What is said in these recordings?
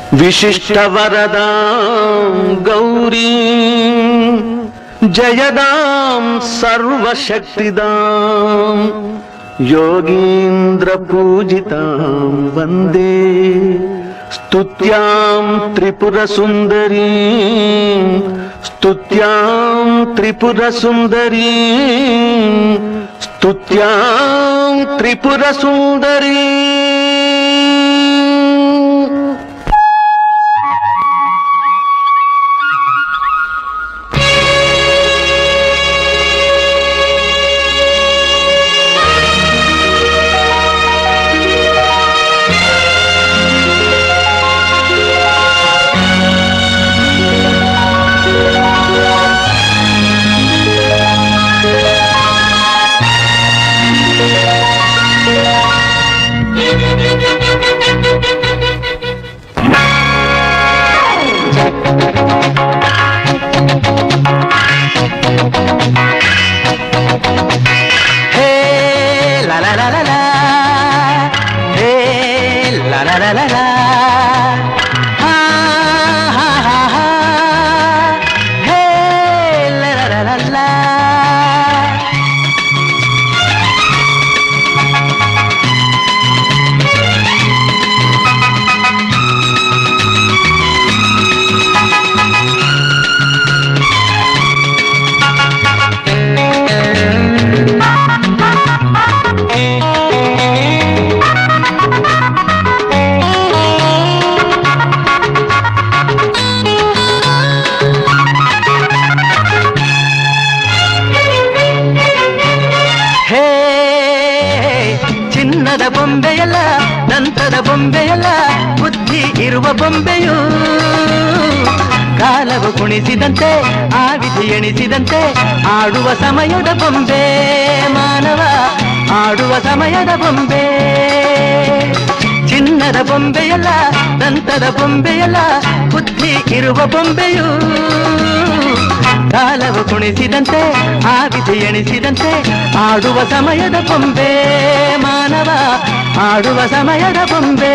विशिष्टवरदां गौरीं जयदां सर्वशक्तिदां योगीन्द्रपूजितां वन्दे स्तुत्यां त्रिपुरसुन्दरीं स्तुत्यां त्रिपुरसुन्दरीं स्तुत्यां Tripurasundari Hey, la la la la la. Hey, la la la la la. Ha ha ha ha. Hey, la la la la la. ಹೇ ಚಿನ್ನದ ಬೊಂಬೆಯಲ್ಲ ನಂತದ ಬೊಂಬೆಯಲ್ಲ ಬುದ್ಧಿ ಇರುವ ಬೊಂಬೆಯು ಕಾಲವು ಕುಣಿಸಿದಂತೆ ಆ ವಿಧಿ ಎಣಿಸಿದಂತೆ ಆಡುವ ಸಮಯದ ಬೊಂಬೆ ಮಾನವ ಆಡುವ ಸಮಯದ ಬೊಂಬೆ ಚಿನ್ನದ ಬೊಂಬೆಯಲ್ಲ ದಂತದ ಬೊಂಬೆಯಲ್ಲ ಬುದ್ಧಿ ಇರುವ ಬೊಂಬೆಯು ಕಾಲವು ಕುಣಿಸಿದಂತೆ ಆ ವಿಧಿ ಎಣಿಸಿದಂತೆ ಆಡುವ ಸಮಯದ ಬೊಂಬೆ ಮಾನವ ಆಡುವ ಸಮಯದ ಬೊಂಬೆ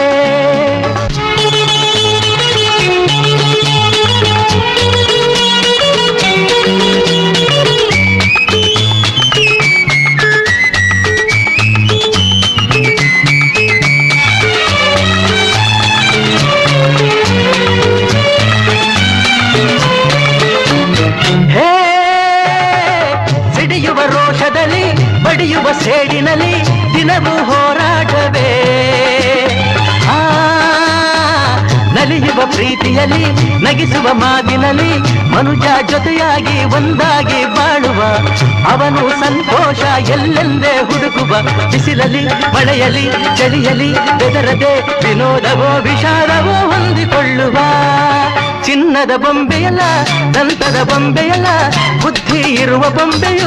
ಹೇ ಸಿಡಿಯುವ ರೋಷದಲ್ಲಿ ಬಡಿಯುವ ಸೇಡಿನಲ್ಲಿ ದಿನವೂ ಹೋರಾಟವೇ ಆ, ನಲಿಯುವ ಪ್ರೀತಿಯಲ್ಲಿ ನಗಿಸುವ ಮಾತಿನಲ್ಲಿ ಮನುಜ ಜೊತೆಯಾಗಿ ಒಂದಾಗಿ ಬಾಳುವ ಅವನು ಸಂತೋಷ ಎಲ್ಲೆಂದೇ ಹುಡುಕುವ ಬಿಸಿಲಲ್ಲಿ ಮಳೆಯಲಿ ಚಳಿಯಲಿ ಬೆದರದೆ ವಿನೋದವೋ ವಿಷಾದವೋ ಹೊಂದಿಕೊಳ್ಳುವ ಚಿನ್ನದ ಬೊಂಬೆಯಲ್ಲ ದಂತದ ಬೊಂಬೆಯಲ್ಲ ಬುದ್ಧಿ ಇರುವ ಬೊಂಬೆಯು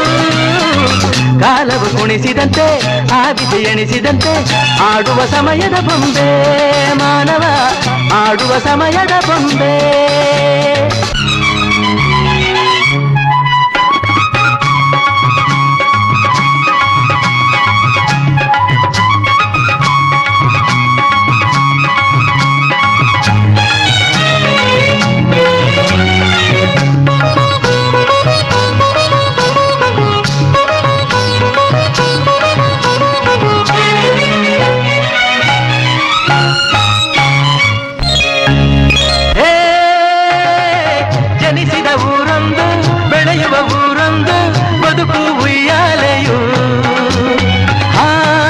ಕಾಲವು ಕುಣಿಸಿದಂತೆ ಆ ವಿಧಿ ಎಣಿಸಿದಂತೆ ಆಡುವ ಸಮಯದ ಬೊಂಬೆ ಮಾನವ ಆಡುವ ಸಮಯದ ಬೊಂಬೆ ಹೇ ಜನಿಸಿದ ಊರೊಂದು ಬೆಳೆಯುವ ಊರೊಂದು ಬದುಕು ಉಯ್ಯಾಲೆಯು ಆ,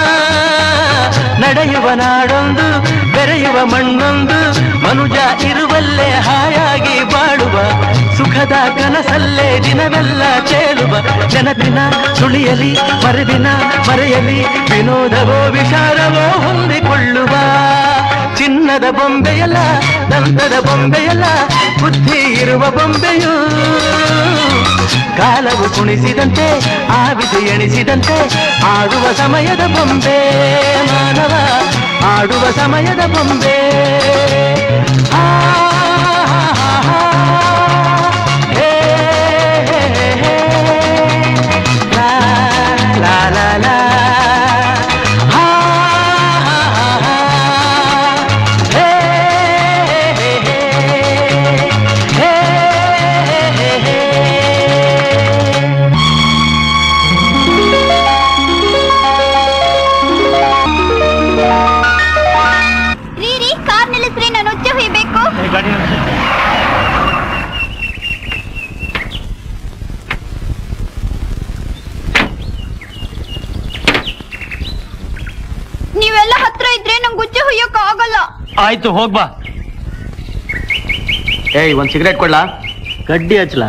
ನಡೆಯುವ ನಾಡೊಂದು ಬೆರೆಯುವ ಮಣ್ಣೊಂದು ಮನುಜ ಇರುವಲ್ಲೇ ಹಾಯಾಗಿ ಬಾಳುವ ಸುಖದ ಕನಸಲ್ಲೇ ದಿನವೆಲ್ಲ ತೇಲುವ ಜನದಿನ ಸುಳಿಯಲಿ ಮರುದಿನ ಮರೆಯಲಿ ವಿನೋದವೋ ವಿಚಾರವೋ ಹೊಂದಿಕೊಳ್ಳುವ ಚಿನ್ನದ ಬೊಂಬೆಯಲ್ಲ ದಂತದ ಬೊಂಬೆಯಲ್ಲ ಬುದ್ಧಿ ಇರುವ ಬೊಂಬೆಯು ಕಾಲವು ಕುಣಿಸಿದಂತೆ ಆ ವಿಧಿ ಎಣಿಸಿದಂತೆ ಆಡುವ ಸಮಯದ ಬೊಂಬೆ ಮಾನವ ಆಡುವ ಸಮಯದ ಬೊಂಬೆ ಆ, ಹೇ, ಹೇ, ಹೇ, ಲಾ, ಲಾ, ಲಾ, ಲಾ. ಆ, ಹೇ, ಹಿಡಿಯೋಕ್ ಆಗಲ್ಲ ಆಯ್ತು ಹೋಗ್ಬಾ ಏಯ್ ಒಂದ್ ಸಿಗರೇಟ್ ಕೊಡ್ಲಾ ಗಡ್ಡಿ ಹಚ್ಲಾ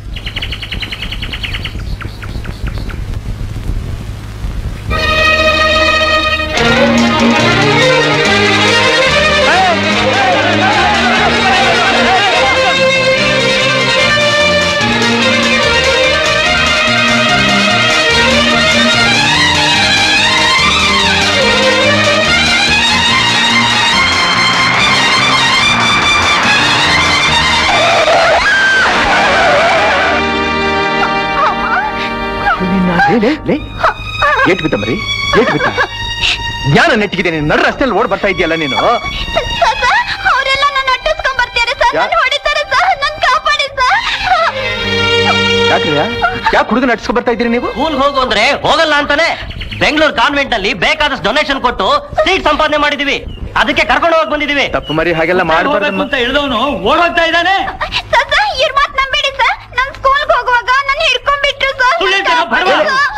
ಏಟ್ ಬಿತ್ತ ಮರಿ ಏಟ್ ಬಿತ್ತ ಜ್ಞಾನ ನೆಟ್ಟಿಗಿದೆ ನೀನು ನಡು ರಸ್ತೆಯಲ್ಲಿ ಓಡ್ ಬರ್ತಾ ಇದೆಯಲ್ಲ ನೀನು ಅವರೆಲ್ಲ ನನ್ನ ಅಟ್ಟಿಸ್ಕೊಂಡ್ ಬರ್ತಾರೆ ಸರ್ ಯಾ- ನನ್ನ ಹೊಡಿತಾರೆ ಸರ್ ನನ್ ಕಾಪಾಡಿ ಸರ್ ಯಾಕ್ರಿ ಯಾಕೆ ಹುಡುಗ ನಡ್ಸ್ಕೊ ಬರ್ತಾ ಇದ್ದೀರಿ ನೀವು ಸ್ಕೂಲ್ ಹೋಗು ಅಂದ್ರೆ ಹೋಗಲ್ಲ ಅಂತಾನೆ ಬೆಂಗಳೂರು ಕಾನ್ವೆಂಟ್ ಅಲ್ಲಿ ಬೇಕಾದಷ್ಟು ಡೊನೇಷನ್ ಕೊಟ್ಟು ಸೀಟ್ ಸಂಪಾದನೆ ಮಾಡಿದೀವಿ ಅದಕ್ಕೆ ಕರ್ಕೊಂಡು ಹೋಗಿ ಬಂದಿದೀವಿ ತಪ್ಪು ಮರಿ ಹಾಗೆಲ್ಲ ಮಾಡಬಾರ್ದು ಅಂತ ಇಳಿದವನು ಓಡೋಗ್ತಾ ಇದ್ದಾನೆ ಸರ್ ಸರ್ ಇವ್ರ ಮಾತ್ ನಂಬೇಡಿ ಸರ್ ನನ್ ಸ್ಕೂಲ್ಗೆ ಹೋಗುವಾಗ ನನ್ನ ಹಿಡ್ಕೊಂಡ್ಬಿಟ್ರು ಸರ್ ಸುಳ್ಳು ಹೇಳ್ತೀರಾ? ಬಡವ?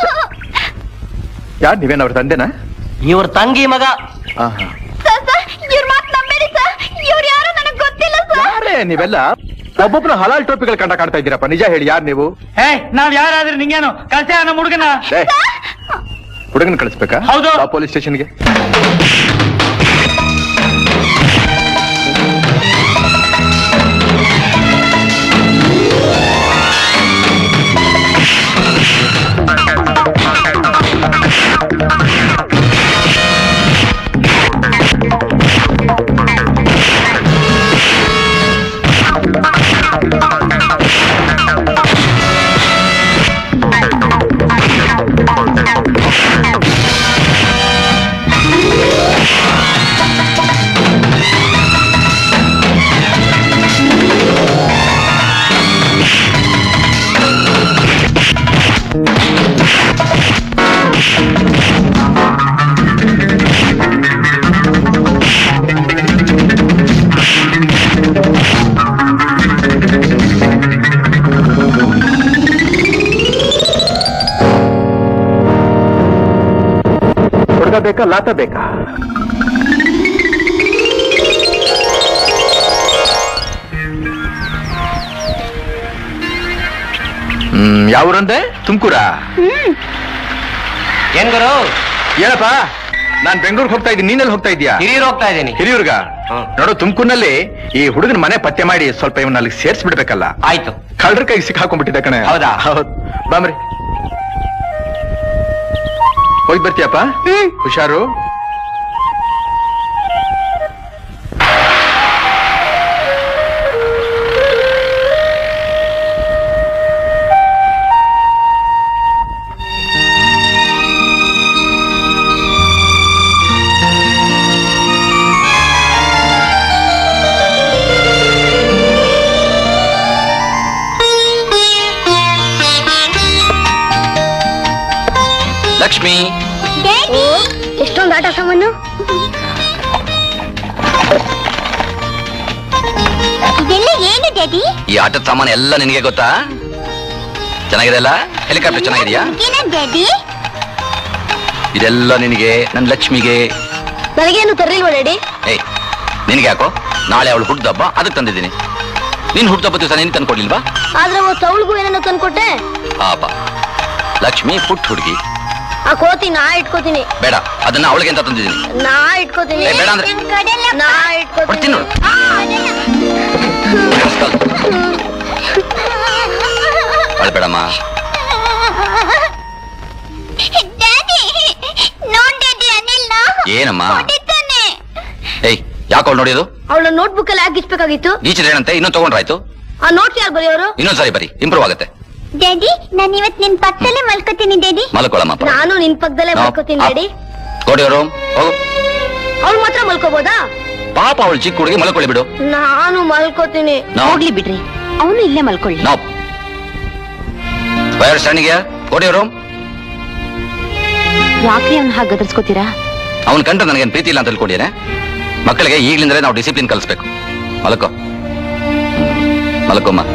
ಯಾರು ನೀವೇನ್ ಅವ್ರ ತಂದೆನಾ ಇವ್ರ ತಂಗಿ ಮಗ ಹಾ ಹಾ ಸರ್ ಸರ್ ಇವ್ರ ಮಾತ್ ನಂಬೇಡಿ ಸರ್ ಇವ್ರು ಯಾರು ನನಗ್ ಗೊತ್ತಿಲ್ಲ ಸರ್ ಯಾರೇ ನೀವೆಲ್ಲ ಒಬ್ಬೊಬ್ರು ಹಲಾಲ್ ಟೋಪಿಗಳು ಕಂಡ ಕಾಡ್ತಾ ಇದ್ದೀರಪ್ಪ ನಿಜ ಹೇಳಿ ಯಾರು ನೀವು ಏ ನಾವ್ ಯಾರಾದ್ರೂ ನಿಂಗೇನು ಕಳ್ಸ ನಮ್ಮ ಹುಡುಗನ ಹುಡುಗನ ಕಳಿಸ್ಬೇಕಾ ಹೌದು. ಪೊಲೀಸ್ ಸ್ಟೇಷನ್ಗೆ ಹುಡುಗ ಬೇಕಾ ಲಾತ ಬೇಕಾ ಹ್ಮ್ ಯಾವ್ರಂದೆ ತುಮಕೂರ ಏನ್ ಗುರು ಏನಪ್ಪ ನಾನ್ ಬೆಂಗಳೂರಿಗೆ ಹೋಗ್ತಾ ಇದ್ದೀನಿ ನೀನೆಲ್ಲಿ ಹೋಗ್ತಾ ಇದೀಯಾ ಹಿರಿಯರು ಹೋಗ್ತಾ ಇದ್ದೀನಿ ಹಿರಿಯೂರ್ಗ ಹ್ಮ್. ನೋಡು ತುಮಕೂರಿನಲ್ಲಿ ಈ ಹುಡುಗನ ಮನೆ ಪತ್ತೆ ಮಾಡಿ ಸ್ವಲ್ಪ ಇವನ್ನ ಅಲ್ಲಿಗೆ ಸೇರ್ಸ್ಬಿಡ್ಬೇಕಲ್ಲ ಆಯ್ತು ಕಳ್ಳರ ಕೈಗೆ ಸಿಕ್ಕಾಕೊಂಡ್ಬಿಟ್ಟಿದ್ದ ಕಣೆ ಹೌದಾ? ಹೌದು ಬಾಮ್ರಿ ಹೋಗಿ ಬರ್ತೀಯಪ್ಪ ಹುಷಾರು ಲಕ್ಷ್ಮಿ ಎಷ್ಟೊಂದು ಆಟ ಸಾಮಾನು ಇದೆಲ್ಲ ಏನು ಡ್ಯಾಡಿ ಈ ಆಟದ ಸಾಮಾನು ಎಲ್ಲ ನಿನಗೆ ಗೊತ್ತಾ ಚೆನ್ನಾಗಿದೆ ಅಲ್ಲ ಹೆಲಿಕಾಪ್ಟರ್ ಚೆನ್ನಾಗಿದೆಯಾ ಏನ ಡ್ಯಾಡಿ ಇದೆಲ್ಲ ನಿನಗೆ ನನ್ನ ಲಕ್ಷ್ಮಿಗೆ ನನಗೇನು ತರಲಿಲ್ವ ಡ್ಯಾಡಿ ಏಯ್ ನಿನಗೆ ಯಾಕೋ ನಾಳೆ ಅವಳು ಹುಟ್ಟದಬ್ಬ ಅದಕ್ಕೆ ತಂದಿದ್ದೀನಿ ನೀನ್ ಹುಟ್ಟದಬ್ಬ ದಿವಸ ನೀನು ತಂದ್ಕೊಡ್ಲಿಲ್ವಾ ಆದ್ರೆ ಅವತ್ತು ಅವಳಿಗೂ ಏನನ್ನ ತಂದ್ಕೊಟ್ಟೆ ಪಾಪ ಲಕ್ಷ್ಮಿ ಪುಟ್ಟ ಹುಡುಗಿ ಆ ಕೋತಿ ನಾ ಇಟ್ಕೋತೀನಿ ಬೇಡ ಅದನ್ನ ಅವಳಿಗೆ ಅಂತ ತಂದಿದ್ದೀನಿ ನಾ ಇಟ್ಕೋತೀನಿ ಏ, ಬೇಡ ಅಂದ್ರೆ? ನಾ ಕೊಡ್ತೀನಿ ಇಟ್ಕೋತೀನಿ ನೋಡು. ಅಳ್ಬೇಡಮ್ಮ ಡ್ಯಾಡಿ ನೋಡ್ ಡ್ಯಾಡಿ ಅನಿಲ್ ಏನಮ್ಮ ಹೊಡಿತಾನೆ ಏಯ್ ಯಾಕೆ ಅವಳು ನೋಡಿಯೋದು ಅವಳ ನೋಟ್ಬುಕ್ ಅಲ್ಲಿ ಹಾಕಿಸ್ಬೇಕಾಗಿತ್ತು ಈಚೆ ಏನಂತೆ ಇನ್ನೊಂದು ತಗೊಂಡ್ರಾಯ್ತು ಆ ನೋಟ್ಸ್ ಯಾರು ಬರೆಯೋರು ಇನ್ನೊಂದ್ ಸಾರಿ ಬರಿ ಇಂಪ್ರೂವ್ ಆಗುತ್ತೆ ಡ್ಯಾಡಿ ನಾನು ಇವತ್ ನಿನ್ ಪಕ್ಕದಲ್ಲೇ ಮಲ್ಕೋತೀನಿ ಡ್ಯಾಡಿ ಮಲ್ಕೊಳ್ಳಮ್ಮ ನಾನು ನಿನ್ ಪಕ್ಕದಲ್ಲೇ ಮಲ್ಕೋತೀನಿ ಡ್ಯಾಡಿ ಗೋಡಿಯವರು ಹೋಗು ಅವ್ಳು ಮಾತ್ರ ಮಲ್ಕೋಬೋದಾ ಪಾಪ ಅವಳು ಚಿಕ್ಕ ಹುಡುಗಿ ಮಲ್ಕೊಳ್ಳಿ ಬಿಡು ನಾನು ಮಲ್ಕೋತೀನಿ ನಾವು ಹೋಗ್ಲಿ ಬಿಡ್ರಿ ಅವನು ಇಲ್ಲೇ ಮಲ್ಕೊಳ್ಳಿ ನಾವು ಫೈರ್ ಸ್ಟ್ಯಾಂಡಿಗೆ ಗೋಡಿಯವರು ಯಾಕ್ರಿ ಅವ್ನ ಹಾಗೆ ಗದರ್ಸ್ಕೋತೀರಾ ಅವನ್ ಕಂಡ್ರೆ ನನಗೇನು ಪ್ರೀತಿ ಇಲ್ಲ ಅಂತ ತಿಳ್ಕೊಂಡಿದ್ದೇನೆ ಮಕ್ಕಳಿಗೆ ಈಗ್ಲಿಂದಲೇ ನಾವು ಡಿಸಿಪ್ಲಿನ್ ಕಲಿಸ್ಬೇಕು ಮಲಕೋ ಮಲಕೋಮ್ಮ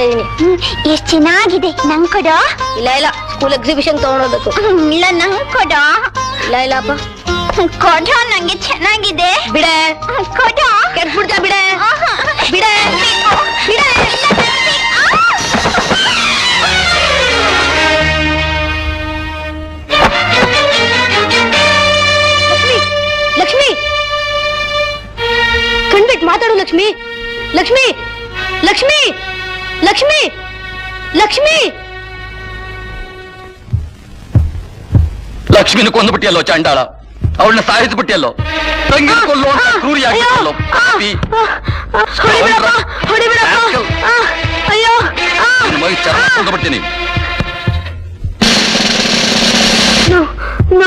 ಇದೀನಿ ಎಷ್ಟ್ ಚೆನ್ನಾಗಿದೆ ನಂಗ್ ಕೊಡೋ ಇಲ್ಲ ಇಲ್ಲ ಸ್ಕೂಲ್ ಎಕ್ಸಿಬಿಷನ್ ತಗೊಂಡೋಗ್ಬೇಕು ಇಲ್ಲ ನಂಗ್ ಕೊಡೋ ಇಲ್ಲ ಇಲ್ಲಪ್ಪ ಕೊಡೋ ನಂಗೆ ಚೆನ್ನಾಗಿದೆ ಬಿಡೆ ಕೊಡೋ ಕೆಟ್ಬಿಡ್ತಾ ಬಿಡೆ ಬಿಡೆ ಬಿಡೆ ಲಕ್ಷ್ಮಿ ಲಕ್ಷ್ಮಿ ಕಣ್ಬಿಟ್ ಮಾತಾಡು ಲಕ್ಷ್ಮಿ ಲಕ್ಷ್ಮಿ ಲಕ್ಷ್ಮಿ ಲಕ್ಷ್ಮಿ ಲಕ್ಷ್ಮಿ ಲಕ್ಷ್ಮಿನ ಕೊಂದ್ಬಿಟ್ಟಿಯಲ್ಲೋ ಚಂಡಾಳ ಅವಳನ್ನ ಸಾಯಿಸ್ಬಿಟ್ಟಿಯಲ್ಲೋ ತಂಗಿನ ಕೊಲ್ಲೋ ಅಂತ ಕ್ರೂರಿಯಾಗಿಬಿಟ್ಟಲ್ಲೋ ಪಾಪಿ ಹೊಡಿಬಿಡಪ್ಪ ಹೊಡಿಬಿಡಪ್ಪ ಆ, ಅಯ್ಯೋ ಆ, ನಿನ್ ಮೈ ಚರ್ಮ ಕೊಂದ್ಬಿಡ್ತೀನಿ no no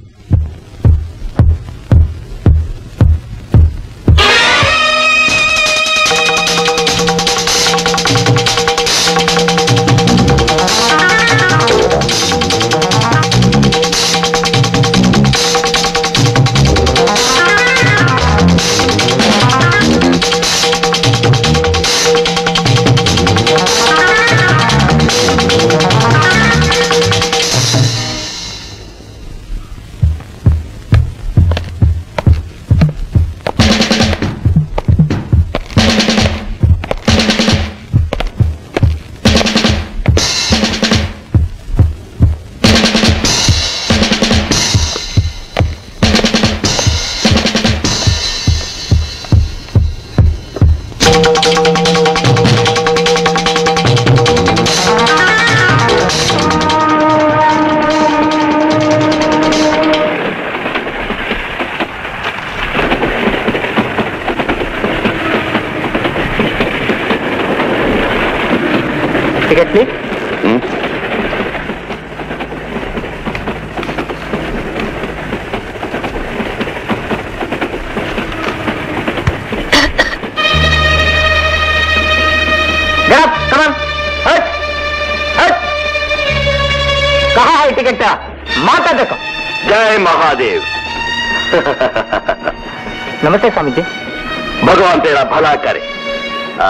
ticket please hmm Get up, come on. Hut. Hut. कहाँ है टिकट ಮಾತಾಡ್ಬೇಕು ಜೈ ಮಹಾದೇವ್ ನಮಸ್ತೆ ಸ್ವಾಮೀಜಿ भगवान तेरा भला करे आ,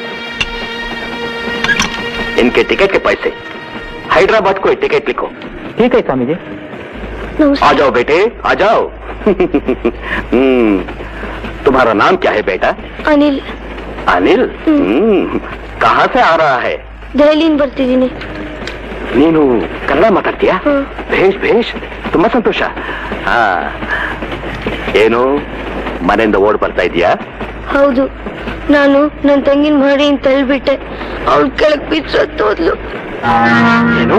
इनके टिकट के पैसे हैदराबाद को टिकट लिखो ठीक है स्वामीजी आ जाओ बेटे आ जाओ हम्म, तुम्हारा नाम क्या है बेटा ಅನಿಲ್ अनिल हम्म, कहाँ से आ रहा है ದೆಹಲಿಯಿಂದ ಬರ್ತಿದ್ದೀನಿ ನೀನು ಕನ್ನಡ ಮಾತಾಡ್ತೀಯಾ ಹ್ಮ್. ಭೇಷ್ ಭೇಷ್ ತುಂಬಾ ಸಂತೋಷ ಹಾ ಏನು ಮನೆಯಿಂದ ಓಡ್ ಬರ್ತಾ ಇದೀಯಾ ಹೌದು ನಾನು ನನ್ನ ತಂಗಿನ ಮಡಿಯಿಂದ ತಳ್ಳಿಬಿಟ್ಟೆ ಅವಳು ಕೆಳಗ್ ಬಿದ್ದು ಸತ್ತೋದ್ಲು ಏನು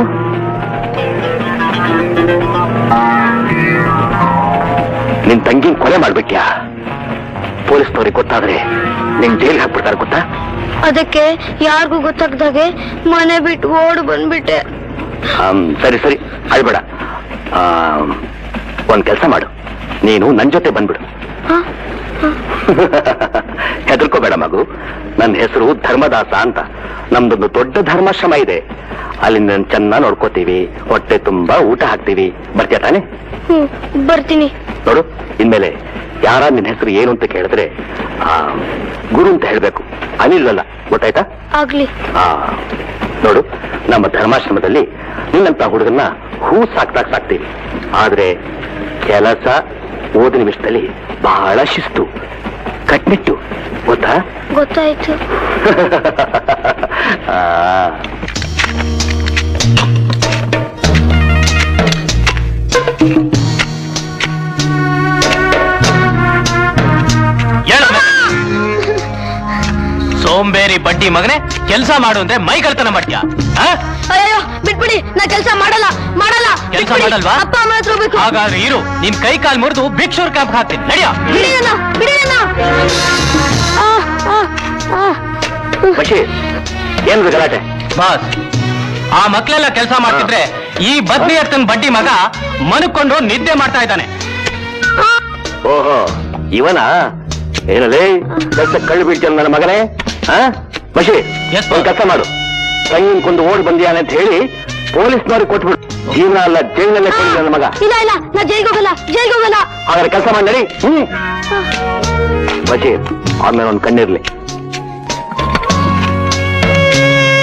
ನಿನ್ ತಂಗಿನ ಕೊಲೆ ಮಾಡ್ಬಿಟ್ಯಾ ಪೊಲೀಸ್ನವ್ರಿಗೆ ಗೊತ್ತಾದ್ರೆ ನಿನ್ ಜೈಲ್ ಹಾಕ್ಬಿಡ್ತಾರೆ ಗೊತ್ತಾ ಅದಕ್ಕೆ ಯಾರಿಗೂ ಗೊತ್ತಾಗ್ದಾಗೆ ಮನೆ ಬಿಟ್ಟು ಓಡ್ ಬಂದ್ಬಿಟ್ಟೆ ಆಮ್, ಸರಿ ಸರಿ ಅಳ್ಬೇಡ ಆಮ್, ಒಂದ್ ಕೆಲಸ ಮಾಡು ನೀನು ನನ್ ಜೊತೆ ಬಂದ್ಬಿಡು ಹ? ಹೆದರ್ಕೋಬೇಡ ಮಗು ನನ್ನ ಹೆಸರು ಧರ್ಮದಾಸ ಅಂತ ನಮ್ದೊಂದು ದೊಡ್ಡ ಧರ್ಮಾಶ್ರಮ ಇದೆ ಅಲ್ಲಿ ನಾನು ಚೆನ್ನಾಗಿ ನೋಡ್ಕೋತೀವಿ ಹೊಟ್ಟೆ ತುಂಬಾ ಊಟ ಹಾಕ್ತೀವಿ ಬರ್ತೀಯ ತಾನೆ ಹ್ಮ್ ಬರ್ತೀನಿ ನೋಡು ಇನ್ಮೇಲೆ ಯಾರ ನಿನ್ನ ಹೆಸರು ಏನು ಅಂತ ಕೇಳಿದ್ರೆ ಆ, ಗುರು ಅಂತ ಹೇಳ್ಬೇಕು ಅನಿಲ್ ಅಲ್ಲ ಗೊತ್ತಾಯ್ತಾ ಆಗ್ಲಿ ಆ, ನೋಡು ನಮ್ಮ ಧರ್ಮಾಶ್ರಮದಲ್ಲಿ ನಿನ್ನಂತ ಹುಡುಗನ್ನ ಹೂ ಸಾಕ್ತಾಕ್ ಸಾಕ್ತೀವಿ ಆದ್ರೆ ಕೆಲಸ ಓದಿನ ವಿಷಯದಲ್ಲಿ ಬಹಳ ಶಿಸ್ತು ಕಟ್ನಿಟ್ಟು ಗೊತ್ತಾ ಗೊತ್ತಾಯ್ತು ಆ, ಸೋಂಬೇರಿ ಬಡ್ಡಿ ಮಗನೇ ಕೆಲಸ ಮಾಡು ಅಂದ್ರೆ ಮೈ ಕಳ್ತನ ಮಾಡ್ತೀಯ ಅಯ್ಯೋ ಬಿಟ್ಬಿಡಿ ನಾ ಕೆಲಸ ಮಾಡಲ್ಲ ಮಾಡಲ್ಲ ಕೆಲ್ಸ ಬಿಟ್ಬಿಡಿ. ಮಾಡಲ್ವಾ? ಅಪ್ಪ ಅಮ್ಮ ಹತ್ರ ಹೋಗ್ಬೇಕು ಹಾಗಾದ್ರೆ ಇರು ನಿನ್ ಕೈ ಕಾಲ್ ಮುರಿದು ಭಿಕ್ಷುರ್ ಕ್ಯಾಂಪ್ ಹಾಕ್ತೀನಿ ನಡಿಯ ಬಿಡಿ ನನ್ನ ಬಿಡಿ ನನ್ನ ಆ, ಆ, ಆ. ಬಶೀರ್ ಏನ್ರಿ ಗಲಾಟೆ ಬಾಸ್ ಆ ಮಕ್ಳೆಲ್ಲ ಕೆಲಸ ಮಾಡ್ತಿದ್ರೆ ಈ ಬದ್ನಿ ಎತ್ತನ್ ಬಡ್ಡಿ ಮಗ ಮನ್ಕೊಂಡು ನಿದ್ದೆ ಮಾಡ್ತಾ ಇದ್ದಾನೆ ಓಹೋ ಇವನ ಏನಲ್ಲೇ ಕೆಲಸ ಕಳ್ಳು ಬೀಳ್ತಾನ ನನ್ನ ಮಗನೇ ಹಾ ಬಶೀರ್ Yes, ಒಂದ್ ಕೆಲಸ ಮಾಡು ತಂಗಿನ ಕೊಂದು ಓಡ್ ಬಂದಿಯಾನೆ ಅಂತ ಹೇಳಿ ಪೊಲೀಸ್ನವ್ರಿಗೆ ಕೊಟ್ಬಿಡು ಜೀವನ ಅಲ್ಲ ಜೈಲಲ್ಲೇ ಕೊಡಿ ನನ್ನ ಮಗ ಇಲ್ಲ ಇಲ್ಲ ನಾ ಜೈಲ್ಗೆ ಹೋಗಲ್ಲ ಜೈಲ್ಗೆ ಹೋಗಲ್ಲ ಹಾಗಾದ್ರೆ ಕೆಲಸ ಮಾಡಿ ನಡಿ ಹ್ಮ್ ಬಶೀರ್ ಆದ್ಮೇಲೆ ಒಂದ್ ಕಣ್ಣಿರ್ಲಿ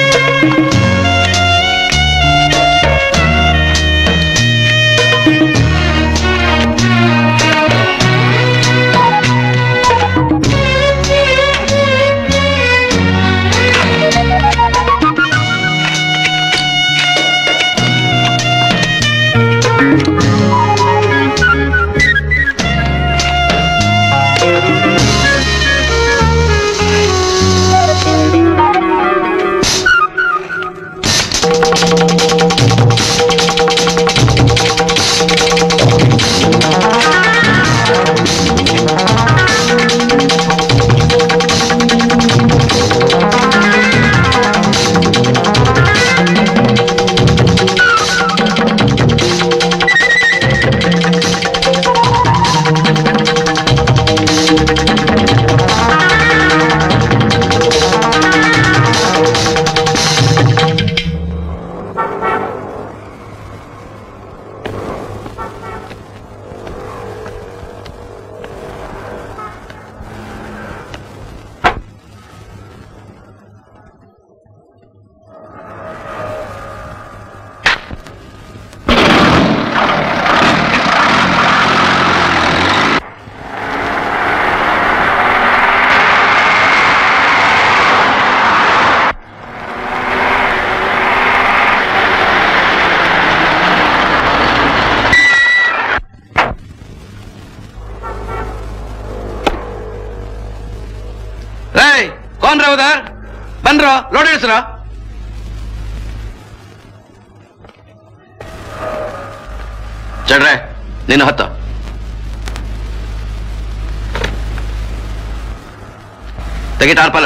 ಏಯ್ ಕೋನ್ ಉದರ್ ಬನ್ರೋ ಲೋಡ್ ಇಳಿಸ್ರ ಚಡ್ರೆ ನೀನು ಹತ್ತ ತೆಗಿ ಟಾರ್ಪಲ್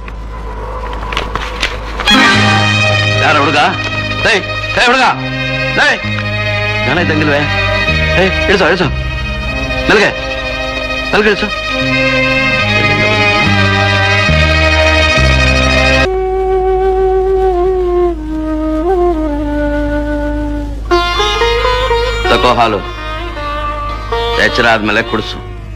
ಯಾರ ಹುಡುಗ ಏಯ್ ಏ ಹುಡುಗ ಏಯ್ ಜನ ಇದ್ದಂಗಿಲ್ವೇ ಏಯ್ ಇಳಿಸೋ ಇಳಿಸೋ ಮೆಲ್ಗೆ ಮೆಲ್ಗೆ ಇಳಿಸೋ ತಕೋ ಹಾಲು ಎಚ್ಚರ ಆದ್ಮೇಲೆ ಕುಡಿಸು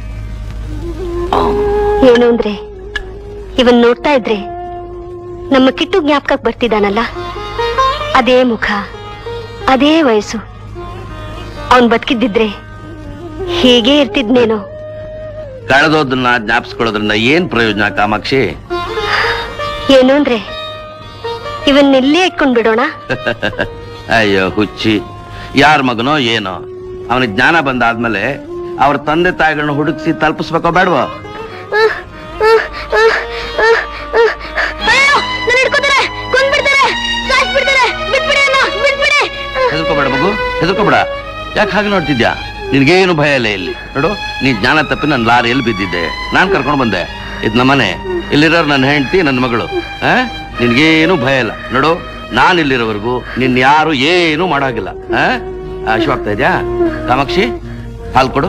ಏನು ಅಂದ್ರೆ ಇವನ್ ನೋಡ್ತಾ ಇದ್ರೆ ನಮ್ಮ ಕಿಟ್ಟು ಜ್ಞಾಪಕಕ್ಕೆ ಬರ್ತಿದ್ದಾನಲ್ಲ ಅದೇ ಮುಖ ಅದೇ ವಯಸ್ಸು ಅವನ್ ಬದುಕಿದ್ದಿದ್ರೆ ಹೀಗೆ ಇರ್ತಿದ್ನೇನೋ ಕಳೆದೋದನ್ನ ಜ್ಞಾಪಿಸ್ಕೊಳ್ಳೋದ್ರಿಂದ ಏನ್ ಪ್ರಯೋಜನ ಕಾಮಾಕ್ಷಿ ಏನು ಅಂದ್ರೆ ಇವನ್ನೆಲ್ಲೇ ಇಟ್ಕೊಂಡ್ ಬಿಡೋಣ ಅಯ್ಯೋ ಹುಚ್ಚಿ ಯಾರ ಮಗನೋ ಏನೋ ಅವನಿಗೆ ಜ್ಞಾನ ಬಂದಾದ್ಮೇಲೆ ಅವ್ರ ತಂದೆ ತಾಯಿಗಳನ್ನ ಹುಡುಕ್ಸಿ ತಲುಪಿಸ್ಬೇಕೋ ಬೇಡವೋ ಹೆದರ್ಕೋಬೇಡ ಮಗು ಹೆದರ್ಕೋಬೇಡ ಯಾಕೆ ಹಾಗೆ ನೋಡ್ತಿದ್ಯಾ ನಿನ್ಗೇನು ಭಯ ಇಲ್ಲ ಇಲ್ಲಿ ನೋಡು ನೀ ಜ್ಞಾನ ತಪ್ಪಿ ನನ್ನ ಲಾರಿಯಲ್ಲಿ ಬಿದ್ದಿದ್ದೆ ನಾನ್ ಕರ್ಕೊಂಡು ಬಂದೆ ಇದ್ ನಮ್ಮನೆ ಇಲ್ಲಿರೋರು ನನ್ನ ಹೆಂಡತಿ ನನ್ನ ಮಗಳು ಆ ನಿನ್ಗೇನು ಭಯ ಇಲ್ಲ ನೋಡು ನಾನು ಇಲ್ಲಿರೋವರೆಗೂ ನಿನ್ ಯಾರು ಏನು ಮಾಡಾಗಿಲ್ಲ ಆ ಅಶ್ವಾಗ್ತಾ ಇದ್ಯಾ ಕಾಮಾಕ್ಷಿ ಹಾಲು ಕೊಡು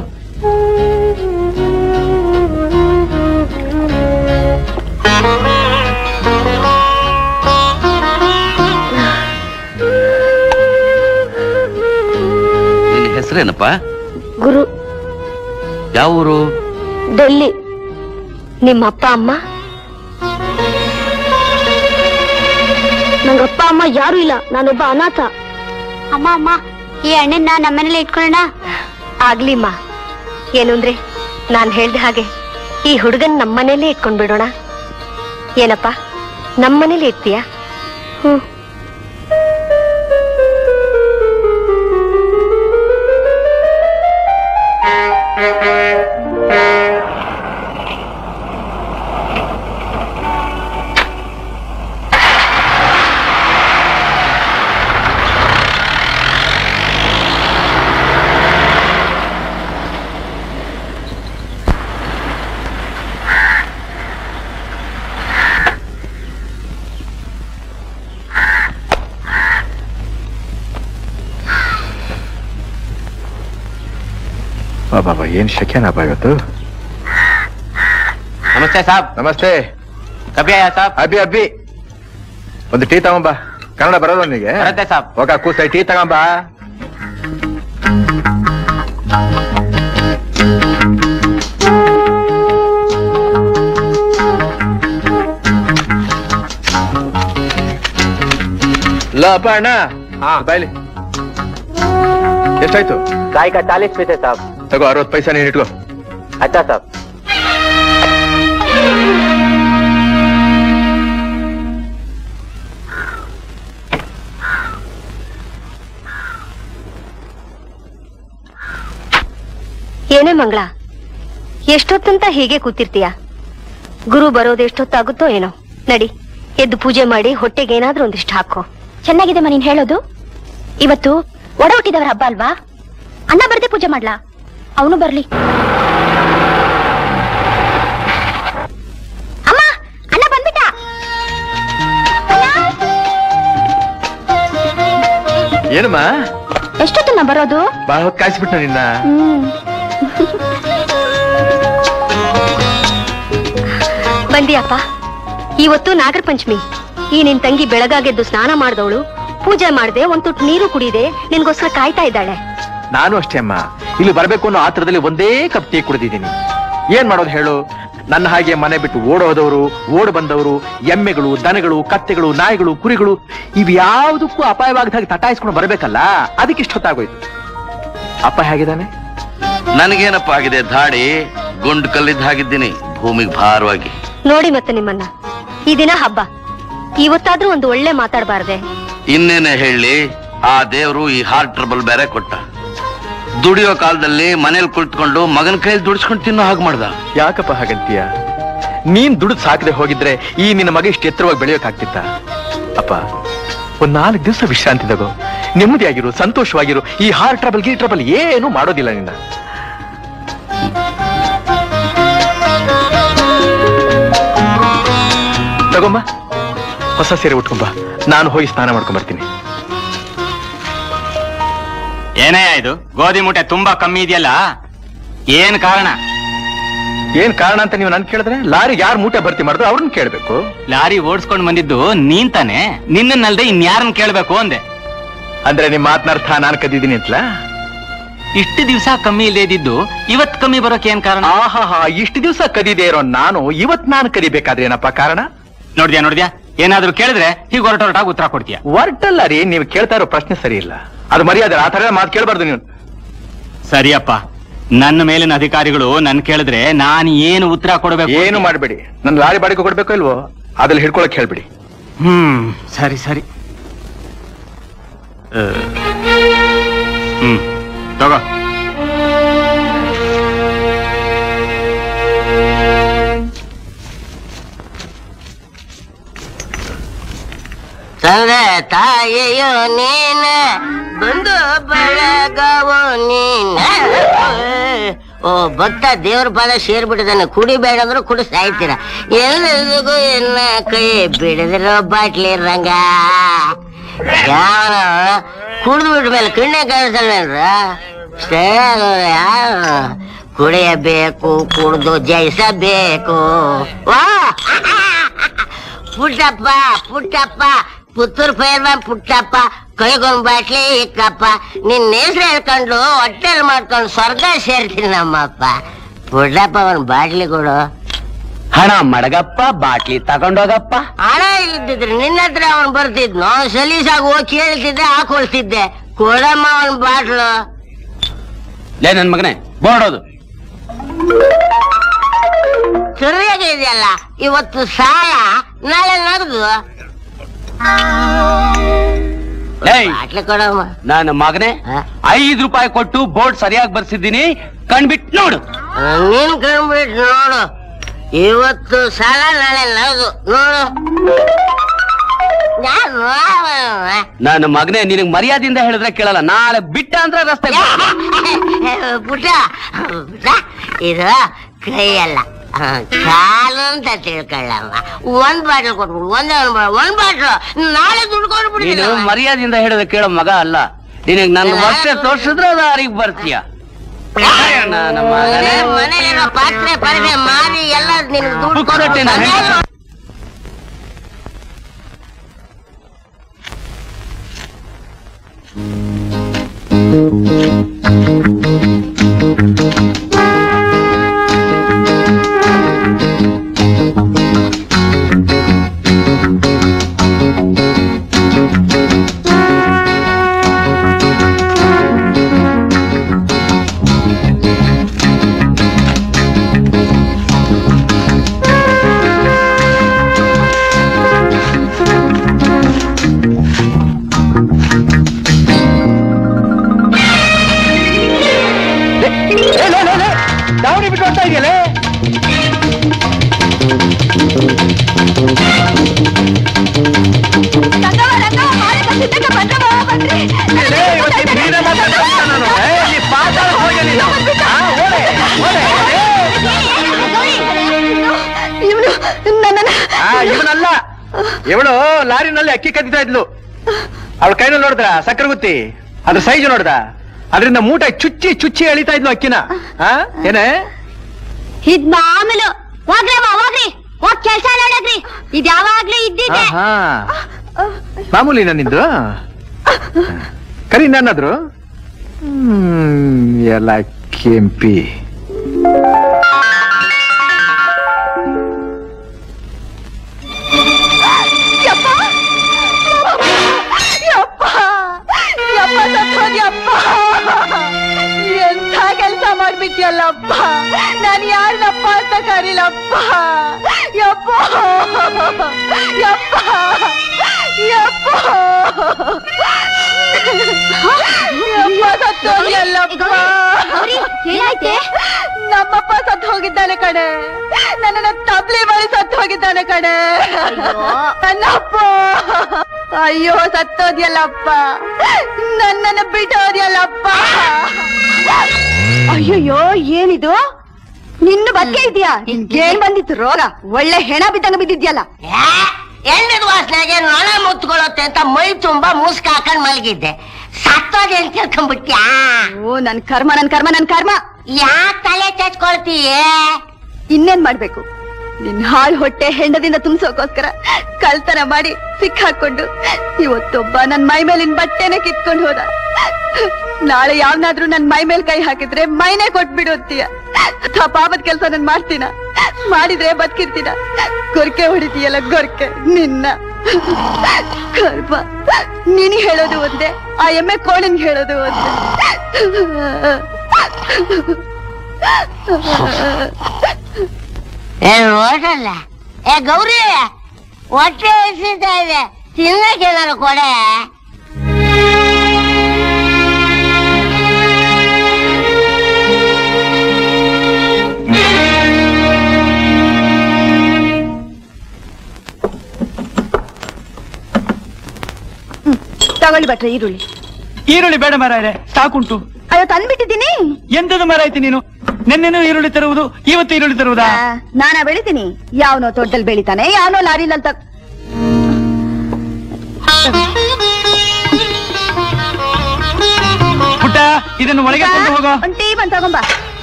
ನಿನ್ನ ಹೆಸರೇನಪ್ಪ ಗುರು ಯಾವ ಊರು ಡೆಲ್ಲಿ ನಿಮ್ಮ ಅಪ್ಪ ಅಮ್ಮ ನಂಗಪ್ಪ ಅಮ್ಮ ಯಾರು ಇಲ್ಲ ನಾನೊಬ್ಬ ಅನಾಥ ಅಮ್ಮ ಅಮ್ಮ ಈ ಅಣ್ಣನ್ನ ನಮ್ಮನೇಲೆ ಇಟ್ಕೊಳ್ಳೋಣ ಆಗ್ಲಿಮ್ಮ ಏನು ಅಂದ್ರೆ ನಾನ್ ಹೇಳ್ದೆ ಹಾಗೆ ಈ ಹುಡುಗನ್ ನಮ್ಮನೇಲೆ ಇಟ್ಕೊಂಡ್ ಬಿಡೋಣ ಏನಪ್ಪ ನಮ್ಮನೇಲೆ ಇರ್ತೀಯಾ ಹ್ಮ್ ಬಾಬಾ ಏನ್ ಶಕ್ಯನಪ್ಪ ಇವತ್ತು ನಮಸ್ತೆ ಸಾಬ್ ನಮಸ್ತೆ ಕಬಿ ಆಯಾ ಸಾಬ್ ಅಭಿ ಅಭಿ ಒಂದು ಟೀ ತಗೊಂಬ ಕನ್ನಡ ಬರೋದು ನಿನಗೆ ಬರುತ್ತೆ ಸಾಬ್. ಹೋಗ ಕೂಸ ಟೀ ತಗೊಂಬ ಲೋ ಅಪ್ಪ ಅಣ್ಣ ಬಾಯ್ಲಿ ಎಷ್ಟಾಯ್ತು गाय का चालीस पैसे साहब ತಗೋ ಅರವತ್ತು ಪೈಸಾ ನೀನ್ ಇಟ್ಕೋ अच्छा साहब ಏನೇ ಮಂಗಳ ಎಷ್ಟೊತ್ತಂತ ಹೀಗೆ ಕೂತಿರ್ತೀಯ ಗುರು ಬರೋದು ಎಷ್ಟೊತ್ತಾಗುತ್ತೋ ಏನೋ ನಡಿ ಎದ್ದು ಪೂಜೆ ಮಾಡಿ ಹೊಟ್ಟೆಗೆ ಏನಾದ್ರೂ ಒಂದಿಷ್ಟು ಹಾಕೋ ಚೆನ್ನಾಗಿದೆ ನೀನ್ ಹೇಳೋದು ಇವತ್ತು ಒಡ ಹುಟ್ಟಿದವರ ಹಬ್ಬ ಅಲ್ವಾ ಅಣ್ಣ ಬರ್ದೆ ಪೂಜೆ ಮಾಡ್ಲಾ ಅವನು ಬರ್ಲಿ ಅಮ್ಮ ಅಣ್ಣ ಬಂದ್ಬಿಟ್ಟ ಏನಮ್ಮ ಎಷ್ಟೊತ್ತನ್ನ ಬರೋದು ಬಾಳ ಹೊತ್ತು ಕಾಯಿಸ್ಬಿಟ್ಟ ನಿನ್ನ ಬಂದಿಯಪ್ಪ ಇವತ್ತು ನಾಗರ ಪಂಚಮಿ ಈ ನಿನ್ ತಂಗಿ ಬೆಳಗಾಗೆದ್ದು ಸ್ನಾನ ಮಾಡ್ದವಳು ಪೂಜೆ ಮಾಡ್ದೆ ಒಂದ್ ತುಟ್ಟು ನೀರು ಕುಡಿದೆ ನಿನ್ಗೋಸ್ಕರ ಕಾಯ್ತಾ ಇದ್ದಾಳೆ ನಾನು ಅಷ್ಟೇ ಅಮ್ಮ ಇಲ್ಲಿ ಬರ್ಬೇಕು ಅನ್ನೋ ಆತ್ರದಲ್ಲಿ ಒಂದೇ ಕಪ್ ಟೀ ಕುಡಿದಿದ್ದೀನಿ ಏನ್ ಮಾಡೋದು ಹೇಳು ನನ್ನ ಹಾಗೆ ಮನೆ ಬಿಟ್ಟು ಓಡೋದವರು ಓಡ್ ಬಂದವರು ಎಮ್ಮೆಗಳು ದನಗಳು ಕತ್ತೆಗಳು ನಾಯಿಗಳು ಕುರಿಗಳು ಇವ್ಯಾವುದಕ್ಕೂ ಅಪಾಯವಾಗದ ತಟಾಯಿಸ್ಕೊಂಡು ಬರ್ಬೇಕಲ್ಲ ಅದಕ್ಕೆ ಇಷ್ಟೊತ್ತಾಗೋಯ್ತು ಅಪ್ಪ ಹೇಗಿದ್ದಾನೆ ನನಗೇನಪ್ಪ ಆಗಿದೆ ಧಾಡಿ ಗುಂಡ್ ಕಲ್ಲಿದ್ದ ಹಾಗಿದ್ದೀನಿ ಭೂಮಿಗೆ ಭಾರವಾಗಿ ನೋಡಿ ಮತ್ತೆ ನಿಮ್ಮನ್ನ ಈ ದಿನ ಹಬ್ಬ ಇವತ್ತಾದ್ರೂ ಒಂದು ಒಳ್ಳೆ ಮಾತಾಡಬಾರ್ದೆ ಇನ್ನೇನೆ ಹೇಳಿ ಆ ದೇವ್ರು ಈ ಹಾರ್ಟ್ ಟ್ರಬಲ್ ಬೇರೆ ಕೊಟ್ಟ ದುಡಿಯೋ ಕಾಲದಲ್ಲಿ ಮನೇಲಿ ಕುಳಿತುಕೊಂಡು ಮಗನ ಕೈಯಲ್ಲಿ ದುಡಿಸ್ಕೊಂಡು ತಿನ್ನೋ ಹಾಗೆ ಮಾಡ್ದ ಯಾಕಪ್ಪ ಹಾಗಂತೀಯ ನೀನ್ ದುಡ್ದು ಸಾಕದೆ ಹೋಗಿದ್ರೆ ಈ ನಿನ್ನ ಮಗ ಇಷ್ಟು ಎತ್ತರವಾಗಿ ಬೆಳೆಯೋಕಾಗ್ತಿತ್ತ ಅಪ್ಪ ಒಂದ್ ನಾಲ್ಕು ದಿವಸ ವಿಶ್ರಾಂತಿ ತಗೋ ನೆಮ್ಮದಿಯಾಗಿರು ಸಂತೋಷವಾಗಿರು ಈ ಹಾರ್ಟ್ ಟ್ರಬಲ್ ಗೀ ಟ್ರಬಲ್ ಏನು ಮಾಡೋದಿಲ್ಲ ನಿನ್ನ ತಗೊಂಬ ಹೊಸ ಸೀರೆ ಉಟ್ಕೊಂಬ ನಾನು ಹೋಗಿ ಸ್ನಾನ ಮಾಡ್ಕೊಂಡ್ ಬರ್ತೀನಿ ಏನೇ ಇದು ಗೋಧಿ ಮೂಟೆ ತುಂಬಾ ಕಮ್ಮಿ ಇದೆಯಲ್ಲ ಏನ್ ಕಾರಣ ಏನ್ ಕಾರಣ ಅಂತ ನೀವು ನನ್ ಕೇಳಿದ್ರೆ ಲಾರಿ ಯಾರು ಮೂಟೆ ಭರ್ತಿ ಮಾಡಿದ್ರು ಅವ್ರನ್ನ ಕೇಳ್ಬೇಕು ಲಾರಿ ಓಡಿಸ್ಕೊಂಡ್ ಬಂದಿದ್ದು ನೀನ್ ತಾನೆ ನಿನ್ನನ್ನಲ್ದೆ ಇನ್ಯಾರನ್ನ ಕೇಳ್ಬೇಕು ಅಂದೆ ಅಂದ್ರೆ ನಿಮ್ ಮಾತನರ್ಥ ನಾನು ಕದ್ದಿದ್ದೀನಿ ಅಂತಲಾ ಇಷ್ಟು ದಿವಸ ಕಮ್ಮಿ ಇಲ್ಲದೆ ಇದ್ದಿದ್ದು ಇವತ್ ಕಮ್ಮಿ ಬರೋಕೆ ಏನ್ ಕಾರಣ ಆಹಾಹಾ ಇಷ್ಟು ದಿವಸ ಕದಿದೆ ಇರೋ ನಾನು ಇವತ್ ನಾನು ಕದಿಬೇಕಾದ್ರೆ ಏನಪ್ಪ ಕಾರಣ ನೋಡ್ದ್ಯಾ ನೋಡ್ದ್ಯಾ ಏನಾದ್ರೂ ಕೇಳಿದ್ರೆ ಹೀಗೆ ಹೊರಟ ಹೊರಟಾಗ ಉತ್ತರ ಕೊಡ್ತೀಯ ವರ್ಟಲ್ಲ ರೀ ನೀವು ಕೇಳ್ತಾ ಇರೋ ಪ್ರಶ್ನೆ ಸರಿ ಇಲ್ಲ ಅದು ಮರ್ಯಾದೆ ಆ ತರ ಮಾತು ಕೇಳಬಾರ್ದು ನೀವು ಸರಿಯಪ್ಪ ನನ್ನ ಮೇಲಿನ ಅಧಿಕಾರಿಗಳು ನನ್ ಕೇಳಿದ್ರೆ ನಾನ್ ಏನು ಉತ್ತರ ಕೊಡ್ಬೇಕು ಏನು ಮಾಡಬೇಡಿ ನನ್ನ ಲಾರಿ ಬಾಡಿಗೆ ಕೊಡ್ಬೇಕೋ ಇಲ್ವೋ ಅದ್ರಲ್ಲಿ ಹಿಡ್ಕೊಳಕ್ ಹೇಳ್ಬಿಡಿ ಹ್ಮ್ ಸರಿ ಸರಿ ಆ, ಹ್ಮ್ ತಗೋ ತಂದೆ ತಾಯಿಯೋ ನೀನ ಬಂದು ಬೆಳಗವೋ ನೀನ ಓ ಭಕ್ತ ದೇವ್ರ ಪಾದ ಸೇರ್ಬಿಟ್ಟಿದ್ದಾನೆ ಕುಡಿಬೇಡ ಅಂದ್ರು ಕುಡಿ ಸಾಯ್ತೀರ ಎಲ್ಲರಿಗೂ ಎನ್ನ ಕೈ ಬಿಡಿದಿರೋ ಬಾಟ್ಲಿ ರಂಗ ಯಾವ ಕುಡಿದು ಬಿಟ್ಟ ಮೇಲೆ ಕಣ್ಣೆ ಕಾಣಿಸಲ್ವೇನ್ರ ಅಷ್ಟೇ ಯಾರು ಕುಡಿಯಬೇಕು ಕುಡಿದು ಜಯಿಸಬೇಕು ವಾ ಪುಟ್ಟಪ್ಪ ಪುಟ್ಟಪ್ಪ ಪುತ್ತೂರು ಫೈರ್ಮನ್ ಪುಟ್ಟಪ್ಪ ಕೈಗೊಂದ್ ಬಾಟ್ಲಿ ಇಕ್ಕಪ್ಪ ನಿನ್ನ ಹೆಸರು ಹೇಳ್ಕೊಂಡು ಹೊಟ್ಟೆಲ್ ಮಾಡ್ಕೊಂಡು ಸ್ವರ್ಗ ಸೇರ್ತೀನಿ ನಮ್ಮಪ್ಪ ಪುಟ್ಟಪ್ಪ ಒಂದ್ ಬಾಟ್ಲಿ ಕೊಡು ಹಣ ಮಡಗಪ್ಪ ಬಾಟ್ಲಿ ತಗೊಂಡೋಗಪ್ಪ ಹಣ ಇಲ್ದಿದ್ರೆ ನಿನ್ನ ಹತ್ರ ಅವನ್ ಬರ್ತಿದ್ನು ಸಲೀಸಾಗಿ ಹೋಗಿ ಕೇಳ್ತಿದ್ದೆ ಹಾಕೊಳ್ತಿದ್ದೆ ಕೊಡಮ್ಮ ಅವನ್ ಬಾಟ್ಲು ಲೇ ನನ್ ಮಗನೇ ಬೋರ್ಡೋದು ಸರಿಯಾಗಿ ಇದೆಯಲ್ಲ ಇವತ್ತು ಸಾಲ ನಾಳೆ ನಗದು ಏಯ್ ಬಾಟ್ಲಿ ಕೊಡಮ್ಮ ನನ್ನ ಮಗನೇ ಹ? ಐದು ರೂಪಾಯಿ ಕೊಟ್ಟು ಬೋರ್ಡ್ ಸರಿಯಾಗಿ ಬರ್ಸಿದ್ದೀನಿ ಕಣ್ಬಿಟ್ ನೋಡು ನೀನ್ ಕಂಡ್ಬಿಟ್ಟು ನೋಡು ಇವತ್ತು ಸಾಲ ನಾಳೆ ನಗದು ನೋಡು ಯಾರು ನನ್ನ ಮಗನೇ ನಿನಗ್ ಮರ್ಯಾದೆಯಿಂದ ಹೇಳಿದ್ರೆ ಕೇಳಲ್ಲ ನಾಳೆ ಬಿಟ್ಟ ಅಂದ್ರೆ ರಸ್ತೆ ಪುಟ ಪುಟ ಇದು ಕೈಯಲ್ಲ ಹ, ಕಾಲು ಅಂತ ತಿಳ್ಕೊಳ್ಳಮ್ಮ ಒಂದ್ ಬಾಟಲ್ ಕೊಟ್ಬಿಡು ಒಂದೇ ಒಂದ್ ಬಾ- ಒಂದ್ ಬಾಟ್ಲು ನಾಳೆ ದುಡ್ಡು ನೀನು ಕೊಟ್ಬಿಡ್ತೀನಿ ಮರ್ಯಾದೆಯಿಂದ ಹೇಳಿದ್ರೆ ಕೇಳೋ ಮಗ ಅಲ್ಲ ನಿನಗ್ ನನ್ನ ವರ್ಷ ತೋರ್ಸಿದ್ರೆ ದಾರಿಗೆ ಬರ್ತೀಯ ನನ್ನ ಮಗನೇ ಮನೆಯಲ್ಲಿರೋ ಪಾತ್ರೆ ಪರದೆ ಮಾರಿ ಎಲ್ಲ ನಿನ್ಗೆ ದುಡ್ಡು ಪುಕ್ಕಟ್ಟೆ ನಾ ಕೊಟ್ಟು ಹೇಳ್ತೀನಿ. ದಾವಣಿ ಬಿಟ್ಟು ಹೋಗ್ತಾ ಇದೆಯಲ್ಲೇ ಲೇ, ಇವತ್ತು ಈ ನೀನೇ ಮಾತಾಡ್ತಾ ಇದ್ದ ನಾನು. ಏ, ನೀ ಪಾತಾಳ ಹೋಗಿ ನೀನು. ಆ, ಓಡೆ, ಓಡೆ, ಓಡೆ. ಇವನು ನನ್ನನ್ನ ಆ, ಇವನಲ್ಲ ಇವಳು ಲಾರಿನಲ್ಲಿ ಅಕ್ಕಿ ಕದ್ದಿತಾ ಇದ್ಲು ಅವಳ ಕೈನಲ್ಲಿ ನೋಡಿದ್ರ ಸಕ್ಕರೆ ಗುತ್ತಿ ಅದ್ರ ಸೈಜ್ ನೋಡ್ದ ಅದರಿಂದ ಮೂಟೆ ಚುಚ್ಚಿ ಚುಚ್ಚಿ ಎಳಿತಾ ಇದ್ಲು ಅಕ್ಕಿನ ಆ ಏನೇ ಇದ್ ಮಾಮೂಲು ಹೋಗ್ರಮ್ಮ ಹೋಗ್ರಿ ಹೋಗ್ ಕೆಲ್ಸ ನೋಡಗ್ರಿ ಇದ್ ಯಾವಾಗ್ಲೂ ಇದ್ದಿದ್ದೆ ಆಹಾ. ಮಾಮೂಲಿನ ನಿಂದು ಕರಿ ನನ್ನಾದ್ರು ಹ್ಮ್ ಎಲ್ಲ ಕೆಂಪಿ ಯಪ್ಪ ಯಪ್ಪ ಯಪ್ಪ ಸತ್ತೋದ್ಯಪ್ಪ ಎಂಥ ಕೆಲಸ ಮಾಡ್ಬಿಟ್ಯಲ್ಲಪ್ಪ ನಾನು ಯಾರನ್ನಪ್ಪ ಅಂತ ಕರೀಲಪ್ಪ ಯಪ್ಪ ಯಪ್ಪ ಯಪ್ಪ ಯಪ್ಪ ಸತ್ತೋದ್ಯಲ್ಲಪ್ಪ ಏನಾಯ್ತೆ ನಮ್ಮಪ್ಪ ಸತ್ತು ಹೋಗಿದ್ದಾನೆ ಕಣೆ ನನ್ನನ್ನ ತಬ್ಲಿ ಮಾಡಿ ಸತ್ತು ಹೋಗಿದ್ದಾನೆ ಕಣೆ ನನ್ನಪ್ಪ ಅಯ್ಯೋ ಸತ್ತೋದ್ಯಲ್ಲಪ್ಪ ನನ್ನನ್ನು ಬಿಟ್ಟೋದ್ಯಲ್ಲಪ್ಪ ಅಯ್ಯಯ್ಯೋ ಏನಿದು ನಿನ್ನ ಬಗ್ಗೆ ಇದೆಯಾ ಏನ್ ಬಂದಿತ್ತು ರೋಗ ಒಳ್ಳೆ ಹೆಣ ಬಿದ್ದಂಗ ಬಿದ್ದಿದ್ಯಲ್ಲ ಎಣ್ಣದ ವಾಸನೆಗೆ ನೊಣ ಮುತ್ಕೊಳ್ಳುತ್ತೆ ಅಂತ ಮೈ ತುಂಬಾ ಮುಸ್ಕ್ ಹಾಕೊಂಡ್ ಮಲಗಿದ್ದೆ ಸತ್ತೋದೆ ಅಂತ ತಿಳ್ಕೊಂಡ್ಬಿಟ್ಯಾ ಓ ನನ್ ಕರ್ಮ ನನ್ ಕರ್ಮ ನನ್ ಕರ್ಮ ಯಾಕ್ ತಲೆ ಚಚ್ಕೊಳ್ತೀಯ ಇನ್ನೇನ್ ಮಾಡ್ಬೇಕು ನಿನ್ ಹಾಳ್ ಹೊಟ್ಟೆ ಹೆಂಡದಿಂದ ತುಂಬಿಸೋಕೋಸ್ಕರ ಕಳ್ತನ ಮಾಡಿ ಸಿಕ್ಕಾಕೊಂಡು ಇವತ್ತೊಬ್ಬ ನನ್ ಮೈ ಮೇಲಿನ ಬಟ್ಟೆನೆ ಕಿತ್ಕೊಂಡು ಹೋದ ನಾಳೆ ಯಾವನಾದ್ರೂ ನನ್ ಮೈ ಮೇಲ್ ಕೈ ಹಾಕಿದ್ರೆ ಮೈನೇ ಕೊಟ್ಬಿಡು ಅಂತೀಯ ಆ ಪಾಪದ ಕೆಲ್ಸ ನಾನ್ ಮಾಡ್ತೀನ ಮಾಡಿದ್ರೆ ಬದುಕಿರ್ತೀನ ಗೊರ್ಕೆ ಹೊಡಿತೀಯಲ್ಲ ಗೊರ್ಕೆ ನಿನ್ನ ಗರ್ಭ ನೀನ್ ಹೇಳೋದು ಒಂದೇ ಆ ಎಮ್ಮೆ ಕೋಣಿನ್ ಹೇಳೋದು ಒಂದೇ ಏ ಹೋಟಲ್ಲ ಏ ಗೌರಿ ಹೊಟ್ಟೆ ಹಸಿತಾ ಇದೆ ತಿನ್ನಕ್ಕೆ ಏನಾರು ಕೊಡೆ ತಗೊಳ್ಳಿ ಭಟ್ರೆ ಈರುಳ್ಳಿ ಈರುಳ್ಳಿ ಬೇಡ ಮರ ಸಾಕುಂಟು ಅಯ್ಯೋ ತಂದ್ಬಿಟ್ಟಿದ್ದೀನಿ ಎಂತದು ಮರ ಐತಿ ನೀನು ನಿನ್ನೆನೂ ಈರುಳ್ಳಿ ತರುವುದು ಇವತ್ತು ಈರುಳ್ಳಿ ತರುವುದಾ ಆ, ನಾನಾ ಬೆಳಿತೀನಿ ಯಾವನೋ ತೋಟದಲ್ಲಿ ಬೆಳಿತಾನೆ ಯಾವನೋ ಲಾರಿಲಂತ ಪುಟ್ಟ ಇದನ್ನು ಒಳಗೆ ಕೊಂಡು ಹೋಗೋ ಒಂದ್ ಟೀ ಬಂದ್ ತಗೊಂಬ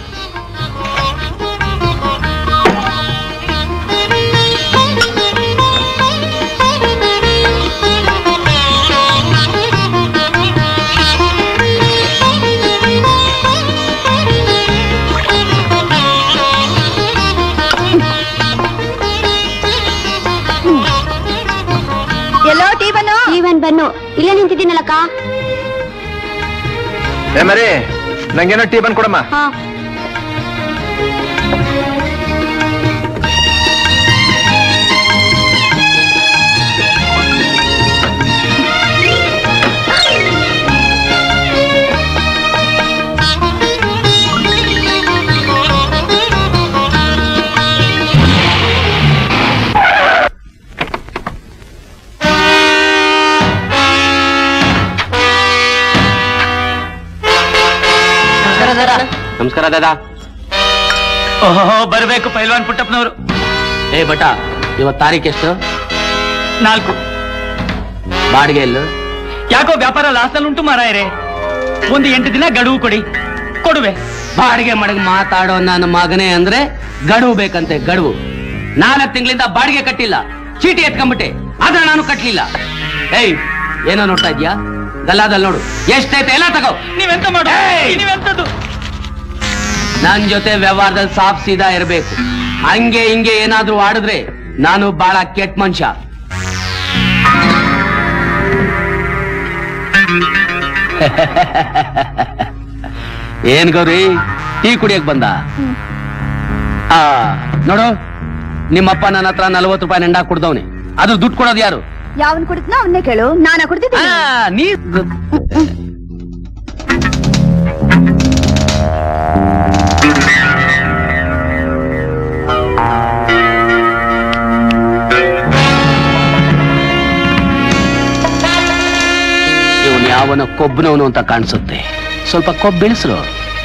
ಎಲ್ಲೋ ಟೀ ಬನ್ನು ಈವನ್ ಬನ್ನು ಇಲ್ಲೇ ನಿಂತಿದ್ದೀನಲ್ಲಕ್ಕ ಏ ಮರಿ ನಂಗೇನೋ ಟೀ ಬಂದ್ ಕೊಡಮ್ಮ ಹಾ ನಮಸ್ಕಾರ ದಾದಾ ಓಹೋ ಬರ್ಬೇಕು ಪೈಲ್ವಾನ್ ಪುಟ್ಟಪ್ಪನವರು ಏ ಬಟ ಇವತ್ ತಾರೀಖ್ ಎಷ್ಟು ನಾಲ್ಕು ಬಾಡಿಗೆ ಎಲ್ಲು ಯಾಕೋ ವ್ಯಾಪಾರ ಲಾಸ್ ಅಲ್ಲಿ ಉಂಟು ಮಾರಾಯರೆ ಒಂದು ಎಂಟು ದಿನ ಗಡುವು ಕೊಡಿ ಕೊಡುವೆ ಬಾಡಿಗೆ ಮಡಗ್ ಮಾತಾಡೋ ನನ್ನ ಮಗನೇ ಅಂದ್ರೆ ಗಡುವು ಬೇಕಂತೆ ಗಡುವು ನಾಲ್ಕು ತಿಂಗಳಿಂದ ಬಾಡಿಗೆ ಕಟ್ಟಿಲ್ಲ ಚೀಟಿ ಎತ್ಕೊಂಡ್ಬಿಟ್ಟೆ ಆದ್ರೆ ನಾನು ಕಟ್ಲಿಲ್ಲ ಏಯ್ ಏನೋ ನೋಡ್ತಾ ಇದ್ಯಾ ಗಲ್ಲಾದಲ್ಲಿ ನೋಡು ಎಷ್ಟೈತೆ ಎಲ್ಲ ತಗೋ ನೀವೆಂತ ಮಾಡು ಏಯ್! ನೀವೆಂತದ್ದು ನನ್ ಜೊತೆ ವ್ಯವಹಾರದಲ್ಲಿ ಸಾಫ್ ಸೀದಾ ಇರಬೇಕು ಹಂಗೆ ಹಿಂಗೆ ಏನಾದ್ರೂ ಆಡಿದ್ರೆ ನಾನು ಬಹಳ ಕೆಟ್ಟ ಮನುಷ್ಯ ಏನ್ ಗೌರಿ ಟೀ ಕುಡಿಯಕ್ ಬಂದ ಆ ನೋಡು ನಿಮ್ಮಪ್ಪ ನನ್ನ ಹತ್ರ ನಲ್ವತ್ತು ರೂಪಾಯಿ ನೆಂಡ ಕುಡ್ದವ್ನೆ ಅದು ದುಡ್ಡು ಕೊಡೋದು ಯಾರು ಯಾವನ್ ಕುಡಿದ್ನೋ ಅವನ್ನೇ ಕೇಳು ನಾನ ಆ, ಕುಡ್ದಿದ್ದೀನಿ ನೀ ಕೊಬ್ಬಿನವನು ಅಂತ ಕಾಣಿಸುತ್ತೆ ಸ್ವಲ್ಪ ಕೊಬ್ಬಿಳಿಸ್ರು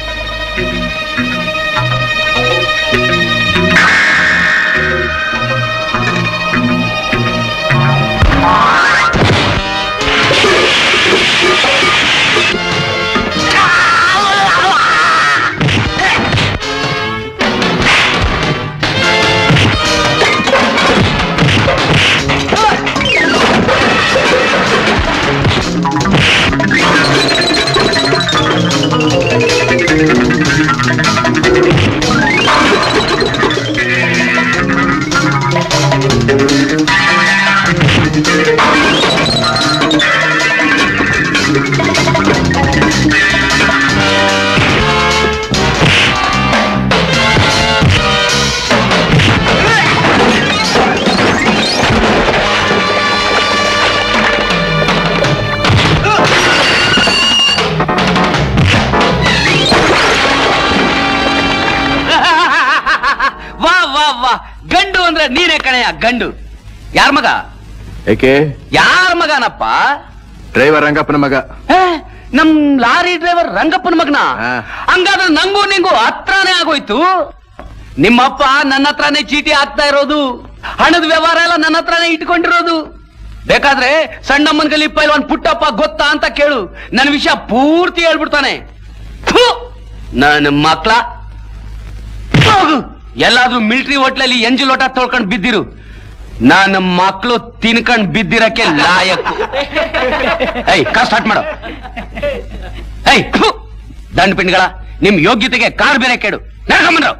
ವಾ ವಾ ವಾ ಗಂಡು ಅಂದ್ರೆ ನೀನೇ ಕಣೆಯ ಗಂಡು ಯಾರ ಮಗ ಏಕೆ ಯಾರ ಮಗನಪ್ಪ ಡ್ರೈವರ್ ರಂಗಪ್ಪನ ಮಗ ಏ, ನಮ್ ಲಾರಿ ಡ್ರೈವರ್ ರಂಗಪ್ಪನ ಮಗನ ಹಾ. ಹಂಗಾದ್ರೆ ನಂಗೂ ನಿಂಗೂ ಹತ್ರನೇ ಆಗೋಯ್ತು ನಿಮ್ಮಪ್ಪ ನನ್ನ ಹತ್ರನೇ ಚೀಟಿ ಹಾಕ್ತಾ ಇರೋದು ಹಣದ ವ್ಯವಹಾರ ಎಲ್ಲ ನನ್ನ ಹತ್ರನೇ ಇಟ್ಕೊಂಡಿರೋದು ಬೇಕಾದ್ರೆ ಸಣ್ಣಮ್ಮನ ಗಲಿ ಪೈಲ್ವಾನ್ ಪುಟ್ಟಪ್ಪ ಗೊತ್ತಾ ಅಂತ ಕೇಳು ನನ್ನ ವಿಷಯ ಪೂರ್ತಿ ಹೇಳ್ಬಿಡ್ತಾನೆ ಥು! ನನ್ನ ಮಕ್ಳ ಹೋಗು. ಎಲ್ಲಾದ್ರೂ ಮಿಲಿಟರಿ ಹೋಟ್ಲಲ್ಲಿ ಎಂಜು ಲೋಟ ತೊಳ್ಕೊಂಡ್ ಬಿದ್ದಿರು ನನ್ನ ಮಕ್ಳು ತಿನ್ಕೊಂಡ್ ಬಿದ್ದಿರಕ್ಕೆ ಲಾಯಕ್ ಏಯ್ ಕಾರ್ ಸ್ಟಾರ್ಟ್ ಮಾಡು ಏಯ್ ಥು! ದಂಡ ಪಿಂಡ್ಗಳ ನಿಮ್ ಯೋಗ್ಯತೆಗೆ ಕಾರ್ ಬೇರೆ ಕೇಡು ನಡ್ಕೊಂಬಂದ್ರು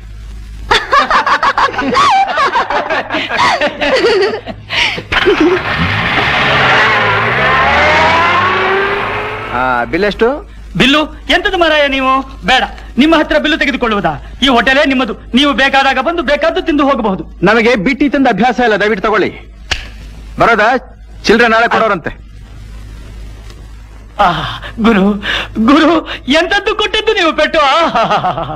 ಬಿಲ್ ಎಷ್ಟು ಬಿಲ್ಲು ಎಂತದು ಮಾರಾಯ ನೀವು ಬೇಡ ನಿಮ್ಮ ಹತ್ರ ಬಿಲ್ಲು ತೆಗೆದುಕೊಳ್ಳುವುದಾ ಈ ಹೋಟೆಲೇ ನಿಮ್ಮದು ನೀವು ಬೇಕಾದಾಗ ಬಂದು ಬೇಕಾದ್ದು ತಿಂದು ಹೋಗಬಹುದು ನಮಗೆ ಬಿಟ್ಟಿ ತಂದ ಅಭ್ಯಾಸ ಇಲ್ಲ ದಯವಿಟ್ಟು ತಗೊಳ್ಳಿ ಬರೋದಾ ಚಿಲ್ಡ್ರೆ ನಾಳೆ ಕೊಡೋರಂತೆ ಆಹ್, ಗುರು ಗುರು ಎಂತದ್ದು ಕೊಟ್ಟದ್ದು ನೀವು ಪೆಟ್ಟು ಆಹ್.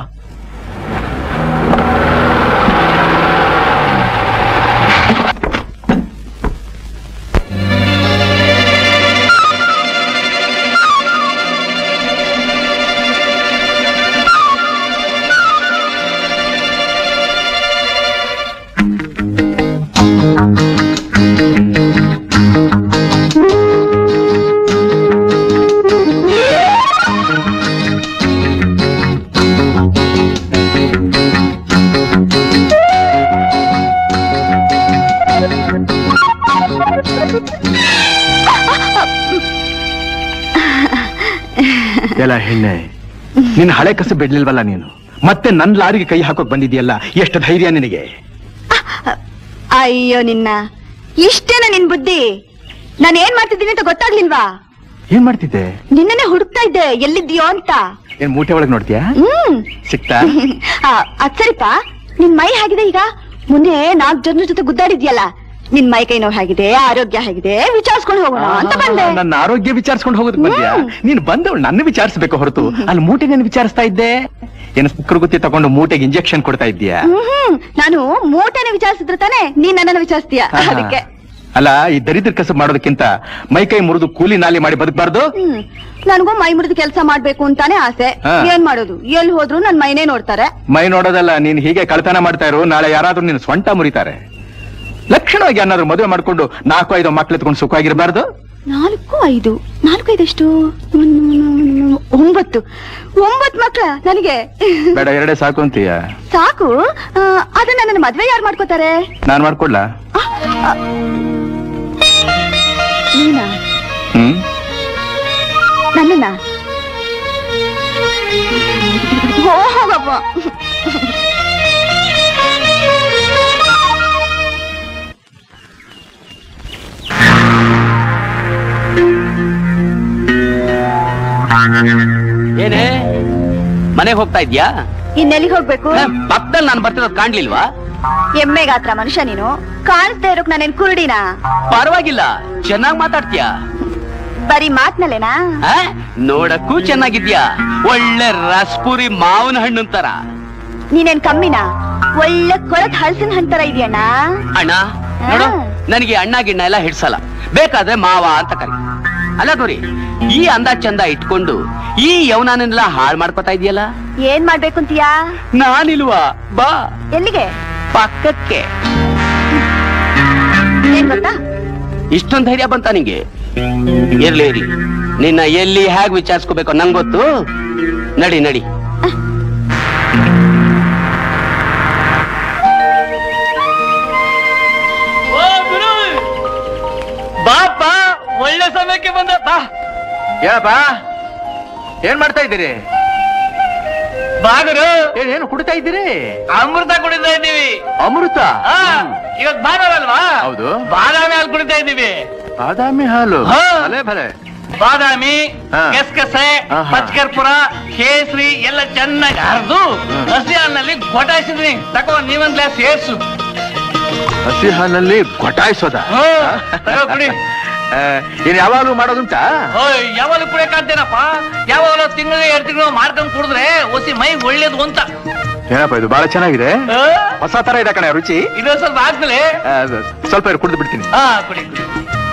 ಎಲ್ಲ ಹೆಣ್ಣೆ ನಿನ್ನ ಹಳೆ ಕಸ ಬಿಡ್ಲಿಲ್ವಲ್ಲ ನೀನು ಮತ್ತೆ ನನ್ ಲಾರಿಗೆ ಕೈ ಹಾಕೋಕ್ ಬಂದಿದ್ಯಲ್ಲ ಎಷ್ಟು ಧೈರ್ಯ ನಿನಗೆ ಅಯ್ಯೋ ನಿನ್ನ ಇಷ್ಟೇನ ನಿನ್ ಬುದ್ಧಿ ನಾನು ಏನ್ ಮಾಡ್ತಿದ್ದೀನಿ ಅಂತ ಗೊತ್ತಾಗ್ಲಿಲ್ವಾ ಏನ್ ಮಾಡ್ತಿದ್ದೆ ನಿನ್ನನ್ನೇ ಹುಡುಕ್ತಾ ಇದ್ದೆ ಎಲ್ಲಿದ್ಯೋ ಅಂತ ಏನ್ ಮೂಟೆ ಒಳಗ್ ನೋಡ್ತೀಯಾ ಹ್ಮ್ ಸಿಕ್ತಾ ಆ, ಅದ್ ಸರಿಪ ನಿನ್ ಮೈ ಹೇಗಿದೆ ಈಗ ಮುಂದೆ ನಾಲ್ಕು ಜನರ ಜೊತೆ ಗುದ್ದಾಡಿದ್ಯಲ್ಲ ನಿನ್ ಮೈ ಕೈ ನೋವು ಹೇಗಿದೆ ಆರೋಗ್ಯ ಹೇಗಿದೆ ವಿಚಾರಿಸ್ಕೊಂಡು ಹೋಗೋಣ ಅಂತ ಬಂದೆ ನನ್ನ ಆರೋಗ್ಯ ವಿಚಾರಿಸ್ಕೊಂಡು ಹೋಗೋದಕ್ಕೆ ಬಂದ್ಯಾ ಹ್ಮ್. ನೀನು ಬಂದವಳು ನನ್ನ ವಿಚಾರಿಸ್ಬೇಕು ಹೊರತು ಅಲ್ಲಿ ಮೂಟೆ ನಾನು ವಿಚಾರಿಸ್ತಾ ಇದ್ದೆ ಏನು ಗುತ್ತಿ ತಗೊಂಡು ಮೂಟೆಗೆ ಇಂಜೆಕ್ಷನ್ ಕೊಡ್ತಾ ಇದ್ದೀಯಾ ಹ್ಮ್ ಹ್ಮ್ ನಾನು ಮೂಟೆನ ವಿಚಾರಿಸಿದ್ರೆ ತಾನೆ ನೀನ್ ನನ್ನನ್ನ ವಿಚಾರಿಸ್ತೀಯ ಅದಕ್ಕೆ ಅಲ್ಲ ಈ ದರಿದ್ರ ಕಸಬ್ ಮಾಡೋದಕ್ಕಿಂತ ಮೈ ಕೈ ಮುರಿದು ಕೂಲಿ ನಾಲಿ ಮಾಡಿ ಬದುಕಬಾರ್ದು ಹ್ಮ್ ನನಗೂ ಮೈ ಮುರಿದು ಕೆಲಸ ಮಾಡ್ಬೇಕು ಅಂತಾನೆ ಆಸೆ ಹಾ. ಏನ್ ಮಾಡೋದು ಎಲ್ಲಿ ಹೋದ್ರು ನನ್ ಮೈನೇ ನೋಡ್ತಾರೆ ಮೈ ನೋಡೋದಲ್ಲ ನೀನ್ ಹೀಗೆ ಕಳ್ತನ ಮಾಡ್ತಾ ಇರು ನಾಳೆ ಯಾರಾದ್ರೂ ನಿನ್ನ ಸ್ವಂಟ ಮುರಿತಾರೆ ಲಕ್ಷಣವಾಗಿ ಏನಾದ್ರು ಮದುವೆ ಮಾಡ್ಕೊಂಡು ನಾಲ್ಕು ಐದು ಮಕ್ಳು ಎತ್ಕೊಂಡು ಸುಖವಾಗಿರ್ಬಾರ್ದು ನಾಲ್ಕು ಐದು ನಾಲ್ಕು ಐದೆಷ್ಟು ಒಂಬತ್ತು ಒಂಬತ್ತು ಮಕ್ಳ ನನಗೆ ಬೇಡ ಎರಡೇ ಸಾಕು ಅಂತೀಯ ಸಾಕು ಆ, ಆದ್ರೆ ನನ್ನ ಮದ್ವೆ ಯಾರು ಮಾಡ್ಕೋತಾರೆ ನಾನ್ ಮಾಡ್ಕೊಡ್ಲಾ ಆ, ಆ, ನೀನಾ ಹ್ಮ್ ನನ್ನನ್ನ ಓ ಹೋಗಪ್ಪ ಏನೇ ಮನೆಗೆ ಹೋಗ್ತಾ ಇದ್ಯಾ ಇನ್ನೆಲ್ಲಿಗೆ ಹೋಗ್ಬೇಕು ಏ, ಪಕ್ಕದಲ್ಲಿ ನಾನು ಬರ್ತಿರೋದು ಕಾಣ್ಲಿಲ್ವಾ ಎಮ್ಮೆ ಗಾತ್ರ ಮನುಷ್ಯ ನೀನು ಕಾಣಿಸ್ತಾ ಇರೋಕ್ ನಾನೇನ್ ಕುರುಡಿನ ಪರವಾಗಿಲ್ಲ ಚೆನ್ನಾಗ್ ಮಾತಾಡ್ತೀಯಾ ಬರೀ ಮಾತ್ನಲ್ಲೇನಾ ಆ? ನೋಡಕ್ಕೂ ಚೆನ್ನಾಗಿದ್ಯಾ ಒಳ್ಳೆ ರಸ್ಪುರಿ ಮಾವಿನ ಹಣ್ಣು ತರ ನೀನೇನ್ ಕಮ್ಮಿನ ಒಳ್ಳೆ ಕೊಳತ್ ಹಲಸಿನ ಹಂತರ ಇದೆಯಣ್ಣ ಅಣ್ಣ ನೋಡು ಆ. ನನಗೆ ಅಣ್ಣ ಗಿಣ್ಣ ಎಲ್ಲ ಹಿಡ್ಸಲ್ಲ ಬೇಕಾದ್ರೆ ಮಾವ ಅಂತ ಕರಿ ಅಲ್ಲ ಗೌರಿ ಈ ಅಂದ ಚಂದ ಇಟ್ಕೊಂಡು ಈ ಯೌವನನೆಲ್ಲ ಹಾಳು ಮಾಡ್ಕೊತಾ ಇದೆಯಲ್ಲ ಏನ್ ಮಾಡ್ಬೇಕು ಅಂತೀಯಾ ನಾನಿಲ್ವಾ ಬಾ ಎಲ್ಲಿಗೆ ಪಕ್ಕಕ್ಕೆ ಏನ್ ಗೊತ್ತಾ ಇಷ್ಟೊಂದ್ ಧೈರ್ಯ ಬಂತ ನಿಂಗೆ ಇರ್ಲಿ ಇರ್ಲಿ ನಿನ್ನ ಎಲ್ಲಿ ಹೇಗ್ ವಿಚಾರಿಸ್ಕೋಬೇಕು ನಂಗ್ ಗೊತ್ತು ನಡಿ ನಡಿ ಬಾಪ ಒಳ್ಳೆ ಸಮಯಕ್ಕೆ ಬಂದ ಬಾ ಏನಪ್ಪ ಏನ್ ಮಾಡ್ತಾ ಇದ್ದೀರಿ ಬಾಗರು ಏನ್ ಏನು ಕುಡಿತಾ ಇದ್ದೀರಿ ಅಮೃತ ಕುಡಿತಾ ಇದ್ದೀವಿ ಅಮೃತ ಆ, ಇವತ್ ಭಾನುವಾರ ಅಲ್ವಾ ಹೌದು. ಬಾದಾಮಿ ಹಾಲು ಕುಡಿತಾ ಇದ್ದೀವಿ ಬಾದಾಮಿ ಹಾಲು ಹಾ. ಭಲೆ ಭಲೆ ಬಾದಾಮಿ ಹಾ. ಕೆಸ್ಕಸೆ ಆಹಾ. ಪಚ್ಕರ್ಪುರ ಕೇಸರಿ ಎಲ್ಲ ಚೆನ್ನಾಗಿ ಹರಿದು ಹಸಿ ಹಾಲಿನಲ್ಲಿ ಗೊಟಾಯಿಸಿದ್ರಿ ತಗೋ ನೀವೊಂದ್ ಗ್ಲಾಸ್ ಸೇರ್ಸು ಹಸಿ ಹಾಲಲ್ಲಿ ಗೊಟಾಯಿಸೋದ ಹ್ಞೂ, ತಗೋ ಕುಡಿ. ಏನ್ ಯಾವಾಗಲೂ ಮಾಡೋದುಂಟಾ ಓಯ್ ಯಾವಾಗ ಕುಡಿಯಕಾಗ್ತೇನಪ್ಪ ಯಾವಾಗ ತಿಂಗಳು ಎರಡು ತಿಂಗಳು ಮಾಡ್ಕೊಂಡ್ ಕುಡಿದ್ರೆ ಒಸಿ ಮೈ ಒಳ್ಳೇದು ಅಂತ ಏನಪ್ಪ ಇದು ಬಹಳ ಚೆನ್ನಾಗಿದೆ ಆ, ಹೊಸ ತರ ಇದೆ ಕಣೆ ರುಚಿ ಇದು ಸ್ವಲ್ಪ ಆದ್ಮೇಲೆ ಆ, ಸ್ವಲ್ಪ ಇರು, ಕುಡಿದು ಬಿಡ್ತೀನಿ ಹಾ ಕುಡಿ ಕುಡಿ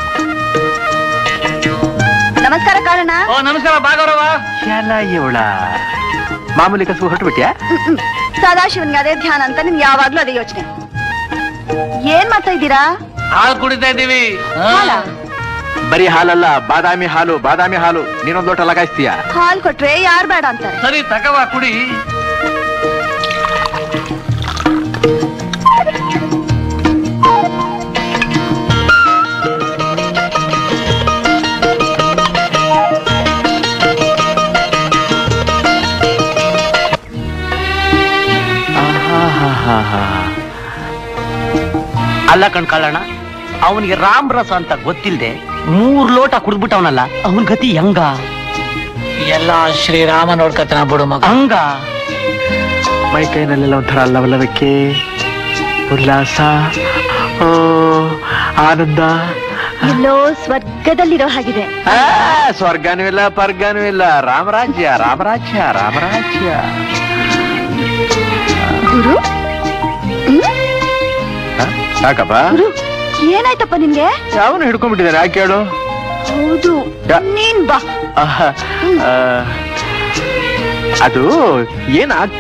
ನಮಸ್ಕಾರ ಕಾರಣ ಓ ನಮಸ್ಕಾರ ಭಾಗವರವ ಎಲ್ಲ ಇವಳ ಮಾಮೂಲಿ ಕಸು ಹೊರಟು ಬಿಟ್ಯಾ ಸದಾಶಿವನ್ಗೆ ಅದೇ ಧ್ಯಾನ ಅಂತ ನಿಮ್ಗೆ ಯಾವಾಗ್ಲೂ ಅದೇ ಯೋಚನೆ ಏನ್ ಮಾಡ್ತಾ ಇದ್ದೀರಾ ಹಾಲು ಕುಡಿತಾ ಇದ್ದೀವಿ ಹಾ. ಹಾಲಾ? ಬರೀ ಹಾಲಲ್ಲ ಬಾದಾಮಿ ಹಾಲು ಬಾದಾಮಿ ಹಾಲು ನೀನೊಂದ್ ಲೋಟ ಲಗಾಯಿಸ್ತೀಯ ಹಾಲ್ ಕೊಟ್ರೆ ಯಾರ್ ಬೇಡ ಅಂತಾರೆ ಸರಿ ತಗವಾ ಕುಡಿ ಅಲ್ಲ ಕಣ್ಕಳ್ಳಣ್ಣ ಅವನಿಗೆ ರಾಮ್ ರಸ ಅಂತ ಗೊತ್ತಿಲ್ದೆ ಮೂರ್ ಲೋಟ ಕುಡ್ಬಿಟ್ಟವನಲ್ಲ ಅವನ್ ಗತಿ ಹೆಂಗ ಎಲ್ಲ ಶ್ರೀರಾಮ ನೋಡ್ಕತನ ಬಿಡು ಮಗ ಹಂಗ ಮೈ ಕೈನಲ್ಲೆಲ್ಲ ಒಂಥರ ಲವಲವಿಕೆ ಉಲ್ಲಾಸ ಓ ಆನಂದ ಎಲ್ಲೋ ಸ್ವರ್ಗದಲ್ಲಿರೋ ಹಾಗಿದೆ ಆ, ಸ್ವರ್ಗನೂ ಇಲ್ಲ ಪರ್ಗನೂ ಇಲ್ಲ ರಾಮರಾಜ್ಯ ರಾಮರಾಜ್ಯ ರಾಮರಾಜ್ಯ ಗುರು ಹ? ಯಾಕಪ್ಪ ಗುರು ಏನಾಯ್ತಪ್ಪ ನಿನ್ಗೆ ಯಾವನು ಹಿಡ್ಕೊಂಡ್ಬಿಟ್ಟಿದ್ದಾರೆ ಯಾಕೆ ಹೇಳು ಹೌದು ಯಾ- ನೀನ್ ಬಾ ಆಹ್, ಆ, ಅದು ಏನಾಗ್ತ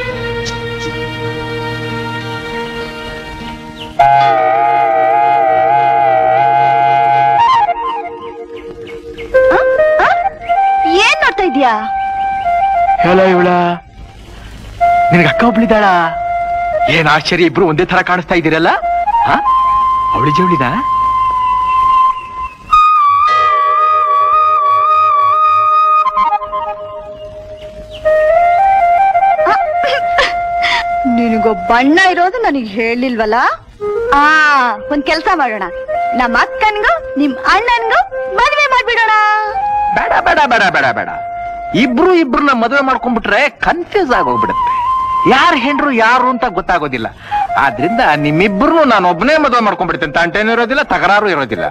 ಆ? ಏನ್ ನೋಡ್ತಾ ಇದೀಯಾ ಹೇಳ ಇವಳ ನಿನಗೆ ಅಕ್ಕ ಒಬ್ಳಿದಾಳ ಏನ್ ಆಶ್ಚರ್ಯ ಇಬ್ರು ಒಂದೇ ತರ ಕಾಣಿಸ್ತಾ ಇದ್ದೀರಲ್ಲ ಅವಳಿ ಜವಳಿದ ನಿನಗೊಬ್ಬ ಬಣ್ಣ ಇರೋದು ನನಗೆ ಹೇಳಿಲ್ವಲ್ಲ ಆ ಒಂದ್ ಕೆಲ್ಸ ಮಾಡೋಣ ನಮ್ಮ ಅಕ್ಕನ್ಗೂ ನಿಮ್ ಅಣ್ಣನ್ಗೂ ಮದ್ವೆ ಮಾಡ್ಬಿಡೋಣ ಬೇಡ ಬೇಡ ಬೇಡ ಬೇಡ ಬೇಡ ಇಬ್ರು ಇಬ್ರನ್ನ ಮದುವೆ ಮಾಡ್ಕೊಂಡ್ಬಿಟ್ರೆ ಕನ್ಫ್ಯೂಸ್ ಆಗೋಗ್ಬಿಡುತ್ತೆ ಯಾರು ಹೆಂಡ್ರು ಯಾರು ಅಂತ ಗೊತ್ತಾಗೋದಿಲ್ಲ ಆದ್ರಿಂದ ನಿಮ್ಮಿಬ್ರು ನಾನು ಒಬ್ಬನೇ ಮದುವೆ ಮಾಡ್ಕೊಂಡ್ಬಿಡ್ತೇನೆ ತಂಟೇನು ಇರೋದಿಲ್ಲ ತಕರಾರು ಇರೋದಿಲ್ಲ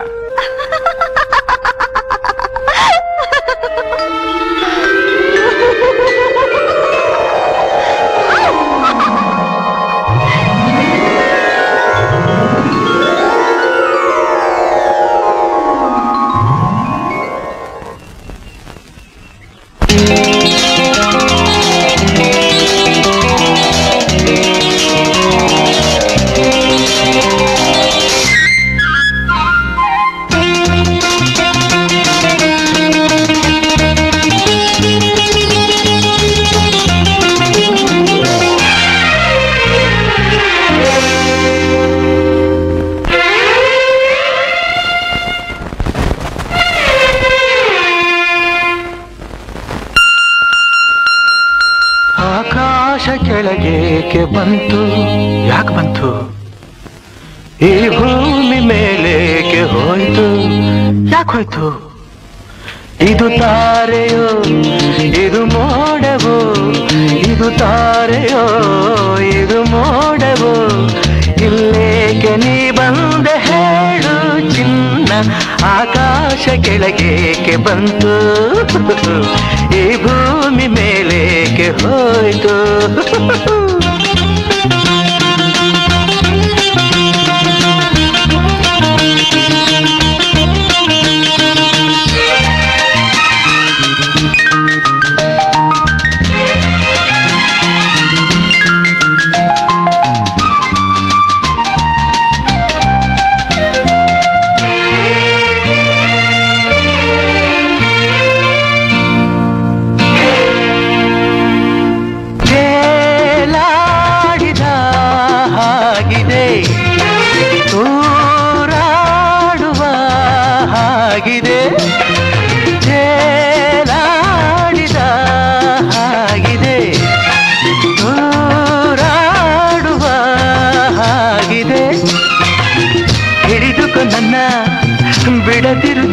ಆಕಾಶ ಕೆಳಗೇಕೆ ಬಂತು ಯಾಕೆ ಬಂತು ಈ ಭೂಮಿ ಮೇಲೇಕೆ ಹೋಯ್ತು ಯಾಕೆ ಹೋಯ್ತು ಇದು ತಾರೆಯೋ ಇದು ಮೋಡವೋ ಇದು ತಾರೆಯೋ ಇದು ಮೋಡವೋ ಇಲ್ಲೇಕೆ ನೀ ಬಂದ ಹೇಳು ಚಿನ್ನ ಆಕಾಶ ಕೆಳಗೇಕೆ ಬಂತು ಈ ಭೂಮಿ ಮೇಲೇಕೆ ಹೋಯ್ತು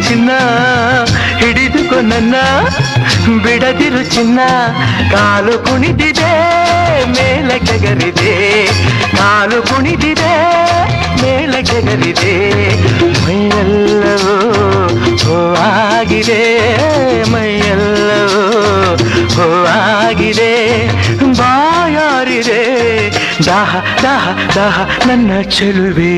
ಚಿನ್ನ ಹಿಡಿದುಕೊ ನನ್ನ ಬಿಡದಿರು ಚಿನ್ನ ಕಾಲು ಕುಣಿದಿದೆ ಮೇಲೆ ಕೆಗರಿದೆ ಕಾಲು ಕುಣಿದಿದೆ ಮೇಲೆ ಕೆಗರಿದೆ ಮೈಯೆಲ್ಲವೂ ಹೂವಾಗಿದೆ ಮೈಯೆಲ್ಲವೂ ಹೂವಾಗಿದೆ ಬಾಯಾರಿದೆ ದಾಹ ದಾಹ ದಾಹ ನನ್ನ ಚೆಲುವೆ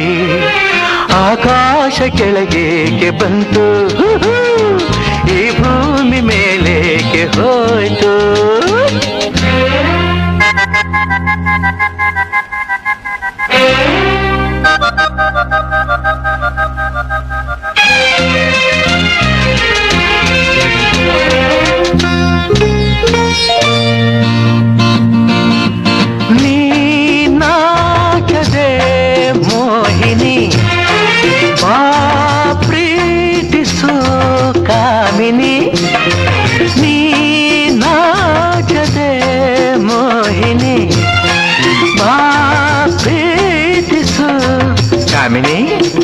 ಆಕಾಶ ಕೆಳಗೇಕೆ ಬಂತು ಈ ಭೂಮಿ ಮೇಲೇಕೆ ಹೋಯ್ತು ನೀನಾಚದೆ ಮೋಹಿನಿ ಬಾ ಪ್ರೀತಿಸು ಕಾಮಿನಿ ನೀನಾಚದೆ ಮೋಹಿನಿ ಬಾ ಪ್ರೀತಿಸು ಕಾಮಿನಿ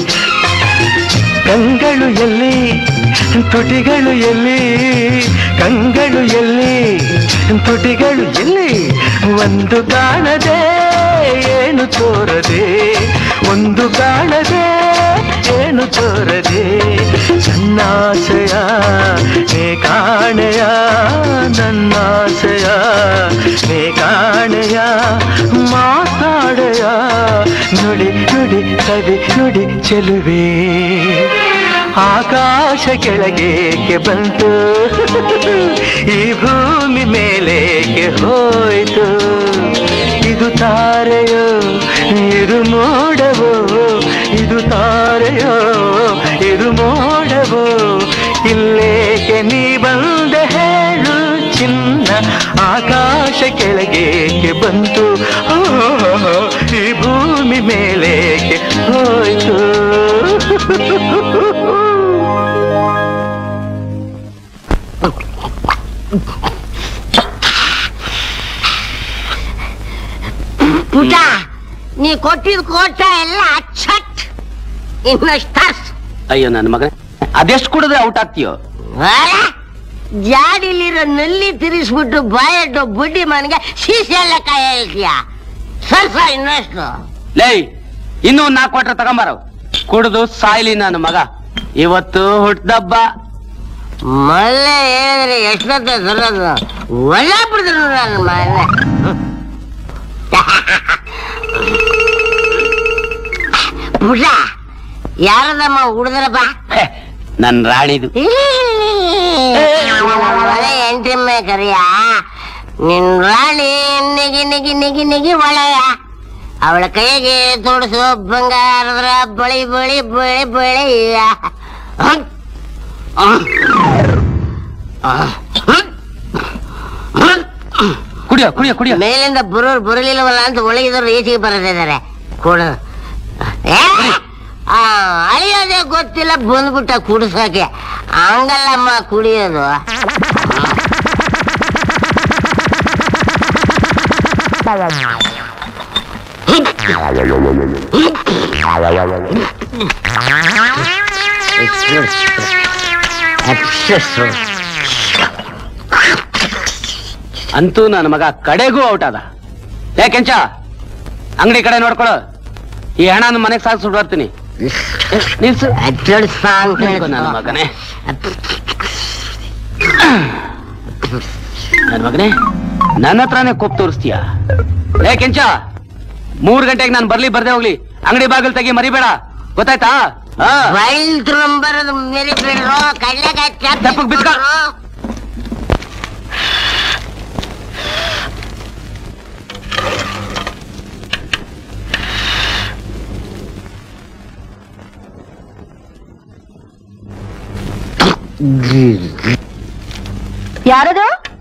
ಕಂಗಳು ಎಲ್ಲಿ ತುಟಿಗಳು ಎಲ್ಲಿ ಕಂಗಳು ಎಲ್ಲಿ ತುಟಿಗಳು ಎಲ್ಲಿ ಒಂದು ಕಾಣದೆ ಏನು ತೋರದೆ ಒಂದು ಕಾಣದೆ ಏನು ತೋರದೆ ನನ್ನಾಸೆಯ ನೀ ಕಾಣೆಯ ನನ್ನಾಸೆಯ ನೀ ಕಾಣೆಯ ಮಾತಾಡೆಯ ನುಡಿ ನುಡಿ ಕವಿ ನುಡಿ ಚೆಲುವೆ ಆಕಾಶ ಕೆಳಗೇಕೆ ಬಂತು ಈ ಭೂಮಿ ಮೇಲೇಕೆ ಹೋಯ್ತು ಇದು ತಾರೆಯೋ ಇದು ಮೋಡವೋ ಇದು ತಾರೆಯೋ ಇದು ಮೋಡವೋ ಇಲ್ಲೇಕೆ ನೀ ಬಂದೆ ಹೇಳು ಚಿನ್ನ ಆಕಾಶ ಕೆಳಗೇಕೆ ಬಂತು ಓ, ಈ ಭೂಮಿ ಮೇಲೇಕೆ ಹೋಯ್ತು ಪುಟ ನೀ ಕೊಟ್ಟಿದ್ ಕೋಟ ಎಲ್ಲ ಅಚ್ಚಟ್ ಇನ್ನಷ್ಟು ಅಯ್ಯೋ ನನ್ನ ಮಗನೇ ಅದೆಷ್ಟು ಕುಡಿದ್ರೆ ಔಟ್ ಆಗ್ತೀಯೋ ಜಾಡಿಲಿರೋ ನಲ್ಲಿ ತಿರ್ಗಿಸ್ಬಿಟ್ಟು ಬಾಯಟ್ಟು ಬುಡ್ಡಿ ಮನೆಗೆ ಸೀಸೆ ಎಲ್ಲ ಕಾಯ ಹೇಳ್ತೀಯ ಸರ್ ಸರ್ ಇನ್ನಷ್ಟು ಲೇ ಇನ್ನೂ ಒಂದ್ ನಾಲ್ಕು ಕ್ವಾಟ್ರ್ ತಗೊಂಬಾರ ಕುಡಿದು ಸಾಯ್ಲಿ ನನ್ನ ಮಗ ಇವತ್ತು ಹುಟ್ಟದಬ್ಬ ಮೊನ್ನೆ ಹೇಳಿದ್ರೆ ಎಷ್ಟೊತ್ತ ಸರೋದು ಒಳ್ಳೆ ಬಿಡಿದ್ರು ನನ್ನ ಮನೆ ಪುಟ ಯಾರದಮ್ಮ ಹುಡುದ್ರಪ್ಪ ನನ್ ರಾಣಿದು ಮನೆ ಎಂಟಿಮ್ಮೆ ಕರಿಯ ನಿನ್ ರಾಣಿ ನಿಗಿ ನಿಗಿ ನಿಗಿ ನಿಗಿ ಒಳೆಯ ಅವಳ ಕೈಗೆ ತೋಡಿಸು ಬಂಗಾರದ ಬಳಿ ಬಳಿ ಬಳಿ ಬಳಿಯ ಕುಡಿಯೋ ಕುಡಿಯೋ ಕುಡಿಯೋ ಮೇಲಿಂದ ಬರೋರು ಬರಲಿಲ್ಲವಲ್ಲ ಅಂತ ಒಳಗಿದವರು ಈಚೆಗೆ ಬರದಿದ್ದಾರೆ ಕೊಡು ಏ? ಆ, ಅಳಿಯೋದೇ ಗೊತ್ತಿಲ್ಲ ಬಂದ್ಬಿಟ್ಟ ಕುಡಿಸೋಕೆ ಹಂಗಲ್ಲಮ್ಮ ಕುಡಿಯೋದು ಅಂತೂ ನನ್ನ ಮಗ ಕಡೆಗೂ ಔಟ್ ಅದ ಏ ಕೆಂಚ ಅಂಗಡಿ ಕಡೆ ನೋಡ್ಕೊಳು ಈ ಹಣ ಮನೆಗೆ ಸಾಗಿಸ್ಬಿಟ್ಟು ಬರ್ತೀನಿ ನಿಲ್ಸು ನಿಲ್ಕೊ ನನ್ನ ಮಗನೇ ನನ್ನ ಮಗನೇ ನನ್ನ ಹತ್ರನೇ ಕೋಪ್ ತೋರಿಸ್ತೀಯ ಏ ಕೆಂಚ ಮೂರ್ ಗಂಟೆಗೆ ನಾನು ಬರ್ಲಿ ಬರ್ದೆ ಹೋಗ್ಲಿ ಅಂಗಡಿ ಬಾಗಿಲು ತೆಗಿ ಮರಿಬೇಡ ಗೊತ್ತಾಯ್ತಾ ಹಾ ಬೈಲ್ ತುಂಬರದು ಮೇರಿ ಬಿಡ್ರು ಕಡ್ಲೆಕಾಯಿ ತೆಪ್ಪಗ್ ಬಿಸ್ಕ- ಯಾರದು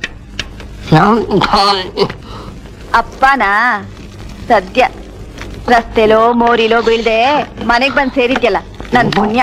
ಅಪ್ಪನಾ ಸದ್ಯ ರಸ್ತೆಲೋ ಮೋರಿಲೋ ಬೀಳ್ದೆ ಮನೆಗ್ ಬಂದ್ ಸೇರಿದ್ಯಲ್ಲ ನನ್ ಪುಣ್ಯ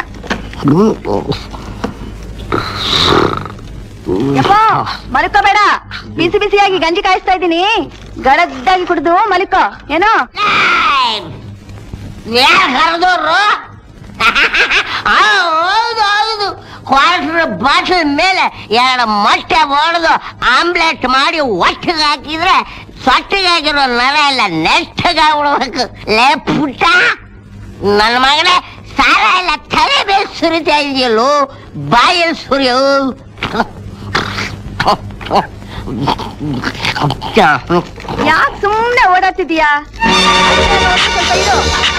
ಯಪ್ಪ ಮಲ್ಕೋಬೇಡ ಬಿಸಿ ಬಿಸಿಯಾಗಿ ಗಂಜಿ ಕಾಯಿಸ್ತಾ ಇದ್ದೀನಿ ಗಡದ್ದಾಗಿ ಕುಡ್ದು ಮಲ್ಕೋ ಏನೋ ಯಾರು ಹರಿದವ್ರು ಆ, ಹೌದು ಹೌದು ಕ್ವಾರ್ಟರ್ ಬಾಟಲ್ ಮೇಲೆ ಎರಡು ಮೊಟ್ಟೆ ಹೊಡೆದು ಆಮ್ಲೆಟ್ ಮಾಡಿ ಒಟ್ಟಿಗೆ ಹಾಕಿದ್ರೆ ಸೊಟ್ಟಿಗಾಗಿರೋ ನರ ಎಲ್ಲ ನೆಟ್ಟಗಾಗ್ಬಿಡ್ಬೇಕು ಲೇ ಪುಟ್ಟ ನನ್ನ ಮಗನೇ ಸಾರ ಎಲ್ಲ ತಲೆ ಮೇಲೆ ಸುರಿತಾ ಇದೆಯಲ್ಲೋ ಬಾಯಲ್ಲಿ ಸುರಿಯೋ ಯಾಕೆ ಸುಮ್ನೆ ಓಡಾಡ್ತಿದೀಯಾ ಸ್ವಲ್ಪ ಇರು.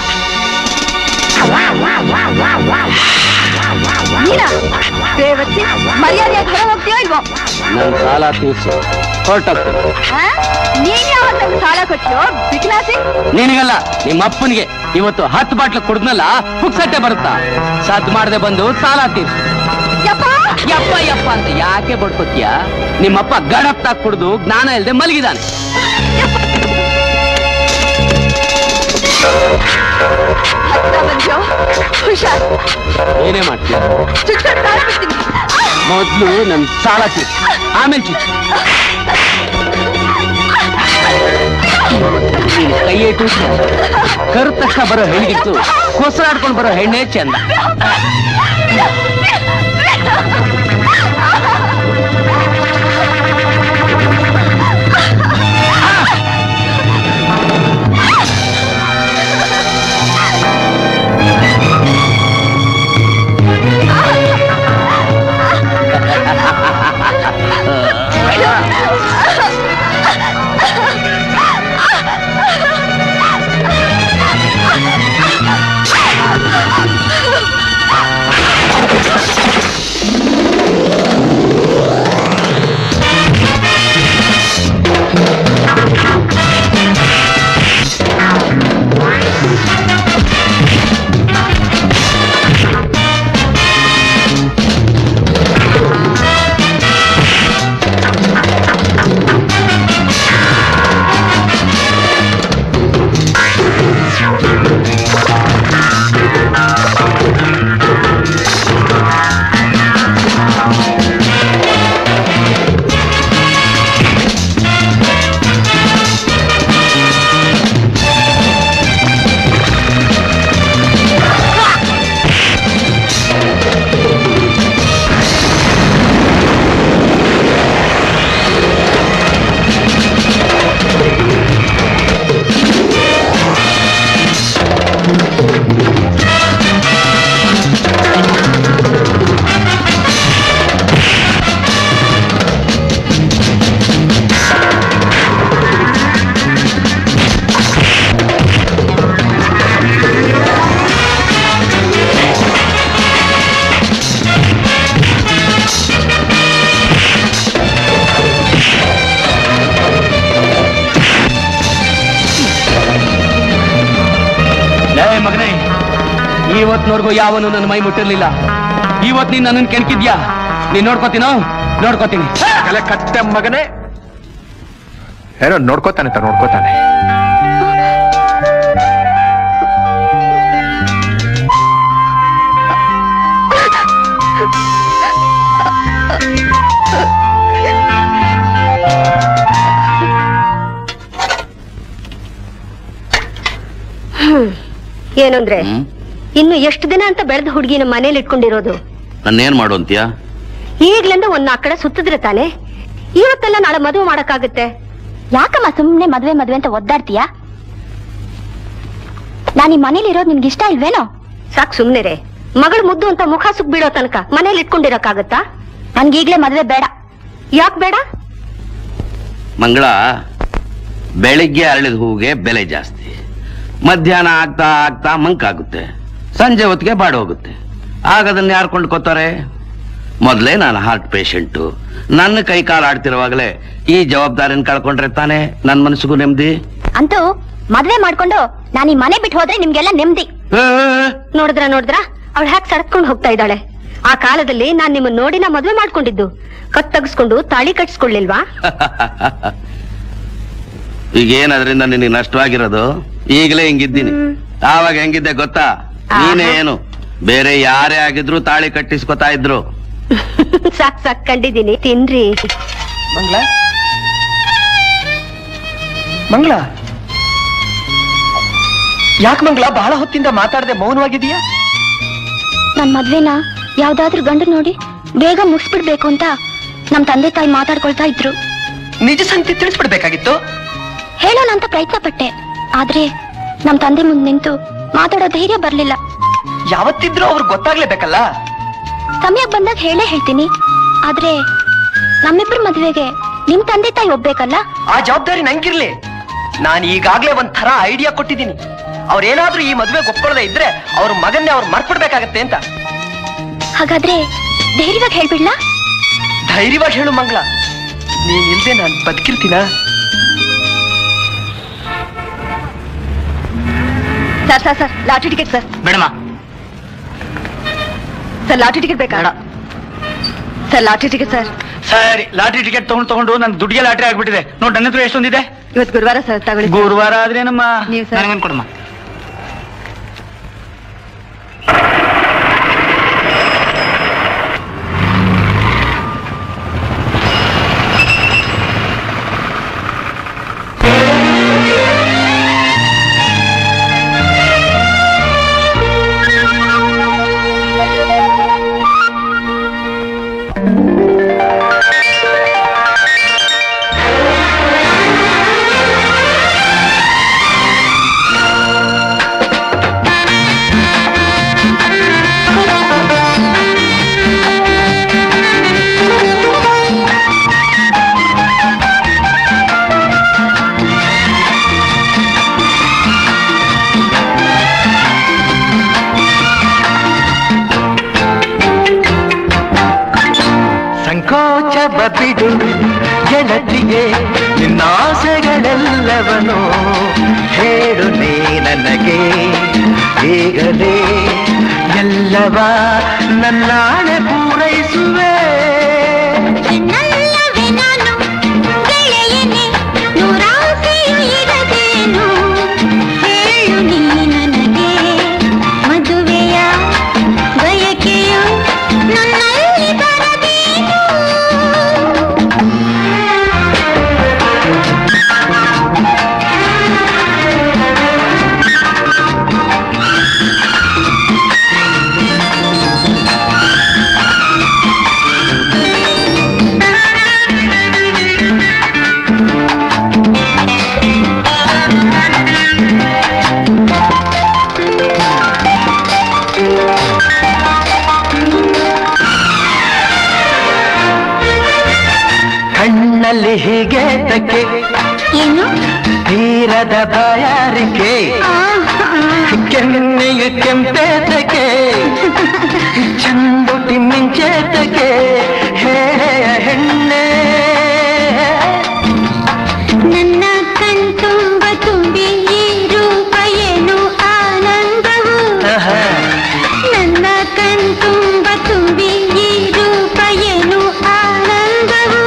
ನೀನಾ? ರೇವತಿ ಮರ್ಯಾದೆಯಾಗಿ ಹೊರ ಹೋಗ್ತೀಯೋ ಇಲ್ವೋ ನನ್ನ ಸಾಲ ತೀರ್ಸು ಹೊರಟೋಗ್ತೀನಿ ಆ? ನೀನ್ ಯಾವತ್ತ ಸಾಲ ಕೊಟ್ಟಿಯೋ ಬಿಕ್ನಾಸಿ ನಿನಗಲ್ಲ ನಿಮ್ಮ ಅಪ್ಪನಿಗೆ ಇವತ್ತು ಹತ್ತು ಬಾಟ್ಲು ಕುಡ್ದ್ನಲ್ಲ ಪುಕ್ಸಟ್ಟೆ ಬರುತ್ತಾ ಸದ್ ಮಾಡದೆ ಬಂದು ಸಾಲ ತೀರ್ಸು ಯಪ್ಪ ಯಪ್ಪ ಯಪ್ಪ ಅಂತ ಯಾಕೆ ಬಡ್ಕೋತೀಯ ನಿಮ್ಮಪ್ಪ ಗಡಪ್ತಾಗ್ ಕುಡ್ದು ಜ್ಞಾನ ಇಲ್ದೆ ಮಲಗಿದಾನೆ ಹತ್ರ ಬಂದ್ಯೋ ಹುಷಾರ್ ಏನೇ ಮಾಡ್ತೀಯ ಚುಚ್ಕೊಂಡು ಸಾಲ ಬಿಡ್ತೀನಿ ಮೊದ್ಲು ನನ್ ಸಾಲ ತೀರ್ಸು ಆಮೇಲೆ ಚುಚ್ಚು ನೀನು ಕೈ ಇಟ್ಟು ಕರು ತಕ್ಷಣ ಬರೋ ಹೆಣ್ಣಿಗಿತ್ತು ಕೊಸರಾಡ್ಕೊಂಡು ಬರೋ ಹೆಣ್ಣೇ ಚಂದ ಲೇ ಮಗನೇ ಇವತ್ನವರೆಗೂ ಯಾವನು ನನ್ನ ಮೈ ಮುಟ್ಟಿರ್ಲಿಲ್ಲ ಇವತ್ ನೀನ್ ನನ್ನನ್ನು ಕೆಣಕಿದ್ಯಾ ನೀನ್ ನೋಡ್ಕೋತೀನೋ ನೋಡ್ಕೋತೀನಿ ತಲೆ ಕತ್ತೆ ಮಗನೇ ಏನೋ ನೋಡ್ಕೋತಾನೆ ತ ನೋಡ್ಕೋತಾನೆ ಏನಂದ್ರೆ ಇನ್ನು ಎಷ್ಟು ದಿನ ಅಂತ ಬೆಳೆದ ಹುಡುಗಿನ ಮನೇಲಿ ಇಟ್ಕೊಂಡಿರೋದು ನನ್ನೇನ್ ಮಾಡು ಅಂತೀಯ ಈಗ್ಲಿಂದ ಒಂದ್ ನಾಲ್ಕು ಕಡೆ ಸುತ್ತಿದ್ರೆ ತಾನೆ ಇವತ್ತೆಲ್ಲ ನಾಳೆ ಮದುವೆ ಮಾಡಕ್ಕಾಗುತ್ತೆ ಯಾಕಮ್ಮ ಸುಮ್ನೆ ಮದ್ವೆ ಮದ್ವೆ ಅಂತ ಒದ್ದಾಡ್ತೀಯಾ ನಾನು ಈ ಮನೇಲಿ ಇರೋದು ನಿನ್ಗೆ ಇಷ್ಟ ಇಲ್ವೇನೋ ಸಾಕ್ ಸುಮ್ನೆರೆ ಮಗಳು ಮುದ್ದು ಅಂತ ಮುಖ ಸುಕ್ ಬೀಳೋ ತನಕ ಮನೇಲಿ ಇಟ್ಕೊಂಡಿರಕ್ಕಾಗತ್ತಾ ನನ್ಗೆ ಈಗ್ಲೇ ಮದ್ವೆ ಬೇಡ ಯಾಕ್ ಬೇಡ ಮಂಗಳ ಬೆಳಿಗ್ಗೆ ಅರಳಿದ ಹೂವಿಗೆ ಬೆಲೆ ಜಾಸ್ತಿ ಮಧ್ಯಾಹ್ನ ಆಗ್ತಾ ಆಗ್ತಾ ಮಂಕಾಗುತ್ತೆ ಸಂಜೆ ಹೊತ್ತಿಗೆ ಬಾಡಿ ಹೋಗುತ್ತೆ ಆಗ ಅದನ್ನ ಯಾರು ಕೊಂಡ್ಕೋತಾರೆ ಮೊದಲೇ ನಾನು ಹಾರ್ಟ್ ಪೇಷಂಟು ನನ್ನ ಕೈ ಕಾಲು ಆಡ್ತಿರುವಾಗಲೇ ಈ ಜವಾಬ್ದಾರಿನ ಕಳ್ಕೊಂಡ್ರೆ ತಾನೇ ನನ್ನ ಮನಸ್ಸಿಗೂ ನೆಮ್ಮದಿ ಅಂತೂ ಮದ್ವೆ ಮಾಡ್ಕೊಂಡು ನಾನು ಈ ಮನೆ ಬಿಟ್ಟು ಹೋದ್ರೆ ನಿಮ್ಗೆಲ್ಲ ನೆಮ್ಮದಿ ನೋಡಿದ್ರ ನೋಡಿದ್ರ ಅವಳು ಹ್ಯಾಕ್ ಸಡತ್ಕೊಂಡು ಹೋಗ್ತಾ ಇದ್ದಾಳೆ ಆ ಕಾಲದಲ್ಲಿ ನಾನ್ ನಿಮ್ಮನ್ನ ನೋಡಿ ನಾ ಮದ್ವೆ ಮಾಡ್ಕೊಂಡಿದ್ದು ಕತ್ ತಗಸ್ಕೊಂಡು ತಾಳಿ ಕಟ್ಸ್ಕೊಳ್ಳಿಲ್ವಾ ಈಗ ಏನ್ ಅದರಿಂದ ನಿನಗೆ ನಷ್ಟವಾಗಿರೋದು ಈಗಲೇ ಹಿಂಗಿದ್ದೀನಿ ಆವಾಗ ಹೆಂಗಿದ್ದೆ ಗೊತ್ತಾ ನೀನೇ ಏನು ಬೇರೆ ಯಾರೇ ಆಗಿದ್ರು ತಾಳಿ ಕಟ್ಟಿಸ್ಕೊತಾ ಇದ್ರು ಸಾಕ್ ಸಾಕ್ ಕಂಡಿದ್ದೀನಿ ತಿನ್ರಿ ಮಂಗ್ಲ ಮಂಗ್ಲ ಯಾಕೆ ಮಂಗ್ಲ ಬಹಳ ಹೊತ್ತಿಂದ ಮಾತಾಡದೆ ಮೌನವಾಗಿದೀಯಾ ನನ್ ಮದ್ವೆನ ಯಾವ್ದಾದ್ರೂ ಗಂಡು ನೋಡಿ ಬೇಗ ಮುಗಿಸ್ಬಿಡ್ಬೇಕು ಅಂತ ನಮ್ ತಂದೆ ತಾಯಿ ಮಾತಾಡ್ಕೊಳ್ತಾ ಇದ್ರು ನಿಜ ಸಂಗತಿ ತಿಳಿಸ್ಬಿಡ್ಬೇಕಾಗಿತ್ತು ಹೇಳೋಣ ಅಂತ ಪ್ರಯತ್ನ ಪಟ್ಟೆ ಆದ್ರೆ ನಮ್ ತಂದೆ ಮುಂದೆ ನಿಂತು ಮಾತಾಡೋ ಧೈರ್ಯ ಬರ್ಲಿಲ್ಲ ಯಾವತ್ತಿದ್ರೂ ಅವ್ರಿಗೆ ಗೊತ್ತಾಗ್ಲೇಬೇಕಲ್ಲ ಸಮಯ ಬಂದಾಗ ಹೇಳೇ ಹೇಳ್ತೀನಿ ಆದ್ರೆ ನಮ್ಮಿಬ್ಬರ ಮದ್ವೆಗೆ ನಿಮ್ ತಂದೆ ತಾಯಿ ಒಬ್ಬೇಕಲ್ಲ ಆ ಜವಾಬ್ದಾರಿ ನಂಗಿರ್ಲಿ ನಾನು ಈಗಾಗ್ಲೇ ಒಂದ್ ಥರ ಐಡಿಯಾ ಕೊಟ್ಟಿದ್ದೀನಿ ಅವ್ರೇನಾದ್ರೂ ಈ ಮದ್ವೆಗೆ ಒಪ್ಕೊಳ್ಳದೆ ಇದ್ರೆ ಅವ್ರ ಮಗನ್ನೇ ಅವ್ರು ಮರ್ತ್ಬಿಡ್ಬೇಕಾಗತ್ತೆ ಅಂತ ಹಾಗಾದ್ರೆ ಧೈರ್ಯವಾಗಿ ಹೇಳ್ಬಿಡ್ಲಾ ಧೈರ್ಯವಾಗಿ ಹೇಳು ಮಂಗಳ ನೀನ್ ಇಲ್ದೆ ನಾನ್ ಬದುಕಿರ್ತೀನ sir sir sir lottery ticket sir ಬೇಡಮ್ಮ ಸರ್ ಲಾಟ್ರಿ ಟಿಕೆಟ್ ಬೇಕಾ ಸರ್ ಲಾಟ್ರಿ ಟಿಕೆಟ್ ಸರ್ ಸರಿ ಲಾಟ್ರಿ ಟಿಕೆಟ್ ತಗೊಂಡು ತಗೊಂಡು ನನ್ ದುಡ್ಡಿಗೆ ಲಾಟ್ರಿ ಆಗ್ಬಿಟ್ಟಿದೆ ನೋಡಿ ನನ್ನ ಹತ್ರ ಎಷ್ಟೊಂದಿದೆ ಇವತ್ತು ಗುರುವಾರ ಸರ್ ತಗೊಳ್ಳಿ ಗುರುವಾರ ಆದ್ರೆ ನಮ್ಮ ನೀವು ಸರ್. ನನಗೊಂದು ಕೊಡಮ್ಮ ಸಂಕೋಚ ಬಿಡು ಗೆಳತಿಗೆ ನಿನ್ನಾಸೆಗಳೆಲ್ಲವನು ಹೇಳು ನೀ ನನಗೆ ಈಗಲೇ ಎಲ್ಲವ ನನ್ನಾಣೆ ಪೂರೈಸುವೆ ನನ್ನಲ್ಲವೇ ನಾನು ಗೆಳೆಯನೇ ನೂರಾಸೆಯು ಇರದೇನು ಹೇಳು ನೀ ನನಗೆ ಮದುವೆಯ ಬಯಕೆಯು ನನ್ನಲ್ಲಿ ಬರದೇನು ಕಣ್ಣಲ್ಲಿ ಹೀಗೆ ತಕ್ಕೆ ಏನು ತೀರದ ಬಾಯಾರಿಕೆ ಕೆನ್ನೆಯ ಕೆಂಪೇತಕ್ಕೆ ಚಂದುಟಿ ಮಿಂಚೇತಕ್ಕೆ ಹೇಳೆಯ ಹೆಣ್ಣೆ ನನ್ನ ಕಣ್ತುಂಬ ತುಂಬಿ ಈ ರೂಪ ಏನು ಆನಂದವು ಆಹಾ. ನನ್ನ ಕಣ್ತುಂಬ ತುಂಬಿ ಈ ರೂಪ ಏನು ಆನಂದವು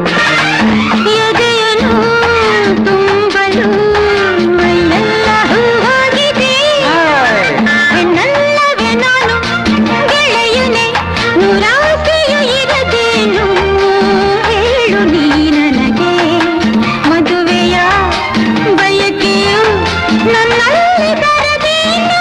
ಎದೆಯನು ತುಂಬಲು ಮೈಯೆಲ್ಲ ಹೂವಾಗಿದೆ ಹೆಣ್ಣಲ್ಲವೇ ನಾನು ಗೆಳೆಯನೆ ನೂರಾಸೆಯು ಇರದೇನು ಹೇಳು ನೀ ನನಗೆ ಮದುವೆಯ ಬಯಕೆಯು ನನ್ನಲ್ಲಿ ಬರದೇನು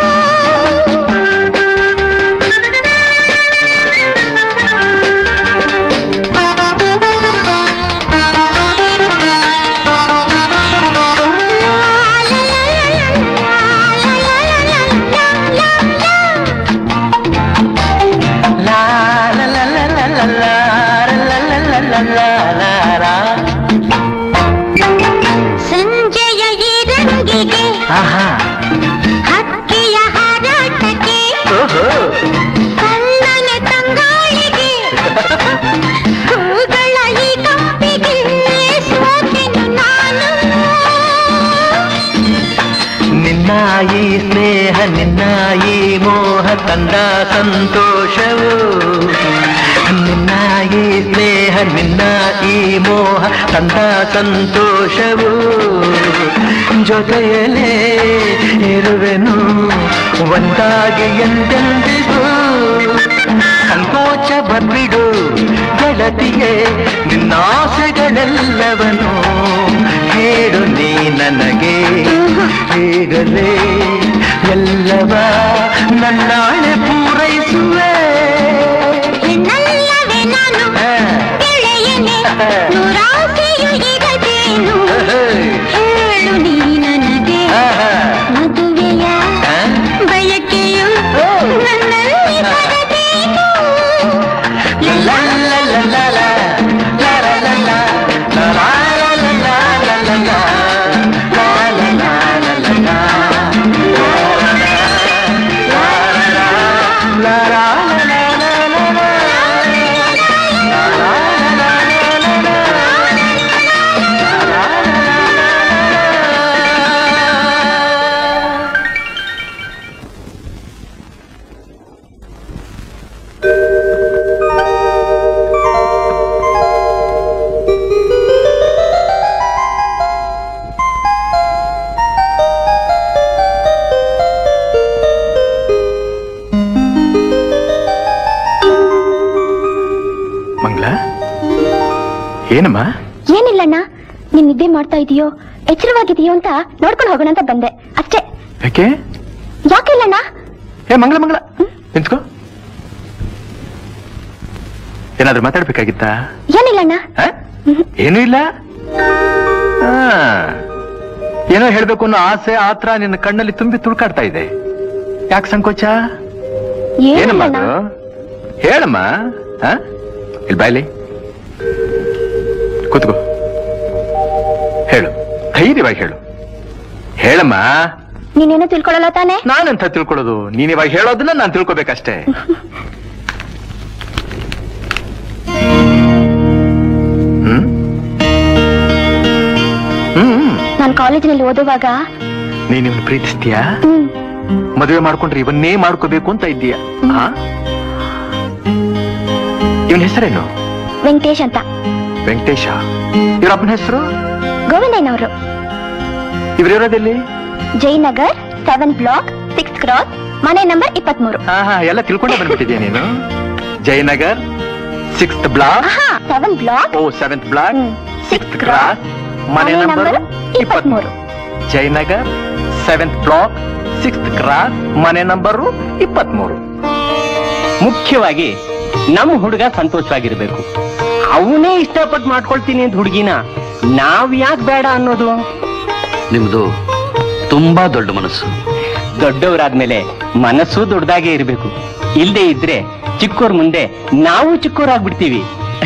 ಲಾ ಲಾ ಲಾ ಲಾ ಲಾ ಲಾ ಲಾ ಲಾ ಲಾ ಲಾ ಲಾ ಲಾ ಲಾ ಲಾ. ಸಂಜೆಯ ಈ ರಂಗಿಗೆ ಆಹಾ ಹಕ್ಕಿಯ ಹಾರಾಟಕ್ಕೆ ಓಹೋ ಕಣ್ಣನ ತಂಗಾಳಿಗೆ ಹೂಗಳ ಈ ಕಂಪಿಗೆ ಸೋತೆನು ನಾನು ನಿನ್ನ ಈ ಸ್ನೇಹ ನಿನ್ನ ಈ ಮೋಹ ತಂದ ಸಂತೋಷವು ನಿನ್ನ ಈ ಸ್ನೇಹ ನಿನ್ನ ಈ ಮೋಹ ತಂದ ಸಂತೋಷವು ಜೊತೆಯಲೇ ಇರುವೆನು ಒಂದಾಗಿ ಎಂದೆಂದಿಗೂ ಸಂಕೋಚ ಬರ್ಬಿಡು ಗೆಳತಿಗೆ ನಿನ್ನಾಸೆಗಳೆಲ್ಲವನು ಹೇಳು ನೀ ನನಗೆ ಈಗಲೇ ಎಲ್ಲವ ನನ್ನಾಳೆ ಪೂರೈ ಏನಮ್ಮ ಏನಿಲ್ಲಣ್ಣ ನೀನ್ ನಿದ್ದೆ ಮಾಡ್ತಾ ಇದೀಯೋ ಎಚ್ಚರವಾಗಿದೆಯೋ ಅಂತ ನೋಡ್ಕೊಂಡು ಹೋಗೋಣ ಅಂತ ಬಂದೆ ಅಷ್ಟೇ ಯಾಕೆ ಯಾಕಿಲ್ಲಣ್ಣ ಏ ಮಂಗಳ ಮಂಗಳ ನಿಂತ್ಕೋ ಏನಾದ್ರೂ ಮಾತಾಡ್ಬೇಕಾಗಿತ್ತಾ ಏನಿಲ್ಲಣ್ಣ ಹ? ಏನೂ ಇಲ್ಲ ಆ, ಏನೋ ಹೇಳ್ಬೇಕು ಅನ್ನೋ ಆಸೆ ಆತ್ರ ನಿನ್ನ ಕಣ್ಣಲ್ಲಿ ತುಂಬಿ ತುಳ್ಕಾಡ್ತಾ ಇದೆ ಯಾಕೆ ಸಂಕೋಚ ಏನಮ್ಮ ಏನಿಲ್ಲಣ್ಣ ಅದು ಹೇಳಮ್ಮ ಹ? ಇಲ್ಲಿ ಬಾಯ್ಲಿ ಕೂತ್ಕೋ ಹೇಳು ಧೈರ್ಯವಾಗಿ ಹೇಳು ಹೇಳಮ್ಮ ನೀನೇನು ತಿಳ್ಕೊಳ್ಳಲ್ಲ ತಾನೇ ನಾನೆಂತ ತಿಳ್ಕೊಳ್ಳೋದು ನೀನ್ ಇವಾಗ ಹೇಳೋದನ್ನ ನಾನು ತಿಳ್ಕೊಬೇಕಷ್ಟೇ ಹ್ಮ್ ಹ್ಮ್ ನಾನ್ ಕಾಲೇಜಿನಲ್ಲಿ ಓದುವಾಗ ನೀನ್ ಇವನ್ ಪ್ರೀತಿಸ್ತೀಯಾ ಹ್ಮ್ ಮದುವೆ ಮಾಡ್ಕೊಂಡ್ರೆ ಇವನ್ನೇ ಮಾಡ್ಕೋಬೇಕು ಅಂತ ಇದ್ದೀಯ ಹಾ ಇವನ್ ಹೆಸರೇನು ವೆಂಕಟೇಶ್ ಅಂತ ವೆಂಕಟೇಶ ಇವ್ರ ಅಪ್ಪನ ಹೆಸರು ಗೋವಿಂದಯ್ಯನವರು ಇವ್ರಿರೋದೆಲ್ಲಿ Jayanagar seven block six cross ಮನೆ ನಂಬರ್ ಇಪ್ಪತ್ಮೂರು ಹಾ ಹಾ ಎಲ್ಲ ತಿಳ್ಕೊಂಡೆ ಬಂದ್ಬಿಟ್ಟಿದ್ಯಾ ನೀನು ಜಯನಗರ್ ಸಿಕ್ಸ್ತ್ ಬ್ಲಾಕ್ ಆಹಾ ಸೆವೆನ್ ಬ್ಲಾಕ್ ಓ ಸೆವೆಂತ್ ಬ್ಲಾಕ್ ಸಿಕ್ಸ್ ಕ್ರಾಸ್ ಮನೆ ನಂಬರ್ ಇಪ್ಪತ್ಮೂರು Jayanagar seventh block sixth cross ಮನೆ ನಂಬರು ಇಪ್ಪತ್ಮೂರು ಮುಖ್ಯವಾಗಿ ನಮ್ಮ ಹುಡುಗ ಸಂತೋಷವಾಗಿರ್ಬೇಕು ಅವನೇ ಇಷ್ಟಪಟ್ಟು ಮಾಡ್ಕೊಳ್ತೀನಿ ಅಂತ ಹುಡುಗಿನ ನಾವ್ ಯಾಕೆ ಬೇಡ ಅನ್ನೋದು ನಿಮ್ದು ತುಂಬಾ ದೊಡ್ಡ ಮನಸ್ಸು ದೊಡ್ಡವರಾದ್ಮೇಲೆ ಮನಸ್ಸು ದೊಡ್ಡದಾಗೆ ಇರಬೇಕು ಇಲ್ದೇ ಇದ್ರೆ ಚಿಕ್ಕೋರ್ ಮುಂದೆ ನಾವು ಚಿಕ್ಕೋರಾಗ್ಬಿಡ್ತೀವಿ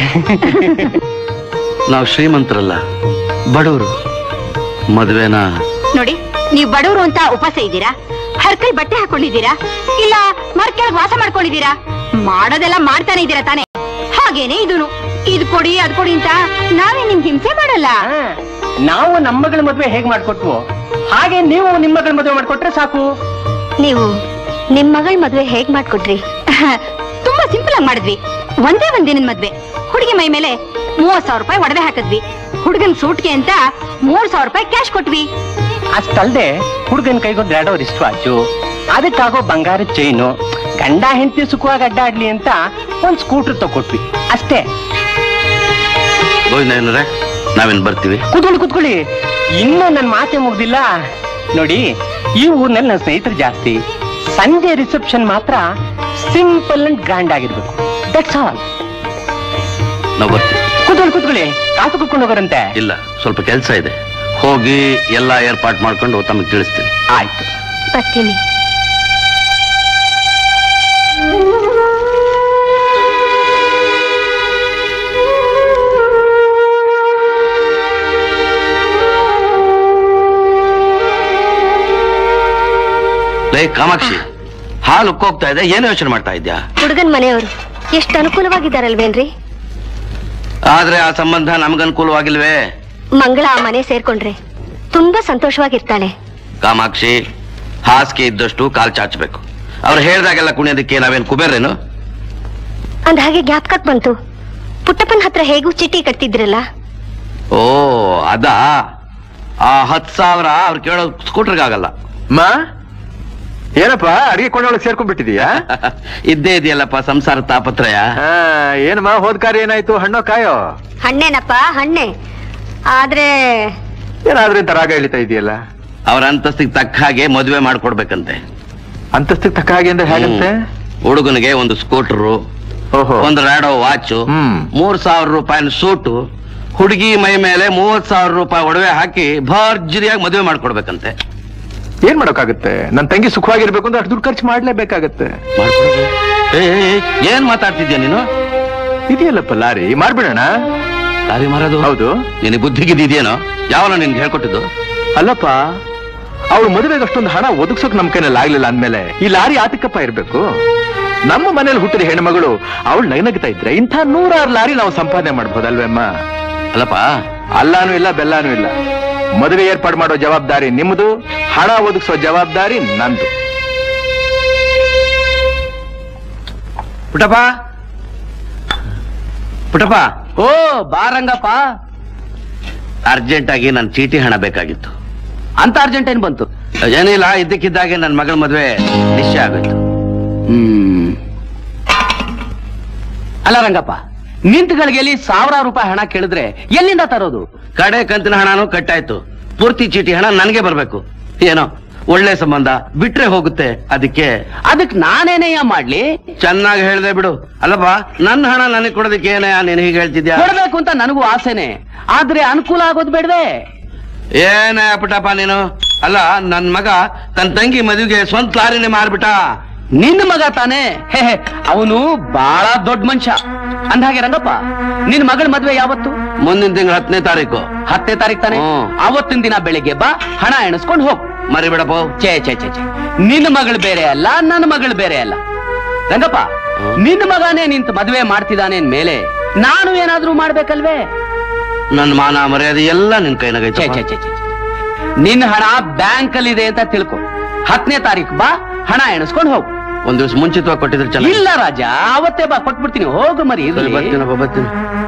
ನಾವು ಶ್ರೀಮಂತರಲ್ಲ ಬಡವರು ಮದ್ವೆನ ನೋಡಿ ನೀವು ಬಡವರು ಅಂತ ಉಪವಾಸ ಇದ್ದೀರಾ ಹರ್ಕಲ್ ಬಟ್ಟೆ ಹಾಕೊಂಡಿದ್ದೀರಾ ಇಲ್ಲ ಮರ್ ಕೆಳಗ್ ವಾಸ ಮಾಡ್ಕೊಂಡಿದ್ದೀರಾ ಮಾಡೋದೆಲ್ಲ ಮಾಡ್ತಾನೆ ಇದ್ದೀರಾ ತಾನೇ ಹಾಗೇನೆ ಇದೂನು ಇದ್ ಕೊಡಿ ಅದ್ ಕೊಡಿ ಅಂತ ನಾವೇ ನಿಮ್ಗೆ ಹಿಂಸೆ ಮಾಡಲ್ಲ ನಾವು ನಮ್ಮ ಮಗಳ ಮದ್ವೆ ಹೇಗ್ ಮಾಡ್ಕೊಟ್ವು ಹಾಗೆ ನೀವು ನಿಮ್ಮ ಮಗಳ ಮದ್ವೆ ಮಾಡ್ಕೊಟ್ರೆ ಸಾಕು ನೀವು ನಿಮ್ ಮಗಳ ಮದ್ವೆ ಹೇಗ್ ಮಾಡ್ಕೊಟ್ರಿ ತುಂಬಾ ಸಿಂಪಲ್ ಆಗಿ ಮಾಡಿದ್ವಿ ಒಂದೇ ಒಂದ್ ದಿನದ ಮದ್ವೆ ಹುಡುಗಿ ಮೈ ಮೇಲೆ ಮೂವತ್ ಸಾವಿರ ರೂಪಾಯಿ ಒಡವೆ ಹಾಕಿದ್ವಿ ಹುಡುಗನ್ ಸೂಟ್ಗೆ ಅಂತ ಮೂರ್ ಸಾವಿರ ರೂಪಾಯಿ ಕ್ಯಾಶ್ ಕೊಟ್ವಿ ಅಷ್ಟಲ್ದೆ ಹುಡುಗನ ಕೈಗೊಂದು ಎರಡೋ ರಿಸ್ಟ್ ವಾಚು ಅದಕ್ಕಾಗೋ ಬಂಗಾರದ ಚೈನು ಗಂಡ ಹೆಂಡತಿ ಸುಖವಾಗಿ ಅಡ್ಡಾಡ್ಲಿ ಅಂತ ಒಂದ್ ಸ್ಕೂಟರ್ ತಗೊಟ್ವಿ ಅಷ್ಟೇ ಗೋವಿಂದಯ್ಯನವ್ರೆ ನಾವೇನ್ ಬರ್ತೀವಿ ಕುತ್ಕೊಳ್ಳಿ ಕುತ್ಕೊಳ್ಳಿ ಇನ್ನೂ ನನ್ನ ಮಾತೆ ಮುಗ್ದಿಲ್ಲ ನೋಡಿ ಈ ಊರ್ನಲ್ಲಿ ನನ್ನ ಸ್ನೇಹಿತರು ಜಾಸ್ತಿ ಸಂಜೆ ರಿಸೆಪ್ಷನ್ ಮಾತ್ರ ಸಿಂಪಲ್ ಅಂಡ್ ಗ್ರ್ಯಾಂಡ್ ಆಗಿರ್ಬೇಕು ದಟ್ಸ್ ಆಲ್ ನಾವು ಬರ್ತೀವಿ ಕುತ್ಕೊಳ್ಳಿ ಕುತ್ಕೊಳ್ಳಿ ಕಾಸು ಕುತ್ಕೊಂಡು ಹೋಗೋರಂತೆ ಇಲ್ಲ ಸ್ವಲ್ಪ ಕೆಲಸ ಇದೆ ಹೋಗಿ ಎಲ್ಲಾ ಏರ್ಪಾಟ್ ಮಾಡ್ಕೊಂಡು ತಮಗೆ ತಿಳಿಸ್ತೀನಿ ಆಯ್ತು ಬರ್ತೀನಿ ಲೇ ಕಾಮಾಕ್ಷಿ ಹಾಲು ಉಕ್ಕೋಗ್ತಾ ಇದೆ ಏನು ಯೋಚನೆ ಮಾಡ್ತಾ ಇದ್ಯಾ ಹುಡುಗನ್ ಮನೆಯವರು ಎಷ್ಟು ಅನುಕೂಲವಾಗಿದ್ದಾರಲ್ವೇನ್ರಿ ಆದ್ರೆ ಆ ಸಂಬಂಧ ನಮಗನುಕೂಲವಾಗಿಲ್ವೇ ಮಂಗಳ ಆ ಮನೆ ಸೇರ್ಕೊಂಡ್ರೆ ತುಂಬಾ ಸಂತೋಷವಾಗಿರ್ತಾಳೆ ಕಾಮಾಕ್ಷಿ ಹಾಸಿಗೆ ಇದ್ದಷ್ಟು ಕಾಲ್ ಚಾಚಬೇಕು ಅವ್ರು ಹೇಳ್ದಾಗೆಲ್ಲ ಕುಣಿಯೋದಕ್ಕೆ ನಾವೇನ್ ಕುಬೇರೇನು ಅಂದ ಹಾಗೆ ಜ್ಞಾಪಕಕ್ ಬಂತು ಪುಟ್ಟಪ್ಪನ ಹತ್ರ ಹೇಗೂ ಚೀಟಿ ಕಟ್ತಿದ್ರಲ್ಲ ಓ ಅದಾ ಆ ಹತ್ ಸಾವಿರ ಅವ್ರು ಕೇಳೋ ಸ್ಕೂಟರ್ಗಾಗಲ್ಲ ಮಾ ಏನಪ್ಪ ಅಡಿಗೆ ಕೊಂಡೊಳಗೆ ಸೇರ್ಕೊಂಡ್ಬಿಟ್ಟಿದೀಯಾ ಇದ್ದೇ ಇದೆಯಲ್ಲಪ್ಪ ಸಂಸಾರ ತಾಪತ್ರಯ ಆ, ಏನಮ್ಮ ಹೋದ್ ಕಾರ್ಯ ಏನಾಯ್ತು ಹಣ್ಣೋ ಕಾಯೋ ಹಣ್ಣೇನಪ್ಪ ಹಣ್ಣೆ ಆದ್ರೆ ಏನಾದ್ರೂ ಇಂತ ರಾಗ ಎಳಿತಾ ಇದೆಯಲ್ಲ ಅವ್ರ ಅಂತಸ್ತಿಗೆ ತಕ್ಕ ಹಾಗೆ ಮದುವೆ ಮಾಡ್ಕೊಡ್ಬೇಕಂತೆ ಅಂತಸ್ತಿಗೆ ತಕ್ಕ ಹಾಗೆ ಅಂದ್ರೆ ಹೇಗಂತೆ ಹುಡುಗನಿಗೆ ಒಂದು ಸ್ಕೂಟರು ಓಹೋ ಒಂದು ರಾಡೋ ವಾಚು ಹ್ಮ್. ಮೂರ್ ಸಾವಿರ ರೂಪಾಯಿನ ಸೂಟು ಹುಡುಗಿ ಮೈ ಮೇಲೆ ಮೂವತ್ ಸಾವಿರ ರೂಪಾಯಿ ಒಡವೆ ಹಾಕಿ ಭರ್ಜರಿಯಾಗಿ ಮದುವೆ ಮಾಡ್ಕೊಡ್ಬೇಕಂತೆ ಏನ್ ಮಾಡೋಕ್ಕಾಗುತ್ತೆ ನನ್ ತಂಗಿ ಸುಖವಾಗಿರ್ಬೇಕು ಅಂದ್ರೆ ಅಷ್ಟು ದುಡ್ಡು ಖರ್ಚು ಮಾಡ್ಲೇಬೇಕಾಗತ್ತೆ ಮಾಡ್ಕೊಡ್ಬೇಕು. ಏ, ಏ, ಏ, ಏನ್ ಮಾತಾಡ್ತಿದ್ಯಾ ನೀನು ಇದೆಯಲ್ಲಪ್ಪ ಲಾರಿ ಮಾಡ್ಬಿಡೋಣ ಲಾರಿ ಮಾರೋದು ಹೌದು ನಿನಗೆ ಬುದ್ಧಿಗಿದ್ದೇನೋ ಯಾವನ ನಿನ್ಗೆ ಹೇಳ್ಕೊಟ್ಟಿದ್ದು ಅಲ್ಲಪ್ಪ ಅವ್ಳು ಮದುವೆಗೆ ಅಷ್ಟೊಂದು ಹಣ ಒದಗಿಸೋಕ್ ನಮ್ ಕೈನಲ್ಲಿ ಆಗ್ಲಿಲ್ಲ ಅಂದ್ಮೇಲೆ ಈ ಲಾರಿ ಆತಕ್ಕಪ್ಪ ಇರ್ಬೇಕು ನಮ್ಮ ಮನೇಲಿ ಹುಟ್ಟಿದ ಹೆಣ್ಮಗಳು ಅವಳು ನಗನಗ್ತಾ ಇದ್ರೆ ಇಂಥ ನೂರಾರು ಲಾರಿ ನಾವು ಸಂಪಾದನೆ ಮಾಡ್ಬೋದಲ್ವೇಮ್ಮ ಅಲ್ಲಪ್ಪ ಅಲ್ಲಾನು ಇಲ್ಲ ಬೆಲ್ಲಾನು ಇಲ್ಲ ಮದುವೆ ಏರ್ಪಾಡು ಮಾಡೋ ಜವಾಬ್ದಾರಿ ನಿಮ್ದು ಹಣ ಒದಗಿಸೋ ಜವಾಬ್ದಾರಿ ನಂದು ಪುಟಪ್ಪ ಪುಟಪ್ಪ ಓ ಬಾರಂಗಪ್ಪ ಅರ್ಜೆಂಟ್ ಆಗಿ ನನ್ ಚೀಟಿ ಹಣ ಬೇಕಾಗಿತ್ತು ಅಂತ ಅರ್ಜೆಂಟ್ ಏನ್ ಬಂತು ಏನಿಲ್ಲ ಇದ್ದಕ್ಕಿದ್ದಾಗೆ ನನ್ ಮಗಳ ಮದ್ವೆ ನಿಶ್ಚಯ ಆಗೋಯ್ತು ಹ್ಮ್ ಅಲ್ಲ ರಂಗಪ್ಪ ನಿಂತ ಗಳಿಗೆಯಲ್ಲಿ ಸಾವಿರಾರು ರೂಪಾಯಿ ಹಣ ಕೇಳಿದ್ರೆ ಎಲ್ಲಿಂದ ತರೋದು ಕಡೆ ಕಂತಿನ ಹಣನೂ ಕಟ್ಟಾಯ್ತು ಪೂರ್ತಿ ಚೀಟಿ ಹಣ ನನಗೆ ಬರ್ಬೇಕು ಏನೋ ಒಳ್ಳೆ ಸಂಬಂಧ ಬಿಟ್ರೆ ಹೋಗುತ್ತೆ ಅದಕ್ಕೆ ಅದಕ್ ನಾನೇನಯ್ಯ ಮಾಡ್ಲಿ ಚೆನ್ನಾಗಿ ಹೇಳ್ದೆ ಬಿಡು ಅಲ್ಲಪ್ಪ ನನ್ನ ಹಣ ನನಗೆ ಕೊಡೋದಕ್ಕೆ ಏನೇ ನೀನು ಹೀಗೆ ಹೇಳ್ತಿದ್ಯಾ ಕೊಡ್ಬೇಕು ಅಂತ ನನಗೂ ಆಸೆನೆ ಆದ್ರೆ ಅನುಕೂಲ ಆಗೋದು ಬೇಡವೆ ಏನೇ ಪುಟಪ್ಪ ನೀನು ಅಲ್ಲ ನನ್ ಮಗ ತನ್ನ ತಂಗಿ ಮದುವೆಗೆ ಸ್ವಂತ ಲಾರಿನೇ ಮಾರ್ಬಿಟ್ಟ ನಿನ್ನ ಮಗ ತಾನೇ ಅವನು ಬಹಳ ದೊಡ್ಡ ಮನುಷ್ಯ ಅಂದ್ಹಾಗೆ ರಂಗಪ್ಪ ನಿನ್ ಮಗಳ ಮದ್ವೆ ಯಾವತ್ತು ಮುಂದಿನ ತಿಂಗಳ ಹತ್ತನೇ ತಾರೀಕು ಹತ್ತನೇ ತಾರೀಕು ತಾನೆ ಹ್ಮ್. ಅವತ್ತಿನ ದಿನ ಬೆಳಿಗ್ಗೆ ಬಾ ಹಣ ಎಣಿಸ್ಕೊಂಡು ಹೋಗ್ ಮರಿಬೇಡಪ್ಪ ಛೇ ಛೇ ಛೇ ಛೇ ನಿನ್ನ ಮಗಳು ಬೇರೆ ಅಲ್ಲ ನನ್ನ ಮಗಳು ಬೇರೆ ಅಲ್ಲ ರಂಗಪ್ಪ ಹ್ಮ್. ನಿನ್ನ ಮಗನೇ ನಿಂತು ಮದುವೆ ಮಾಡ್ತಿದ್ದಾನೆ ಮೇಲೆ ನಾನು ಏನಾದ್ರೂ ಮಾಡ್ಬೇಕಲ್ವೇ ನನ್ನ ಮಾನ ಮರ್ಯಾದೆ ಎಲ್ಲ ನಿನ್ ಛೇ ಕೈನಾಗೈತೆ ಛೇ ಛೇ ಛೇ ಛೇ. ನಿನ್ನ ಹಣ ಬ್ಯಾಂಕ್ ಅಲ್ಲಿ ಇದೆ ಅಂತ ತಿಳ್ಕೊ ಹತ್ತನೇ ತಾರೀಕು ಬಾ ಹಣ ಎಣಿಸ್ಕೊಂಡು ಹೋಗು ಒಂದ್ ದಿವಸ ಮುಂಚಿತವಾಗಿ ಕೊಟ್ಟಿದ್ರೆ ಚೆನ್ನಾಗಿ ಇಲ್ಲ ರಾಜ ಅವತ್ತೇ ಬಾ ಕೊಟ್ಬಿಡ್ತೀನಿ ಹೋಗು ಮರಿ ಸರಿ ಇರ್ಲಿ. ಬರ್ತೀನಪ್ಪ ಬರ್ತೀನಿ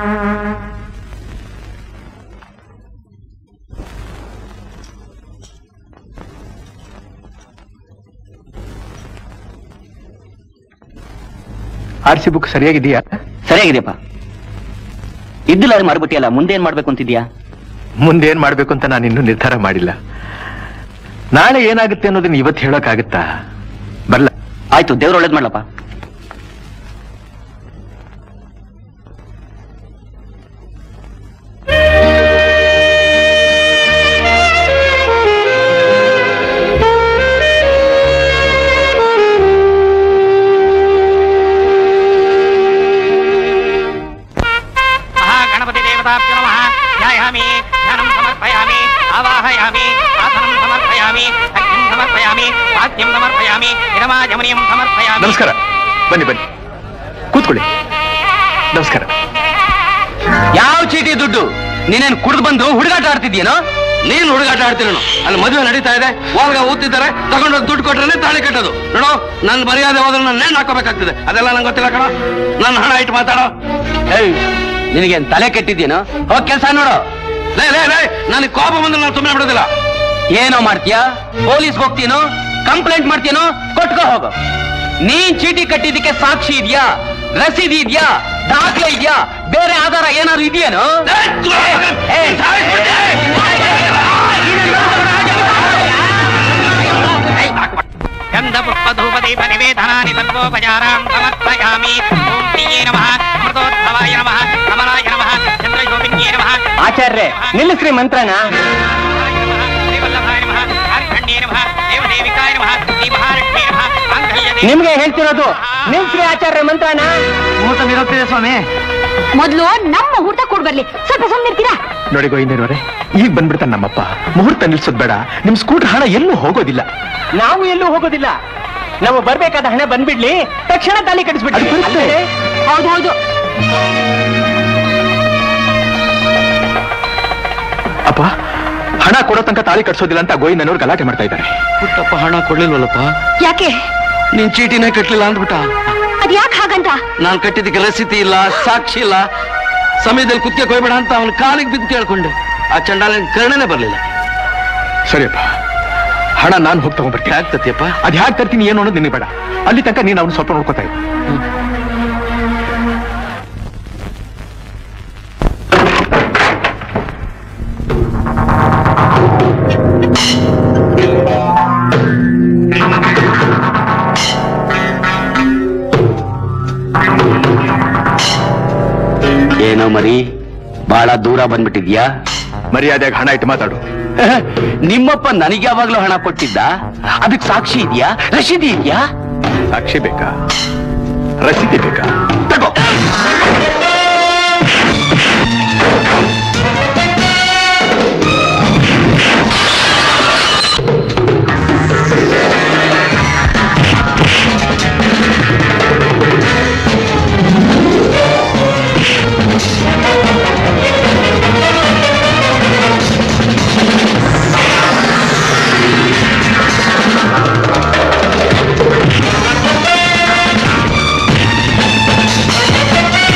ಆರ್ ಸಿ ಬುಕ್ ಸರಿಯಾಗಿದೆಯಾ ಸರಿಯಾಗಿದೆಯಪ್ಪ ಇದ್ದಿಲ್ಲ ಅದು ಮಾರ್ಬಿಟ್ಟಿಯಲ್ಲ ಮುಂದೆ ಏನ್ ಮಾಡ್ಬೇಕು ಅಂತಿದ್ಯಾ ಮುಂದೆ ಏನ್ ಮಾಡ್ಬೇಕು ಅಂತ ನಾನು ಇನ್ನೂ ನಿರ್ಧಾರ ಮಾಡಿಲ್ಲ ನಾಳೆ ಏನಾಗುತ್ತೆ ಅನ್ನೋದನ್ನ ಇವತ್ತು ಹೇಳೋಕ್ಕಾಗತ್ತಾ ಬರ್ಲ ಆಯ್ತು ದೇವ್ರು ಒಳ್ಳೇದ್ ಮಾಡ್ಲಪ್ಪ ಗಣಪತಿ ದೇವತಾಭ್ಯೋ ನಮಃ ಧ್ಯಾಯಾಮಿ ಧ್ಯಾನಂ ಸಮರ್ಪಯಾಮಿ ಆವಾಹಯಾಮಿ ಆಸನಂ ಸಮರ್ಪಯಾಮಿ ಅಗ್ನಿಂ ಸಮರ್ಪಯಾಮಿ ವಾದ್ಯಂ ಸಮರ್ಪಯಾಮಿ ಇರಮಾಜಮನಿಯಂ ಸಮರ್ಪಯಾಮಿ ನಮಸ್ಕಾರ ಬನ್ನಿ ಬನ್ನಿ ಕೂತ್ಕೊಳ್ಳಿ ನಮಸ್ಕಾರ ಯಾವ ಚೀಟಿ ದುಡ್ಡು ನೀನೇನ್ ಕುಡ್ದು ಬಂದು ಹುಡುಗಾಟ ಆಡ್ತಿದ್ಯೇನೋ ನೀನ್ ಹುಡುಗಾಟ ಆಡ್ತಿರೋನು ಅಲ್ಲಿ ಮದುವೆ ನಡೀತಾ ಇದೆ ಒಳಗ ಊತಿದ್ದಾರೆ ತಗೊಂಡೋಗಿ ದುಡ್ಡು ಕೊಟ್ರೆ ತಾಳಿ ಕಟ್ಟೋದು ನೋಡು ನನ್ ಮರ್ಯಾದೆ ಹೋದ್ರೆ ನಾನು ನೇಣು ಹಾಕೋಬೇಕಾಗ್ತದೆ ಅದೆಲ್ಲ ನಂಗೆ ಗೊತ್ತಿಲ್ಲ ಕಣ ನನ್ನ ಹಣ ಇಟ್ಟು ಮಾತಾಡೋ ಏಯ್ ನಿನಗೇನ್ ತಲೆ ಕೆಟ್ಟಿದ್ಯೇನೋ ಹೋಗ್ ಕೆಲ್ಸ ನೋಡು ಲೇ ಲೇ ಲೇ ನನಗೆ ಕೋಪ ಬಂದ್ರೆ ನಾನು ಸುಮ್ಮನೆ ಬಿಡೋದಿಲ್ಲ ಏನೋ ಮಾಡ್ತೀಯಾ ಪೊಲೀಸ್ ಹೋಗ್ತೀನೋ ಕಂಪ್ಲೇಂಟ್ ಮಾಡ್ತೀನೋ ಕೊಟ್ಕೋ ಹೋಗು ನೀನ್ ಚೀಟಿ ಕಟ್ಟಿದ್ದಕ್ಕೆ ಸಾಕ್ಷಿ ಇದೆಯಾ ರಸೀದಿ ಇದೆಯಾ ದಾಖಲೆ ಇದೆಯಾ ಬೇರೆ ಆಧಾರ ಏನಾದ್ರು ಇದೆಯೇನೋ ಗಂಧ ಪುಷ್ಪ ಧೂಪ ದೀಪ ನಿವೇದನಾನಿ ಸರ್ವೋಪಚಾರಾಂ ಸಮರ್ಪಯಾಮಿ ಓಂ ಪ್ರಿಯೇ ನಮಃ ಅಮೃತೋದ್ಭವಾಯ ನಮಃ ಕಮಲಾಯ ನಮಃ ಚಂದ್ರಶೋಭಿನ್ಯೇ ನಮಃ ಆಚಾರ್ಯ ನಿಲ್ಲಿಸ್ರಿ ಮಂತ್ರನ ಶ್ರೀವಲ್ಲಭಾಯ ನಮಃ ಕಾರ್ಖಂಡೇ ನಮಃ ದೇವದೇವಿಕಾಯ ನಮಃ ಶ್ರೀ ಮಹಾಲಕ್ಷ್ಮೀ ನಮಃ ಮಾಂಗಲ್ಯ ನಿಮ್ಗೆ ಹೇಳ್ತಿರೋದು ನಿಲ್ಸ್ರಿ ಆಚಾರ್ಯ ಮಂತ್ರನ ಮುಹೂರ್ತ ನಿರೋಗ್ತಿದೆ ಸ್ವಾಮಿ ಮೊದ್ಲು ನಮ್ಮ ಮುಹೂರ್ತ ಕೊಡ್ ಬರ್ಲಿ ಸ್ವಲ್ಪ ಸುಮ್ಮನಿರ್ತೀರಾ ನೋಡಿ ಗೋವಿಂದರವರೇ ಈಗ ಬಂದ್ಬಿಡ್ತಾನೆ ನಮ್ಮಪ್ಪ ಮುಹೂರ್ತ ನಿಲ್ಸೋದ್ ಬೇಡ ನಿಮ್ ಸ್ಕೂಟರ್ ಹಣ ಎಲ್ಲೂ ಹೋಗೋದಿಲ್ಲ ನಾವು ಎಲ್ಲೂ ಹೋಗೋದಿಲ್ಲ ನಾವು ಬರ್ಬೇಕಾದ ಹಣ ಬಂದ್ಬಿಡ್ಲಿ ತಕ್ಷಣ ತಾಲಿ ಕಟ್ಟಿಸ್ಬಿಡ್ಲಿ ಅದು ಬರುತ್ತೆ. ಅಲ್ಲದೆ ಹೌದು ಹೌದು ಅಪ್ಪ ಹಣ ಕೊಡೋ ತನಕ ತಾಳಿ ಕಟ್ಸೋದಿಲ್ಲ ಅಂತ ಗೋವಿಂದನವ್ರು ಗಲಾಟೆ ಮಾಡ್ತಾ ಇದ್ದಾರೆ ಪುಟ್ಟಪ್ಪ ಹಣ ಕೊಡ್ಲಿಲ್ವಲ್ಲಪ್ಪ ಯಾಕೆ ನೀನ್ ಚೀಟಿನೇ ಕಟ್ಲಿಲ್ಲ ಅಂದ್ಬಿಟ್ಟ ಅದ್ ಯಾಕೆ ಹಾಗಂತ ನಾನ್ ಕಟ್ಟಿದ್ದಕ್ಕೆ ರಸೀತಿ ಇಲ್ಲ ಸಾಕ್ಷಿ ಇಲ್ಲ ಸಮಯದಲ್ಲಿ ಕುತ್ತಿಗೆ ಕೊಯ್ಬೇಡ ಅಂತ ಅವನ ಕಾಲಿಗೆ ಬಿದ್ದು ಕೇಳ್ಕೊಂಡೆ ಆ ಚಂಡಾಲನ ಕರ್ಣನೇ ಬರ್ಲಿಲ್ಲ ಸರಿಯಪ್ಪ ಹಣ ನಾನು ಹೋಗಿ ತಗೊಂಡ್ಬರ್ತೀನಿ ಆಗ್ತತಿಯಪ್ಪ ಅದ್ ಹ್ಯಾಕ್ ತರ್ತೀನಿ ಏನು ಅನ್ನೋದು ನಿನಗೆ ಬೇಡ ಅಲ್ಲಿ ತನಕ ನೀನು ಅವ್ನು ಸ್ವಲ್ಪ ನೋಡ್ಕೋತಾ ಇರು ಏನೋ ಮರಿ ಬಹಳ ದೂರ ಬಂದ್ಬಿಟ್ಟಿದ್ಯಾ ಮರ್ಯಾದೆಯಾಗಿ ಹಣ ಇಟ್ಟು ಮಾತಾಡು ನಿಮ್ಮಪ್ಪ ನನಗೆ ಯಾವಾಗ್ಲೂ ಹಣ ಕೊಟ್ಟಿದ್ದ ಅದಕ್ಕೆ ಸಾಕ್ಷಿ ಇದೆಯಾ ರಶೀದಿ ಇದೆಯಾ ಸಾಕ್ಷಿ ಬೇಕಾ ರಸೀದಿ ಬೇಕಾ ತಗೋ ಆ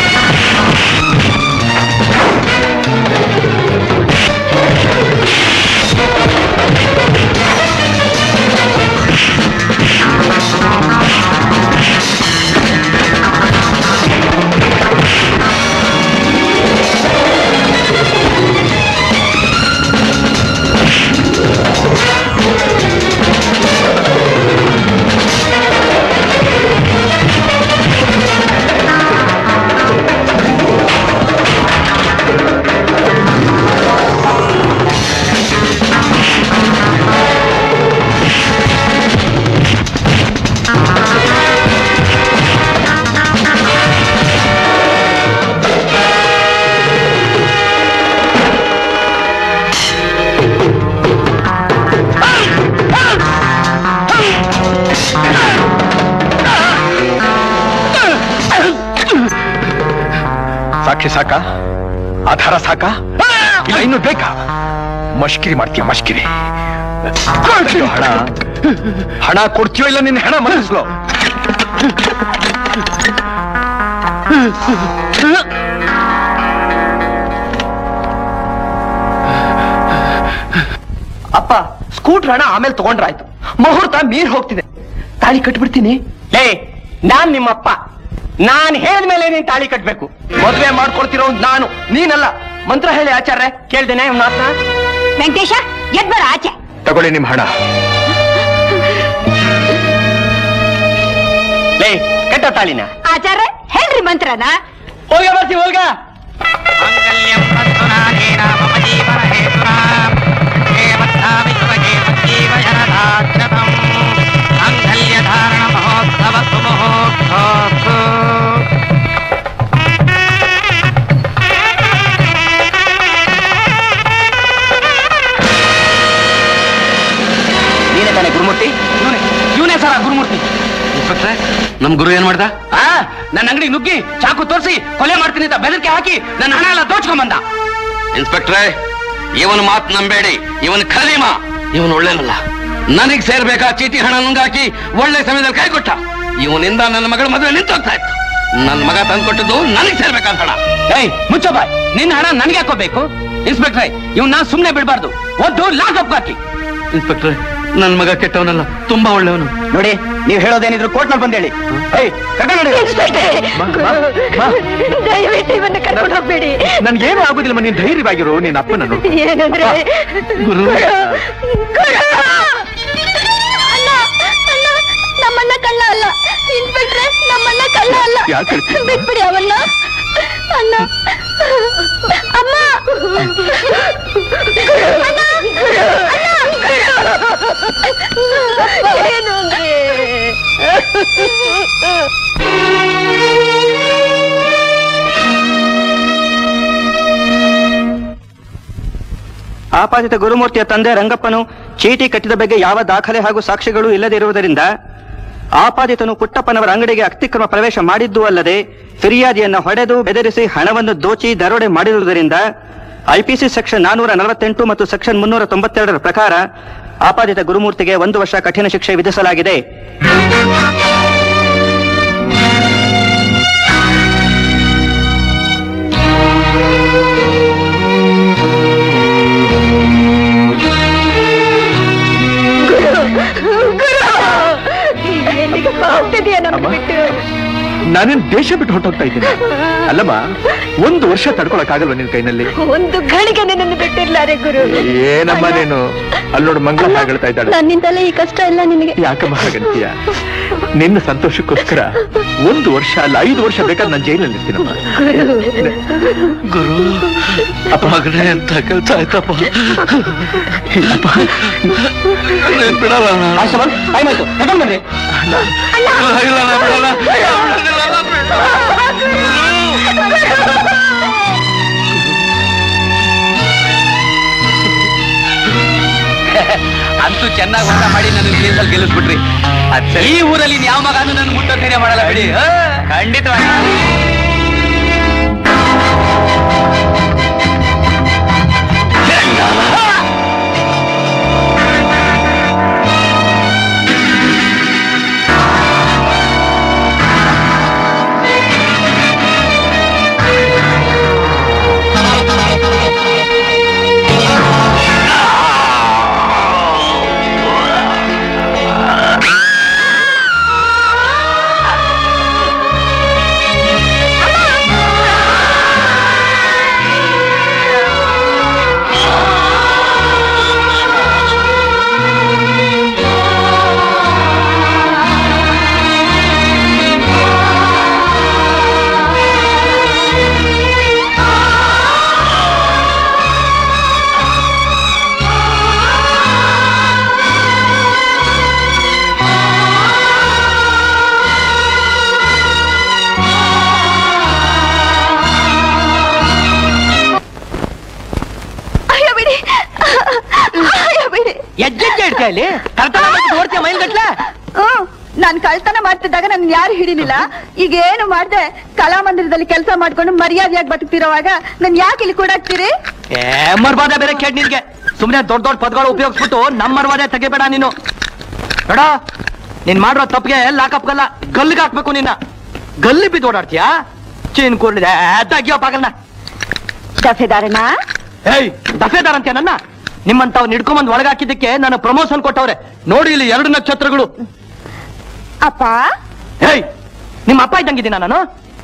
ಇಷ್ಟೇ ಸಾಕಾ ಆಧಾರ ಸಾಕಾ ಇಲ್ಲ ಇನ್ನು ಬೇಕಾ ಮಷ್ಕಿರಿ ಮಾಡ್ತೀಯ ಮಷ್ಕಿರಿ ಹಣ ಹಣ ಕೊಡ್ತೀಯೋ ಇಲ್ಲ ನಿನ್ನ ಹಣ ಮನಸ್ಲೋ ಅಪ್ಪ ಸ್ಕೂಟರ್ ಹಣ ಆಮೇಲೆ ತಗೊಂಡ್ರಾಯ್ತು ಮುಹೂರ್ತ ಮೀರ್ ಹೋಗ್ತಿದೆ ತಾಳಿ ಕಟ್ಬಿಡ್ತೀನಿ ಲೇ ನಾನ್ ನಿಮ್ಮಪ್ಪ ನಾನ್ ಹೇಳಿದ್ಮೇಲೆ ನೀನ್ ತಾಳಿ ಕಟ್ಬೇಕು ಮದ್ವೆ ಮಾಡ್ಕೊಳ್ತಿರೋ ನಾನು ನೀನಲ್ಲ ಮಂತ್ರ ಹೇಳಿ ಆಚಾರ್ಯ ಕೇಳ್ದೇನೆ ಇವ್ನ್ ಮಾತ್ನ ವೆಂಕಟೇಶ ಎದ್ ಬರ ಆಚೆ ತಗೊಳ್ಳಿ ನಿಮ್ ಹಣ ಲೇ ಕಟ್ಟ ತಾಳಿನ ಆಚಾರ ಹೇಳ್ರಿ ಮಂತ್ರನ ಹೋಗ ಬರ್ತಿ ಹೋಗ ನೀನೇ ತಾನೆ ಗುರುಮೂರ್ತಿ ಇವನೇ ಇವನೇ ಸರ ಗುರುಮೂರ್ತಿ ಇನ್ಸ್ಪೆಕ್ಟ್ರೆ ನಮ್ ಗುರು ಏನ್ ಮಾಡ್ದ ಆ ನನ್ನ ಅಂಗಡಿ ನುಗ್ಗಿ ಚಾಕು ತೋರಿಸಿ ಕೊಲೆ ಮಾಡ್ತೀನಿ ಅಂತ ಬೆದರಿಕೆ ಹಾಕಿ ನನ್ನ ಹಣ ಎಲ್ಲ ದೋಚ್ಕೊಂಡ್ ಬಂದ ಇನ್ಸ್ಪೆಕ್ಟ್ರೆ ಇವನ್ ಮಾತ್ ನಂಬೇಡಿ ಇವನ್ ಖಲೀಮ ಇವನ್ ಒಳ್ಳೇನಲ್ಲ ನನಗ್ ಸೇರ್ಬೇಕಾ ಚೀಟಿ ಹಣ ನುಂಗಾಕಿ ಒಳ್ಳೆ ಸಮಯದಲ್ಲಿ ಕೈ ಕೊಟ್ಟ ಇವನಿಂದ ನನ್ನ ಮಗಳ ಮದುವೆ ನಿಂತೋಗ್ತಾ ಇತ್ತು ನನ್ನ ಮಗ ತಂದ್ಕೊಟ್ಟದ್ದು ನನಗ್ ಸೇರ್ಬೇಕಂತ ಹಣ ಏಯ್ ಮುಚ್ಚೋ ಬಾಯ್ ನಿನ್ನ ಹಣ ನನ್ಗೆ ಹಾಕೋಬೇಕು ಇನ್ಸ್ಪೆಕ್ಟ್ರೆ ಇವ್ನ ನಾ ಸುಮ್ನೆ ಬಿಡ್ಬಾರ್ದು ಒದ್ದು ಲಾಕ್ ಹಾಕಿ ಇನ್ಸ್ಪೆಕ್ಟ್ರೆ ನನ್ ಮಗ ಕೆಟ್ಟವನಲ್ಲ ತುಂಬಾ ಒಳ್ಳೆಯವನು ನೋಡಿ ನೀವು ಹೇಳೋದೇನಿದ್ರು ಕೋರ್ಟ್ನಲ್ಲಿ ಬಂದು ಹೇಳಿ ಏಯ್ ಕರ್ಕೊಂಡ್ ನೋಡಿ ದಯವಿಟ್ಟು ಇವನ್ನ ಕರ್ಕೊಂಡು ಹೋಗ್ಬೇಡಿ ನನ್ಗೇನು ಆಗುದಿಲ್ಲ ನೀನ್ ಧೈರ್ಯವಾಗಿರು ನಿನ್ನ ಅಪ್ಪನ ನೋಡು ಏನಂದ್ರೆ ಗುರು ಅಣ್ಣ ಅಣ್ಣ ನಮ್ಮಣ್ಣ ಕಳ್ಳ ಅಲ್ಲ ಇನ್ಸ್ಪೆಕ್ಟ್ರೆ ನಮ್ಮಣ್ಣ ಕಳ್ಳ ಅಲ್ಲ ಯಾಕ್ ಹೇಳ್ತೀಯ? ಬಿಟ್ಬಿಡಿ ಅವನ್ನ ಅಣ್ಣ ಅಮ್ಮ ಅಣ್ಣ! ಅಣ್ಣ! ಏನು ಅಂದ್ರೆ? ಆಪಾದಿತ ಗುರುಮೂರ್ತಿಯ ತಂದೆ ರಂಗಪ್ಪನು ಚೀಟಿ ಕಟ್ಟಿದ ಬಗ್ಗೆ ಯಾವ ದಾಖಲೆ ಹಾಗೂ ಸಾಕ್ಷಿಗಳು ಇಲ್ಲದಿರುವುದರಿಂದ ಆಪಾದಿತನು ಪುಟ್ಟಪ್ಪನವರ ಅಂಗಡಿಗೆ ಅತಿಕ್ರಮ ಪ್ರವೇಶ ಮಾಡಿದ್ದೂ ಅಲ್ಲದೆ ಫಿರ್ಯಾದಿಯನ್ನ ಹೊಡೆದು ಬೆದರಿಸಿ ಹಣವನ್ನು ದೋಚಿ ದರೋಡೆ ಮಾಡಿರುವುದರಿಂದ ಐಪಿಸಿ ಸೆಕ್ಷನ್ ನಾನೂರ ನಲವತ್ತೆಂಟು ಮತ್ತು ಸೆಕ್ಷನ್ ಮುನ್ನೂರ ತೊಂಬತ್ತೆರಡರ ಪ್ರಕಾರ ಆಪಾದಿತ ಗುರುಮೂರ್ತಿಗೆ ಒಂದು ವರ್ಷ ಕಠಿಣ ಶಿಕ್ಷೆ ವಿಧಿಸಲಾಗಿದೆ ಎಲ್ಲಿಗೆ ಹೋಗ್ತಿದೀಯ ನಮ್ಗೆ ಬಿಟ್ಟು ನಾನೇನ್ ದೇಶ ಬಿಟ್ಟು ಹೊರಟೋಗ್ತಾ ಇದ್ದೀನಿ ಅಲ್ಲಮ್ಮ ಒಂದು ವರ್ಷ ತಡ್ಕೊಳಕ್ಕಾಗಲ್ವ ನಿನ್ ಕೈನಲ್ಲಿ ಒಂದು ಗಳಿಗೆ ನಿನ್ನನ್ನು ಬಿಟ್ಟಿರ್ಲಾರೆ ಗುರು ಏನಮ್ಮ ನೀನು ಅಲ್ಲಿ ನೋಡು ಮಂಗಳ ಹೇಳ್ತಾ ಇದ್ದಾಳೆ ನನ್ನಿಂದಲೇ ಈ ಕಷ್ಟ ಎಲ್ಲ ನಿನಗೆ ಯಾಕಮ್ಮ ಹಾಗಂತೀಯ ನಿನ್ನ ಸಂತೋಷಕ್ಕೋಸ್ಕರ ಒಂದು ವರ್ಷ ಅಲ್ಲ ಐದು ವರ್ಷ ಬೇಕಾದ್ರೆ ನಾನು ಜೈಲಲ್ಲಿ ಇರ್ತೀನಮ್ಮ ಗುರು ಅಪ್ಪ ಮಗನೇ ಅಂತ ಕೆಲ್ಸ ಆಯ್ತಪ್ಪ ಇಲ್ಲಪ್ಪ. ನೀನ್ ಬಿಡಲ್ಲ ನಾನು. ಆಯ್ತು ಕರ್ಕೊಂಡ್ ಬನ್ನಿ ಇಲ್ಲ, ನಾನು ಬಿಡಲ್ಲ. ಬಿಡಲ್ಲ, ನಾನು ಬಿಡಲ್ಲ. ಅಂತೂ ಚೆನ್ನಾಗಿ ಊಟ ಮಾಡಿ ನನ್ನ ಕೇಸಲ್ಲಿ ಗೆಲ್ಲಿಸ್ಬಿಟ್ರಿ ಈ ಊರಲ್ಲಿ ಯಾವ ಮಗನೂ ನನ್ನ ಮುಟ್ಟೋ ಧೈರ್ಯ ಮಾಡಲ್ಲ ಬಿಡಿ ಖಂಡಿತವಾಗಿ ಅಯ್ಯೋ ಬಿಡಿ ಅಯ್ಯೋ ಬಿಡಿ ಎಜ್ಜೆಜ್ಜೆ ಇಡ್ತೀಯ ಇಲ್ಲಿ ಕರ್ಕೊಂಡ್ ಓಡ್ತೀಯ ಮೈಲ್ ಗಟ್ಲೆ ಹ್ಮ್ ನಾನ್ ಕಳ್ತನ ಮಾಡ್ತಿದ್ದಾಗ ನನ್ ಯಾರು ಹಿಡಿಲಿಲ್ಲ ಈಗ ಏನು ಮಾಡ್ದೆ ಕಲಾಮಂದಿರದಲ್ಲಿ ಕೆಲಸ ಮಾಡ್ಕೊಂಡು ಮರ್ಯಾದೆಯಾಗಿ ಬದುಕ್ತಿರೋವಾಗ ನನ್ ಯಾಕೆ ಇಲ್ಲಿ ಕೂಡಾಕ್ತೀರಿ ಏ ಮರ್ವಾದೆ ಬೇರೆ ಕೇಳ್ ನಿನ್ಗೆ ಸುಮ್ನೆ ದೊಡ್ಡ ದೊಡ್ಡ ಪದಗಳು ಉಪಯೋಗಿಸ್ಬಿಟ್ಟು ನಮ್ಮ ಮರ್ವಾದೆ ತೆಗಿಬೇಡ ನೀನು ಬೇಡ ನೀನ್ ಮಾಡಿರೋ ತಪ್ಪಿಗೆ ಲಾಕಪ್ಗಲ್ಲ ಗಲ್ಲಿಗೆ ಹಾಕ್ಬೇಕು ನಿನ್ನ ಗಲ್ಲಿ ಬಿದ್ದು ಓಡಾಡ್ತೀಯಾ ಚೀನ್ ಕೂರ್ಲಿದೆ ತೆಗಿಯೋ ಪಾಗಲ್ನ ದಫೆದಾರಣ್ಣ ಏಯ್ ದಫೇದಾರ್ ಅಂತ್ಯ ನನ್ನ ನಿಮ್ಮಂತವ್ ನಿಡ್ಕೊಂಬಂದ್ ಒಳಗಾಕಿದ್ದಕ್ಕೆ ನಾನು ಪ್ರಮೋಷನ್ ಕೊಟ್ಟವ್ರೆ ನೋಡಿ ಇಲ್ಲಿ ಎರಡು ನಕ್ಷತ್ರಗಳು ಅಪ್ಪ ಏಯ್ ನಿಮ್ಮ ಅಪ್ಪ ಇದ್ದಂಗಿದ್ದೀನ ನಾನು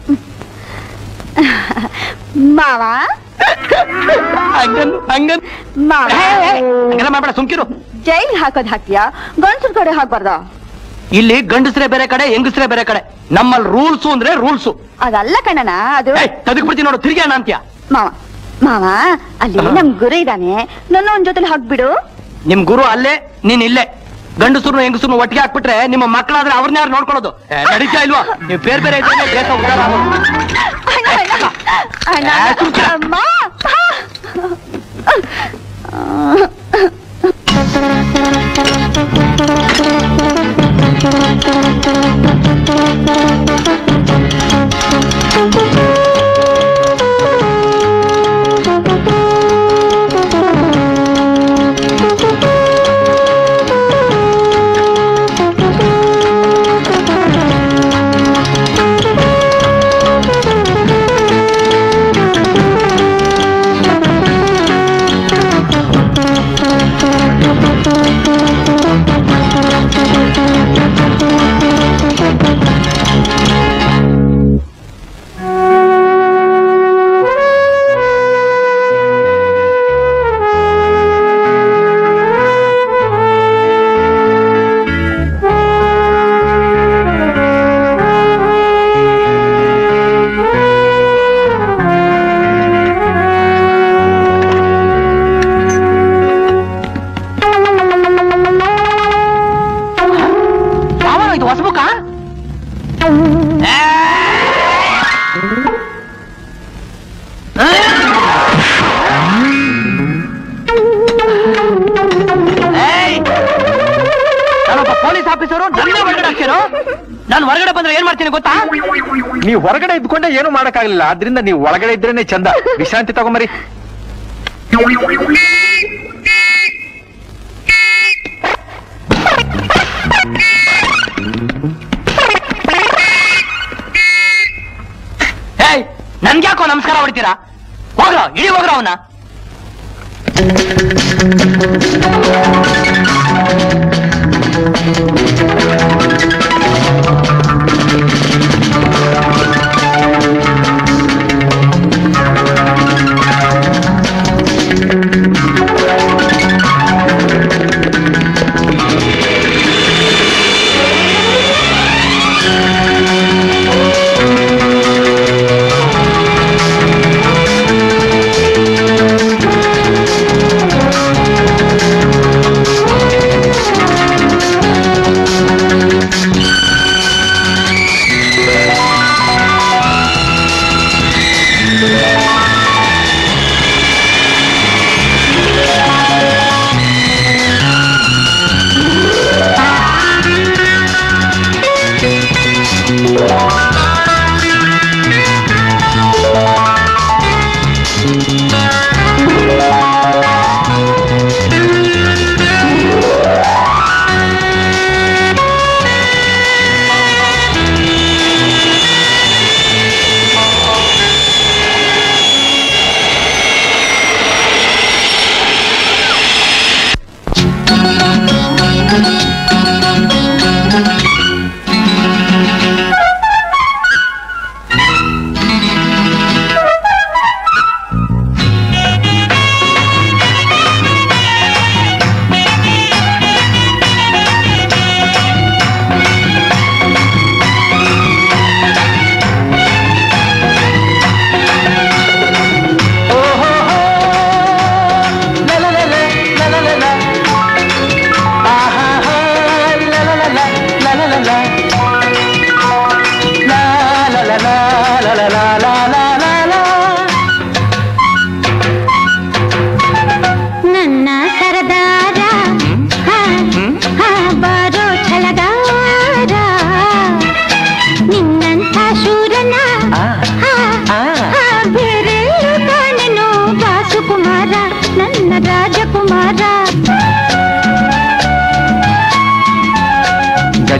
ಮಾವ ಹಂಗನ್ ಹಂಗನ್ ಮಾವ ಹಂಗೆಲ್ಲ ಮಾಡ್ಬೇಡ ಸುಮ್ಕಿರು ಜೈಲ್ ಹಾಕೋದ್ ಹಾಕ್ತೀಯಾ ಗಂಡಸ್ರ ಕಡೆ ಹಾಕ್ಬಾರ್ದ ಇಲ್ಲಿ ಗಂಡಸ್ರೇ ಬೇರೆ ಕಡೆ ಹೆಂಗಸ್ರೇ ಬೇರೆ ಕಡೆ ನಮ್ಮಲ್ಲಿ ರೂಲ್ಸು ಅಂದ್ರೆ ರೂಲ್ಸು ಅದಲ್ಲ ಕಣ್ಣನ ಅದು ತದಕ್ ಬಿಡ್ತೀನಿ ನೋಡು ತಿರ್ಗಿ ಅಣ್ಣ ಅಂತ್ಯ ಮಾವ ಮಾವ ಅಲ್ಲಿ ನಮ್ ಗುರು ಇದ್ದಾನೆ ನನ್ನ ಒಂದ್ ಜೊತೆಲಿ ಹಾಕ್ಬಿಡು ನಿಮ್ ಗುರು ಅಲ್ಲೇ ನೀನ್ ಇಲ್ಲೇ ಗಂಡಸರು ಹೆಂಗಸರು ಒಟ್ಟಿಗೆ ಹಾಕ್ಬಿಟ್ರೆ ನಿಮ್ಮ ಮಕ್ಕಳಾದ್ರೆ ಅವ್ರನ್ನ ಯಾರು ನೋಡ್ಕೊಳ್ಳೋದು ಏ, ನಡೀತಾ ಇಲ್ವಾ ನೀವು ಬೇರೆ ಬೇರೆ ಇದ್ರೆ ದೇಶ ಉದ್ಧಾರ ಆಗೋದು. ಅಣ್ಣ, ಅಮ್ಮ. ಮಾವ, ಇದು ಹೊಸಬುಕ್ಕ ನಾನೊಬ್ಬ ಪೊಲೀಸ್ ಆಫೀಸರು ನನ್ನ ಹೊರಗಡೆ ಹಾಕ್ತಿರೋ ನಾನು ಹೊರಗಡೆ ಬಂದ್ರೆ ಏನ್ ಮಾಡ್ತೀನಿ ಗೊತ್ತಾ ನೀವು ಹೊರಗಡೆ ಇದ್ಕೊಂಡೆ ಏನು ಮಾಡಕ್ಕಾಗಲಿಲ್ಲ ಆದ್ರಿಂದ ನೀವು ಒಳಗಡೆ ಇದ್ರೇನೆ ಚಂದ ವಿಶ್ರಾಂತಿ ತಗೊಂಬರಿ ಏಯ್ ನನ್ಗ್ಯಾಕೋ ನಮಸ್ಕಾರ ಹೊಡಿತೀರಾ ಹೋಗ್ರ ಇಡೀ ಹೋಗ್ರ ಅವನ್ನ Thank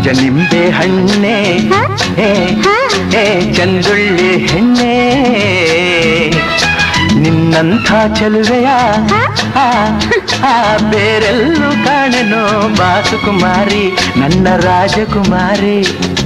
ಗಜ ನಿಂಬೆ ಹಣ್ಣೆ ಏ ಏ ಚಂದುಳ್ಳಿ ಹೆಣ್ಣೆ ನಿನ್ನಂಥ ಚೆಲುವೆಯ ಆ, ಆ, ಬೇರೆಲ್ಲೂ ಕಾಣೆನೋ ಬಾಸುಕುಮಾರಿ ನನ್ನ ರಾಜಕುಮಾರಿ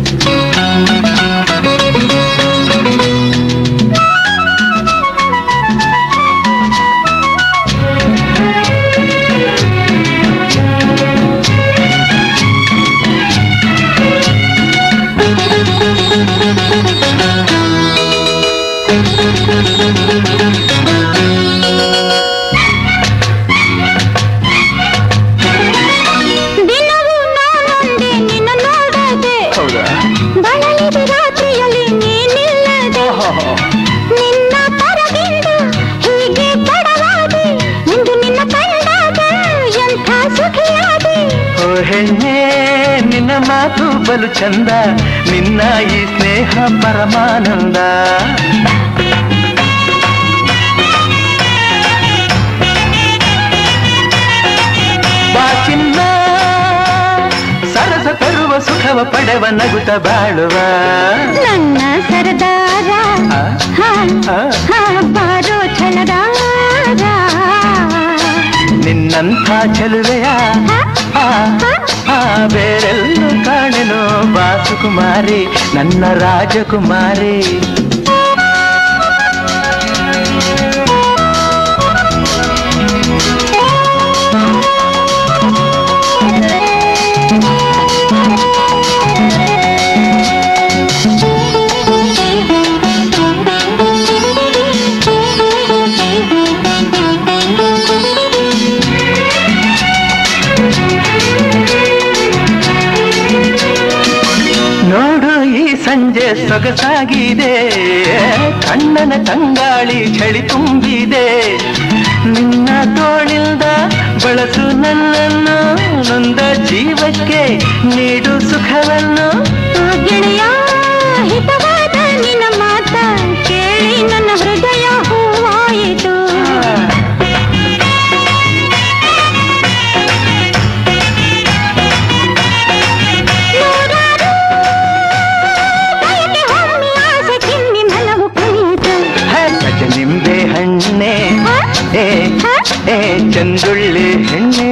ದಿನವೂ ನಾನೊಂದೇ ನಿನ್ನ ನೋಡದೆ ಹೌದಾ ಬಳಲಿದ ರಾತ್ರಿಯಲ್ಲಿ ನೀನಿಲ್ಲದೆ ನಿನ್ನ ಪರಗಿಂದ ಹೀಗೆ ಬಡವಾದೆ ಎಂದು ನಿನ್ನ ಕಂಡಾಗ ಎಂಥ ಸುಖಿಯಾದೆ ಓ ಹೆಣ್ಣೆ ನಿನ್ನ ಮಾತು ಬಲು ಚಂದ ನಿನ್ನ ಈ ಸ್ನೇಹ ಪರಮಾನಂದ ಬಾ ಚಿನ್ನ ಸರಸ ತರುವ ಸುಖವ ಪಡೆವ ನಗುತ್ತ ಬಾಳುವ ನನ್ನ ಸರದಾರ ಆ, ಹಾ, ಆ. ಹಾ, ಬಾರೋ ಛಲದಾರ ನಿನ್ನಂಥ ಚೆಲುವೆಯ ಆ, ಆ, ಬೇರೆಲ್ಲೂ ಕಾಣೆನೋ ಬಾಸುಕುಮಾರಿ ನನ್ನ ರಾಜಕುಮಾರಿ ನೋಡು ಈ ಸಂಜೆ ಸೊಗಸಾಗಿದೆ ಕಣ್ಣನ ತಂಗಾಳಿ ಚಳಿ ತುಂಬಿದೆ ನಿನ್ನ ತೋಳಿಲ್ದ ಬಳಸು ನನ್ನನ್ನು ನೊಂದ ಜೀವಕ್ಕೆ ನೀಡು ಸುಖವನ್ನು ಗೆಳೆಯ ಹಿತವಾದ ನಿನ್ನ ಮಾತ ಕೇಳಿ ನನ್ನ ಹೃದಯ ಹೂವಾಯಿತು ನೂರಾರು ಬಯಕೆ ಹೊಮ್ಮಿ ಆಸೆ ಚಿಮ್ಮಿ ಮನವು ಕುಣಿಯಿತು ಹೇ, ಗಜ ನಿಂಬೆ ಹಣ್ಣೆ ಏ ಏ ಚಂದುಳ್ಳಿ ಹೆಣ್ಣೆ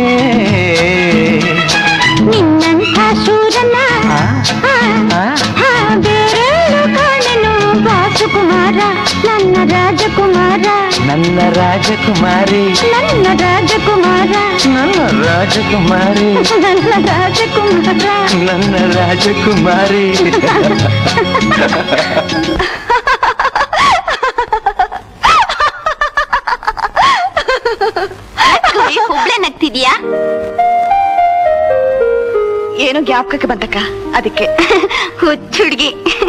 ನಿನ್ನಂಥ ಶೂರನ ಆ, ಆ, ಆ, ಬೇರೆಲ್ಲೂ ಕಾಣೆನು ವಾಸುಕುಮಾರ ನನ್ನ ರಾಜಕುಮಾರ ನನ್ನ ರಾಜಕುಮಾರಿ ನನ್ನ ರಾಜಕುಮಾರ ನನ್ನ ರಾಜಕುಮಾರಿ ನನ್ನ ರಾಜಕುಮಾರ ನನ್ನ ರಾಜಕುಮಾರಿ ಹುಬ್ಳೆ ನಗ್ತಿದ್ಯಾ ಏನೋ ಜ್ಞಾಪಕಕ್ಕೆ ಬಂತಕ್ಕ ಅದಕ್ಕೆ ಹುಚ್ಚುಡ್ಗಿ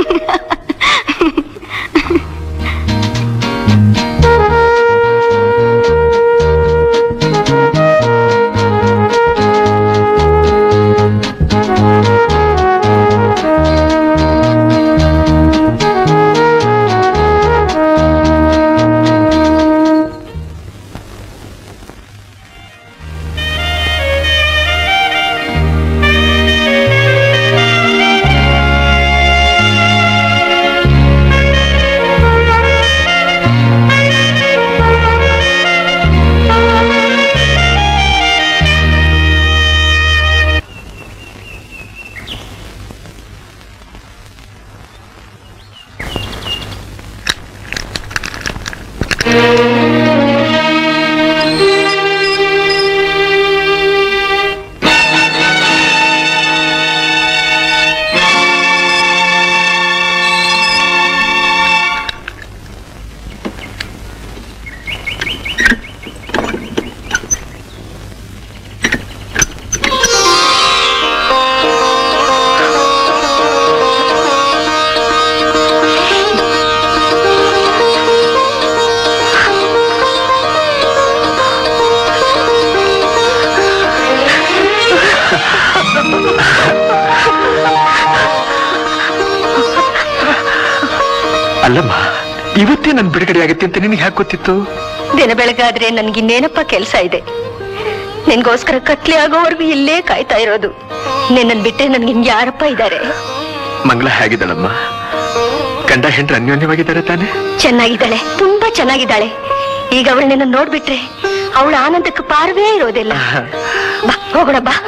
ಅಲ್ಲಮ್ಮ ಇವತ್ತೇ ನನ್ ಬಿಡುಗಡೆ ಆಗುತ್ತೆ ಅಂತ ನಿನಗೆ ಯಾಕೆ ಗೊತ್ತಿತ್ತು ದಿನ ಬೆಳಗಾದ್ರೆ ನನ್ಗಿನ್ನೇನಪ್ಪ ಕೆಲಸ ಇದೆ ನಿನ್ಗೋಸ್ಕರ ಕತ್ಲೆ ಆಗೋವರೆಗೂ ಇಲ್ಲೇ ಕಾಯ್ತಾ ಇರೋದು ನಿನ್ನನ್ ಬಿಟ್ಟರೆ ನನ್ಗೆ ಯಾರಪ್ಪ ಇದ್ದಾರೆ ಮಂಗಳ ಹೇಗಿದ್ದಾಳಮ್ಮ ಗಂಡ ಹೆಂಡ್ರು ಅನ್ಯೋನ್ಯವಾಗಿದ್ದಾರೆ ತಾನೆ ಚೆನ್ನಾಗಿದ್ದಾಳೆ ತುಂಬಾ ಚೆನ್ನಾಗಿದ್ದಾಳೆ ಈಗ ಅವಳು ನಿನ್ನ ನೋಡ್ಬಿಟ್ರೆ ಅವಳ ಆನಂದಕ್ಕೆ ಪಾರವೇ ಇರೋದಿಲ್ಲ ಬಾ ಹೋಗೋಣ ಬಾ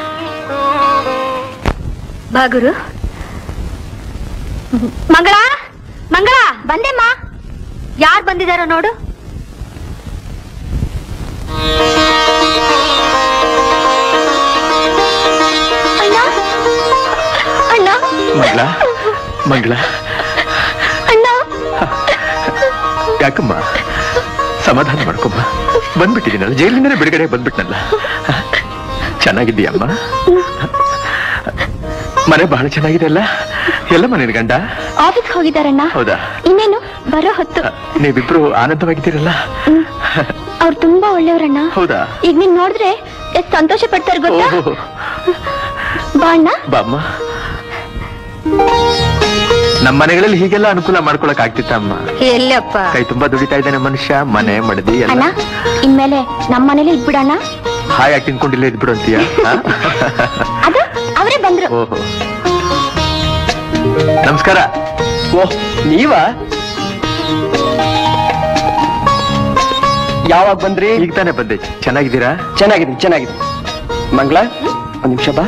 ಬಾ ಗುರು ಮಂಗಳ ಮಂಗಳ ಬಂದೆಮ್ಮ ಯಾರು ಬಂದಿದಾರೋ ನೋಡು ಅಣ್ಣ ಅಣ್ಣ ಮಂಗಳ ಮಂಗಳ ಅಣ್ಣ ಯಾಕಮ್ಮ ಸಮಾಧಾನ ಮಾಡ್ಕೊಮ್ಮ ಬಂದ್ಬಿಟ್ಟಿದ್ದೀನಲ್ಲ ಜೈಲಿಂದನೇ ಬಿಡುಗಡೆ ಬಂದ್ಬಿಟ್ನಲ್ಲ ಚೆನ್ನಾಗಿದ್ದೀಯಮ್ಮ ಮನೆ ಬಹಳ ಚೆನ್ನಾಗಿದೆ ಅಲ್ಲ ಎಲ್ಲ ಮನೆ ಗಂಡ ಆಫೀಸ್ ಹೋಗಿದಾರಣ್ಣ ಹೌದಾ ಇನ್ನೇನು ಬರೋ ಹೊತ್ತು ನೀವಿಬ್ರು ಆನಂದವಾಗಿದ್ದೀರಲ್ಲ ಅವ್ರು ತುಂಬಾ ಒಳ್ಳೆಯವ್ರಣ್ಣ ಹೌದಾ ಈಗ ನೀನ್ ನೋಡಿದ್ರೆ ಎಷ್ಟ್ ಸಂತೋಷ ಪಡ್ತಾರೆ ಗೊತ್ತಾ ಓಹೋ ಬಾ ಅಣ್ಣ ಬಾಮ್ಮ ನಮ್ಮ ಮನೆಗಳಲ್ಲಿ ಹೀಗೆಲ್ಲ ಅನುಕೂಲ ಮಾಡ್ಕೊಳಕ್ ಆಗ್ತಿತ್ತ ಅಮ್ಮ ಎಲ್ಲಪ್ಪ ಕೈ ತುಂಬಾ ದುಡಿತಾ ಇದ್ದಾನೆ ಮನುಷ್ಯ ಮನೆ ಮಡದಿ ಎಲ್ಲ ಅಣ್ಣ ಇನ್ಮೇಲೆ ನಮ್ಮ ಮನೇಲಿ ಇದ್ಬಿಡಣ್ಣ ಹಾಯಾಗಿ ತಿನ್ಕೊಂಡಿಲ್ಲ ಇದ್ಬಿಡು ಅಂತೀಯ ಆ? ಅದು ಅವರೇ ಬಂದ್ರು ಓಹೋ ನಮಸ್ಕಾರ ಓಹ್ ನೀವಾ ಯಾವಾಗ ಬಂದ್ರಿ ಈಗ ತಾನೇ ಬಂದೆ ಚೆನ್ನಾಗಿದ್ದೀರಾ ಚೆನ್ನಾಗಿದೆ ಚೆನ್ನಾಗಿದೆ ಮಂಗಳ ಒಂದ್ ನಿಮಿಷ ಬಾ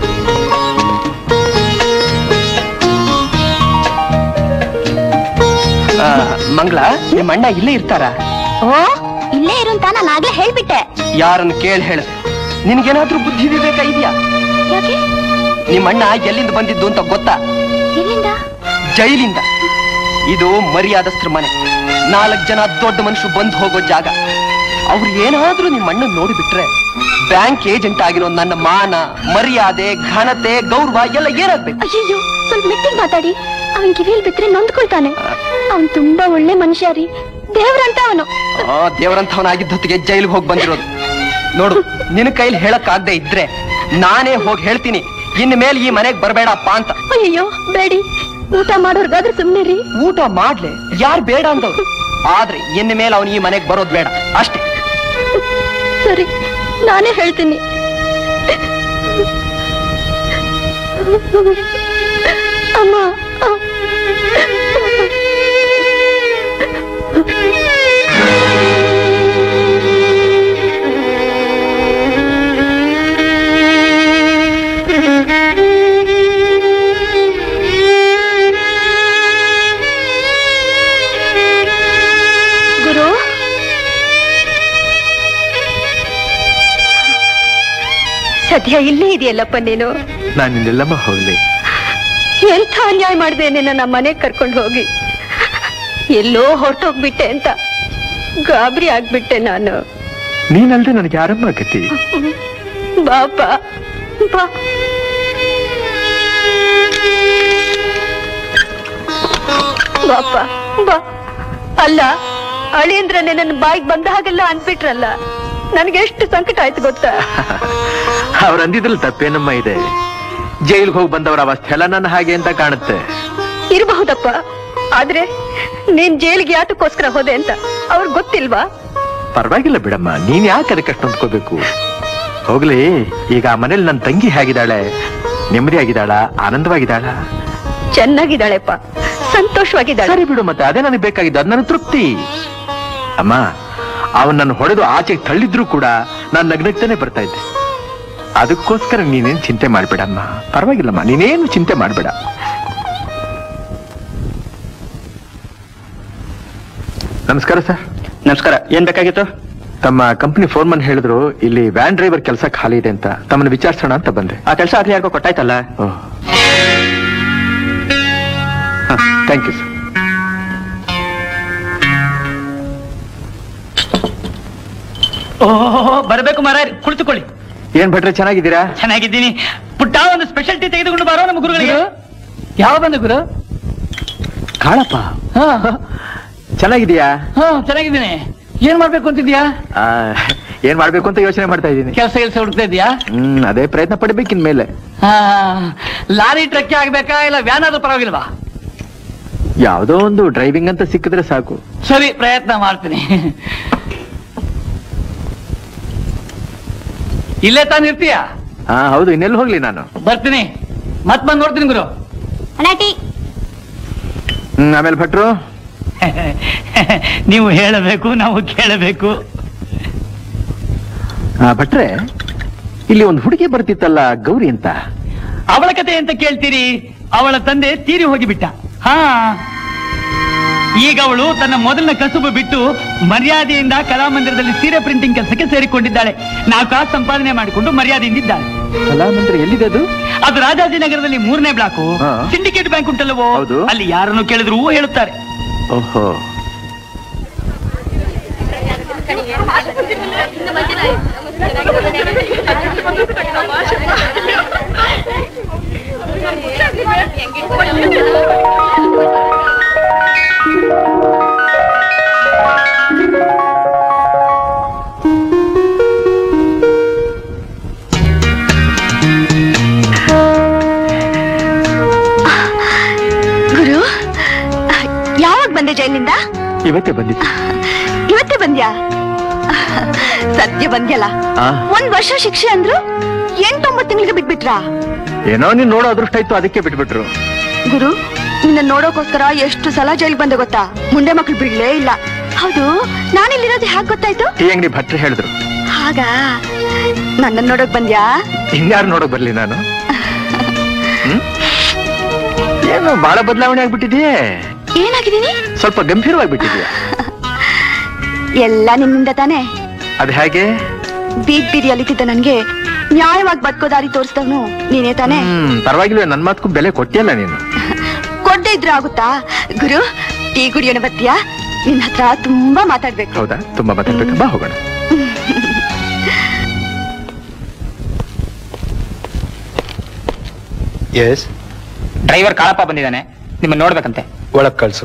ಆ, ಮಂಗಳ ನಿಮ್ಮ ಅಣ್ಣ ಇಲ್ಲೇ ಇರ್ತಾರ ಓ ಇಲ್ಲೇ ಇರು ಅಂತ ನಾನು ಆಗ್ಲೇ ಹೇಳ್ಬಿಟ್ಟೆ ಯಾರನ್ನು ಕೇಳಿ ಹೇಳ ನಿನಗೇನಾದ್ರೂ ಬುದ್ಧಿ ವಿವೇಕ ಇದೆಯಾ ಯಾಕೆ ನಿಮ್ಮ ಅಣ್ಣ ಎಲ್ಲಿಂದ ಬಂದಿದ್ದು ಅಂತ ಗೊತ್ತಾ ಎಲ್ಲಿಂದ ಜೈಲಿಂದ ಇದು ಮರ್ಯಾದಸ್ತ್ರ ಮನೆ ನಾಲ್ಕು ಜನ ದೊಡ್ಡ ಮನುಷ್ಯರು ಬಂದು ಹೋಗೋ ಜಾಗ ಅವ್ರು ಏನಾದ್ರೂ ನಿಮ್ಮ ಅಣ್ಣ ನೋಡಿಬಿಟ್ರೆ ಬ್ಯಾಂಕ್ ಏಜೆಂಟ್ ಆಗಿರೋ ನನ್ನ ಮಾನ ಮರ್ಯಾದೆ ಘನತೆ ಗೌರವ ಎಲ್ಲ ಏನಾಗ್ಬೇಕು ಅಯ್ಯಯ್ಯೋ ಸ್ವಲ್ಪ ಮೆಟ್ಟಿಗೆ ಮಾತಾಡಿ ಅವನ್ ಕಿವಿಯಲ್ಲಿ ಬಿದ್ರೆ ನೊಂದ್ಕೊಳ್ತಾನೆ ಅವನ್ ತುಂಬಾ ಒಳ್ಳೆ ಮನುಷ್ಯ ರೀ ದೇವ್ರಂತ ಅವನು ಆ ದೇವರಂತವನಾಗಿದ್ದ ಹೊತ್ತಿಗೆ ಜೈಲಿಗೆ ಹೋಗಿ ಬಂದಿರೋದು ನೋಡು ನಿನ್ನ ಕೈಲಿ ಹೇಳಕ್ ಆಗದೆ ಇದ್ರೆ ನಾನೇ ಹೋಗಿ ಹೇಳ್ತೀನಿ ಇನ್ ಮೇಲೆ ಈ ಮನೆಗ್ ಬರಬೇಡಪ್ಪ ಅಂತ ಅಯ್ಯಯ್ಯೋ ಬೇಡಿ ಊಟ ಮಾಡೋರ್ಗಾದ್ರೆ ಸುಮ್ನೆ ರೀ ಊಟ ಮಾಡ್ಲೆ ಯಾರು ಬೇಡ ಅಂದವ್ರು ಆದ್ರೆ ಇನ್ ಮೇಲೆ ಅವನು ಈ ಮನೆಗ್ ಬರೋದ್ ಬೇಡ ಅಷ್ಟೇ ಸರಿ ನಾನೇ ಹೇಳ್ತೀನಿ ಅಮ್ಮ ಗುರು ಸದ್ಯ ಇಲ್ಲೇ ಇದೆಯಲ್ಲಪ್ಪ ನೀನು ನಾನು ಇನ್ನೆಲ್ಲಮ್ಮ ಹೋಗ್ಲಿ ಎಂಥ ಅನ್ಯಾಯ ಮಾಡಿದೆ ನಿನ್ನ ನಮ್ಮ ಮನೆಗೆ ಕರ್ಕೊಂಡು ಹೋಗಿ ಎಲ್ಲೋ ಹೊರಟೋಗ್ಬಿಟ್ಟೆ ಅಂತ ಗಾಬರಿ ಆಗ್ಬಿಟ್ಟೆ ನಾನು ನೀನಲ್ದೆ ನನಗೆ ಯಾರಮ್ಮ ಗತಿ ಬಾಪ ಬಾ ಬಾಪ ಬಾ ಅಲ್ಲ ಅಳಿಯಂದ್ರ ನನ್ನ ಬಾಯಿಗೆ ಬಂದ ಹಾಗೆಲ್ಲ ಅನ್ಬಿಟ್ರಲ್ಲ ನನ್ಗೆ ಎಷ್ಟು ಸಂಕಟ ಆಯ್ತು ಗೊತ್ತಾ ಅವ್ರು ಅಂದಿದ್ರಲ್ಲಿ ತಪ್ಪೇನಮ್ಮ ಇದೆ ಜೈಲ್ಗೆ ಹೋಗಿ ಬಂದವರ ಅವಸ್ಥೆ ಎಲ್ಲ ನನ್ನ ಹಾಗೆ ಅಂತ ಕಾಣುತ್ತೆ ಇರಬಹುದಪ್ಪ ಆದ್ರೆ ನೀನ್ ಜೈಲಿಗೆ ಯಾತಕ್ಕೋಸ್ಕರ ಹೋದೆ ಅಂತ ಅವ್ರಿಗೆ ಗೊತ್ತಿಲ್ವಾ ಪರವಾಗಿಲ್ಲ ಬಿಡಮ್ಮ ನೀನ್ ಯಾಕೆ ಅದಕ್ಕೆ ಅಷ್ಟು ಹೊಂದ್ಕೋಬೇಕು ಹೋಗ್ಲಿ ಈಗ ಆ ಮನೇಲಿ ನನ್ನ ತಂಗಿ ಹೇಗಿದ್ದಾಳೆ ನೆಮ್ಮದಿಯಾಗಿದ್ದಾಳ ಆನಂದವಾಗಿದ್ದಾಳ ಚೆನ್ನಾಗಿದ್ದಾಳೆಪ್ಪ ಸಂತೋಷವಾಗಿದ್ದಾಳೆ ಸರಿ ಬಿಡು ಮತ್ತೆ ಅದೇ ನನಗೆ ಬೇಕಾಗಿದ್ದು ಅದು ನನ್ನ ತೃಪ್ತಿ ಅಮ್ಮ ಅವನ್ ನನ್ನ ಹೊಡೆದು ಆಚೆಗೆ ತಳ್ಳಿದ್ರು ಕೂಡ ನಾನು ನಗ್ನಗ್ತಾನೆ ಬರ್ತಾ ಇದ್ದೆ ಅದಕ್ಕೋಸ್ಕರ ನೀನೇನ್ ಚಿಂತೆ ಮಾಡ್ಬೇಡಮ್ಮ ಪರವಾಗಿಲ್ಲಮ್ಮ ನೀನೇನು ಚಿಂತೆ ಮಾಡ್ಬೇಡ ನಮಸ್ಕಾರ ಸರ್ ನಮಸ್ಕಾರ ಏನ್ ಬೇಕಾಗಿತ್ತು ತಮ್ಮ ಕಂಪನಿ ಫೋನ್ ಮನ್ ಹೇಳಿದ್ರು ಇಲ್ಲಿ ವ್ಯಾನ್ ಡ್ರೈವರ್ ಕೆಲಸ ಖಾಲಿ ಇದೆ ಅಂತ ತಮ್ಮನ್ನ ವಿಚಾರಿಸೋಣ ಅಂತ ಬಂದೆ ಆ ಕೆಲಸ ಆಗ್ಲಿ ಯಾರಿಗೋ ಕೊಟ್ಟಾಯ್ತಲ್ಲ ಥ್ಯಾಂಕ್ ಯು ಸರ್ ಓಹೋ ಬರಬೇಕು ಮರ ಕುಳಿತುಕೊಳ್ಳಿ ಏನ್ ಭಟ್ರೆ ಚೆನ್ನಾಗಿದ್ದೀರಾ ಚೆನ್ನಾಗಿದ್ದೀನಿ ಪುಟ್ಟ ಒಂದು ಸ್ಪೆಷಾಲಿಟಿ ತೆಗೆದುಕೊಂಡು ಬರೋ ನಮ್ಮ ಗುರುಗಳಿಗೆ ಯಾವ ಬಂದ ಗುರು ಕಾಳಪ್ಪ ಹಾ ಚೆನ್ನಾಗಿದೀಯಾ ಹಾ ಚೆನ್ನಾಗಿದ್ದೀನಿ ಏನ್ ಮಾಡ್ಬೇಕು ಅಂತಿದ್ಯಾ ಆ, ಏನ್ ಮಾಡ್ಬೇಕು ಅಂತ ಯೋಚನೆ ಮಾಡ್ತಾ ಇದ್ದೀನಿ ಕೆಲಸ ಕೆಲಸ ಹುಡುಕ್ತಾ ಇದೀಯಾ ಹ್ಮ್ ಅದೇ ಪ್ರಯತ್ನ ಪಡ್ಬೇಕಿನ್ ಮೇಲೆ ಹಾ ಲಾರಿ ಟ್ರಕ್ ಆಗ್ಬೇಕಾ ಇಲ್ಲ ವ್ಯಾನ್ ಆದ್ರೂ ಪರವಾಗಿಲ್ವಾ ಯಾವ್ದೋ ಒಂದು ಡ್ರೈವಿಂಗ್ ಅಂತ ಸಿಕ್ಕಿದ್ರೆ ಸಾಕು ಸರಿ ಪ್ರಯತ್ನ ಮಾಡ್ತೀನಿ ಇಲ್ಲೇ ತಾನು ಇರ್ತೀಯ ಹಾ ಹೌದು ಇನ್ನೆಲ್ಲಿ ಹೋಗ್ಲಿ ನಾನು ಬರ್ತೀನಿ ಮತ್ ಬಂದ್ ನೋಡ್ತೀನಿ ಗುರು ಅನಾಟಿ ಹ್ಮ್ ಆಮೇಲೆ ಭಟ್ರು ನೀವು ಹೇಳಬೇಕು ನಾವು ಕೇಳಬೇಕು ಆ, ಭಟ್ರೆ ಇಲ್ಲಿ ಒಂದು ಹುಡುಗಿ ಬರ್ತಿತ್ತಲ್ಲ ಗೌರಿ ಅಂತ ಅವಳ ಕತೆ ಅಂತ ಕೇಳ್ತೀರಿ ಅವಳ ತಂದೆ ತೀರಿ ಹೋಗಿಬಿಟ್ಟ ಹಾ ಈಗ ಅವಳು ತನ್ನ ಮೊದಲನ ಕಸುಬು ಬಿಟ್ಟು ಮರ್ಯಾದೆಯಿಂದ ಕಲಾಮಂದಿರದಲ್ಲಿ ಸೀರೆ ಪ್ರಿಂಟಿಂಗ್ ಕೆಲಸಕ್ಕೆ ಸೇರಿಕೊಂಡಿದ್ದಾಳೆ ನಾಲ್ಕು ಕಾಸು ಸಂಪಾದನೆ ಮಾಡಿಕೊಂಡು ಮರ್ಯಾದೆಯಿಂದ ಇದ್ದಾಳೆ ಕಲಾಮಂದಿರ ಎಲ್ಲಿದೆ ಅದು ಅದು ರಾಜಾಜಿನಗರದಲ್ಲಿ ಮೂರನೇ ಬ್ಲಾಕು ಹಾ. ಸಿಂಡಿಕೇಟ್ ಬ್ಯಾಂಕ್ ಉಂಟಲ್ಲವೋ ಹೌದು. ಅಲ್ಲಿ ಯಾರನ್ನು ಕೇಳಿದ್ರು ಹೇಳುತ್ತಾರೆ ಓಹೋ ಗುರು ಯಾವಾಗ ಬಂದೆ ಜೈಲಿಂದ ಇವತ್ತೇ ಬಂದಿತ್ತು ಇವತ್ತೇ ಬಂದ್ಯಾ ಸದ್ಯ ಬಂದ್ಯಲ್ಲ ಆ, ಒಂದ್ ವರ್ಷ ಶಿಕ್ಷೆ ಅಂದ್ರು ಎಂಟೊಂಬತ್ತು ತಿಂಗಳಿಗೆ ಬಿಟ್ಬಿಟ್ರಾ ಏನೋ ನೀನ್ ನೋಡೋ ಅದೃಷ್ಟ ಇತ್ತು ಅದಕ್ಕೆ ಬಿಟ್ಬಿಟ್ರು ಗುರು ನಿನ್ನ ನೋಡೋಕೋಸ್ಕರ ಎಷ್ಟು ಸಲ ಜೈಲ್ ಬಂದೆ ಗೊತ್ತಾ ಮುಂದೆ ಮಕ್ಳು ಬಿಡ್ಲೇ ಇಲ್ಲ ಹೌದು ನಾನಿಲ್ಲಿರೋದು ಹ್ಯಾಕ್ ಗೊತ್ತಾಯ್ತು ಟೀ ಅಂಗಡಿ ಭಟ್ರು ಹೇಳಿದ್ರು ಹಾಗಾ ನನ್ನ ನೋಡೋಕ್ ಬಂದ್ಯಾ ಇನ್ಯಾರು ನೋಡಕ್ ಬರ್ಲಿ ನಾನು ಹ್ಮ್? ಏನು ಬಹಳ ಬದಲಾವಣೆ ಆಗ್ಬಿಟ್ಟಿದೆಯೇ ಏನಾಗಿದ್ದೀನಿ ಸ್ವಲ್ಪ ಗಂಭೀರವಾಗಿಬಿಟ್ಟಿದ್ಯಾ ಎಲ್ಲ ನಿನ್ನಿಂದ ತಾನೇ ಅದು ಹೇಗೆ ಬೀದ್ ಬೀದಿ ಅಲಿತಿದ್ದ ನನ್ಗೆ ನ್ಯಾಯವಾಗಿ ಬದುಕೋ ದಾರಿ ತೋರಿಸ್ದವನು ನೀನೇ ತಾನೇ ಹ್ಮ್ ಪರವಾಗಿಲ್ಲ ನನ್ ಮಾತ್ಗೂ ಬೆಲೆ ಕೊಟ್ಟಿಯಲ್ಲ ನೀನು ಕೊಡ್ದೇ ಇದ್ರೆ ಆಗುತ್ತಾ ಗುರು ಟೀ ಕುಡಿಯೋಣ ಬತ್ತೀಯಾ ನಿನ್ನ ಹತ್ರ ತುಂಬಾ ಮಾತಾಡ್ಬೇಕು ಹೌದಾ ತುಂಬಾ ಮಾತಾಡ್ಬೇಕಾ ಬಾ ಹೋಗೋಣ ಎಸ್ ಡ್ರೈವರ್ ಕಾಳಪ್ಪ ಬಂದಿದ್ದಾನೆ ನಿಮ್ಮನ್ನ ನೋಡ್ಬೇಕಂತೆ ಒಳಗ್ ಕಳ್ಸು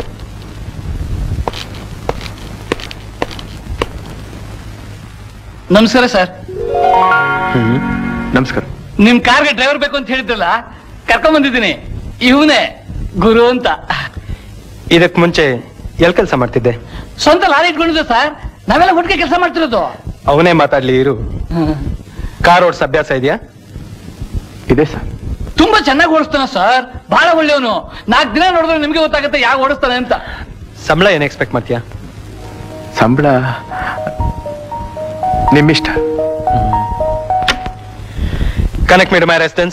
ನಮಸ್ಕಾರ ಸರ್ ನಮಸ್ಕಾರ ನಿಮ್ ಕಾರ್ಗೆ ಡ್ರೈವರ್ ಬೇಕು ಅಂತ ಹೇಳಿದ್ರಲ್ಲ ಕರ್ಕೊಂಡ್ ಬಂದಿದ್ದೀನಿ ಇವನೇ ಗುರು ಅಂತ ಇದಕ್ ಮುಂಚೆ ಎಲ್ ಕೆಲಸ ಮಾಡ್ತಿದ್ದೆ ಸ್ವಂತ ಲಾರಿ ಇಟ್ಕೊಂಡಿದ್ದೆ ಸರ್ ನಾವೆಲ್ಲ ಒಟ್ಟಿಗೆ ಕೆಲಸ ಮಾಡ್ತಿರೋದು ಅವನೇ ಮಾತಾಡ್ಲಿ ಇರು ಕಾರ್ ಓಡ್ಸ್ ಅಭ್ಯಾಸ ಇದೆಯಾ ಇದೆ ಸರ್ ತುಂಬಾ ಚೆನ್ನಾಗಿ ಓಡಿಸ್ತಾನ ಸರ್ ಬಹಳ ಒಳ್ಳೆಯವನು ನಾಲ್ಕು ದಿನ ನೋಡಿದ್ರೆ ನಿಮ್ಗೆ ಗೊತ್ತಾಗುತ್ತೆ ಯಾಕೆ ಓಡಿಸ್ತಾನೆ ಅಂತ ಸಂಬಳ ಏನ್ ಎಕ್ಸ್ಪೆಕ್ಟ್ ಮಾಡ್ತೀಯಾ ಸಂಬಳ ನಿಮ್ಮಿಷ್ಟ connect me my residence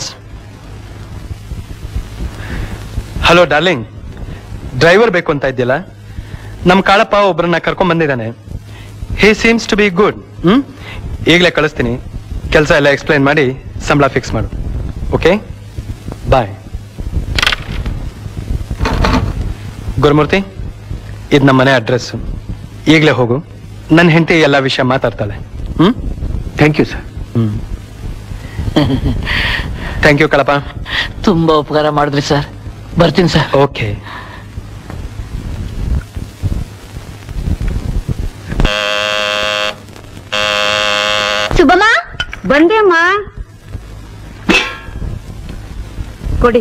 hello darling driver ಬೇಕು ಅಂತ ಇದ್ಯಲ್ಲ ನಮ್ ಕಾಳಪ್ಪ ಒಬ್ಬರನ್ನ ಕರ್ಕೊಂಡ್ ಬಂದಿದ್ದಾನೆ he seems to be good hmm ಈಗಲೇ ಕಳಿಸ್ತೀನಿ ಕೆಲಸ ಎಲ್ಲ ಎಕ್ಸ್ಪ್ಲೈನ್ ಮಾಡಿ ಸಂಬಳ ಫಿಕ್ಸ್ ಮಾಡು ಓಕೆ ಬಾಯ್ ಗುರುಮೂರ್ತಿ ಇದು ನಮ್ಮ ಮನೆ ಅಡ್ರೆಸ್ ಈಗಲೇ ಹೋಗು ನನ್ನ ಹೆಂಡತಿ ಎಲ್ಲ ವಿಷಯ ಮಾತಾಡ್ತಾಳೆ hmm thank you sir hmm thank you Kalappa ತುಂಬಾ ಉಪಕಾರ ಮಾಡಿದ್ರಿ ಸರ್ ಬರ್ತೀನಿ ಸರ್ ಓಕೆ ಸುಬ್ಬಮ್ಮ ಬಂದೆ ಅಮ್ಮ ಕೊಡಿ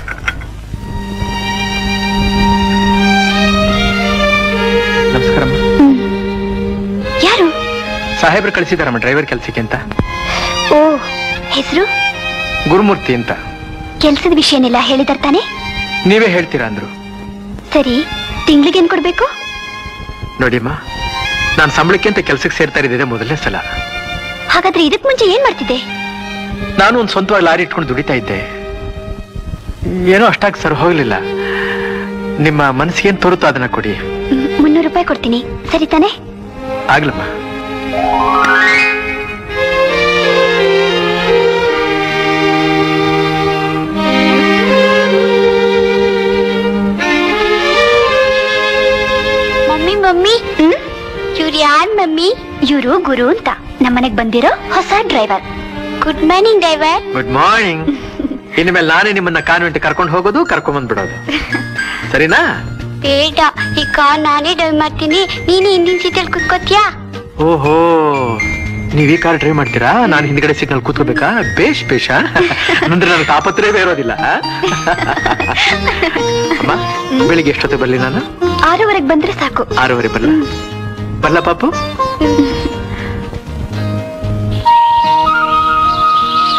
ನಮಸ್ಕಾರಮ್ಮ ಯಾರು ಸಾಹೇಬ್ರು ಕಳಿಸಿದಾರಮ್ಮ ಡ್ರೈವರ್ ಕೆಲ್ಸಕ್ಕೆ ಅಂತ ಓ ಹೆಸರು ಗುರುಮೂರ್ತಿ ಅಂತ ಕೆಲ್ಸದ ವಿಷಯನೆಲ್ಲ ಹೇಳಿದಾರ್ ತಾನೆ ನೀವೇ ಹೇಳ್ತೀರಾ ಅಂದ್ರು ಸರಿ ತಿಂಗ್ಳಿಗೆ ಏನ್ ಕೊಡ್ಬೇಕು ನೋಡಿಮ್ಮ ನಾನು ಸಂಬಳಕ್ಕೆ ಅಂತ ಕೆಲ್ಸಕ್ಕೆ ಸೇರ್ತಾ ಇದ್ದಿದೆ ಮೊದಲನೇ ಸಲ ಹಾಗಾದ್ರೆ ಇದಕ್ ಮುಂಚೆ ಏನ್ ಮಾಡ್ತಿದ್ದೆ ನಾನು ಒಂದು ಸ್ವಂತವಾಗಿ ಲಾರಿ ಇಟ್ಕೊಂಡು ದುಡಿತಾ ಇದ್ದೆ ಏನೋ ಅಷ್ಟಾಗಿ ಸರ್ ಹೋಗ್ಲಿಲ್ಲ ನಿಮ್ಮ ಮನಸ್ಸಿಗೇನ್ ತೋರುತ್ತೋ ಅದನ್ನ ಕೊಡಿ ಮ್, ಮುನ್ನೂರು ರೂಪಾಯಿ ಕೊಡ್ತೀನಿ ಸರಿ ತಾನೆ ಆಗ್ಲಮ್ಮ ಮಮ್ಮಿ ಮಮ್ಮಿ ಇವ್ರು ಯಾರ್ ಮಮ್ಮಿ ಇವರು ಗುರು ಅಂತ ನಮ್ಮನೆಗ್ ಬಂದಿರೋ ಹೊಸ driver good morning driver good morning ಇನ್ಮೇಲೆ ನಾನೇ ನಿಮ್ಮನ್ನ ಕಾನ್ವೆಂಟ್ ಕರ್ಕೊಂಡು ಹೋಗೋದು ಕರ್ಕೊಂಡ್ ಬಂದ್ಬಿಡೋದು ಸರಿನಾ ಬೇಡ ಈ ಕಾರ್ ನಾನೇ ಡ್ರೈವ್ ಮಾಡ್ತೀನಿ ನೀನು ಹಿಂದಿನ ಸೀಟಲ್ಲಿ ಕುತ್ಕೋತ್ಯಾ ಓಹೋ ನೀವ್ ಈ ಕಾರ್ ಡ್ರೈವ್ ಮಾಡ್ತೀರಾ ನಾನು ಹಿಂದ್ಗಡೆ ಸಿಗ್ನಲ್ ಕೂತ್ಕೋಬೇಕಾ ಬೇಷ್ ಬೇಷ ಅಂದ್ರೆ ನನಗೆ ತಾಪತ್ರಯವೇ ಇರೋದಿಲ್ಲ ಅಮ್ಮ ಬೆಳಿಗ್ಗೆ ಎಷ್ಟೊತ್ತಿಗೆ ಬರ್ಲಿ ನಾನು ಆರೂವರೆಗೆ ಬಂದ್ರೆ ಸಾಕು ಆರೂವರೆ ಬರಲ್ಲ ಬರಲ್ಲ ಪಾಪು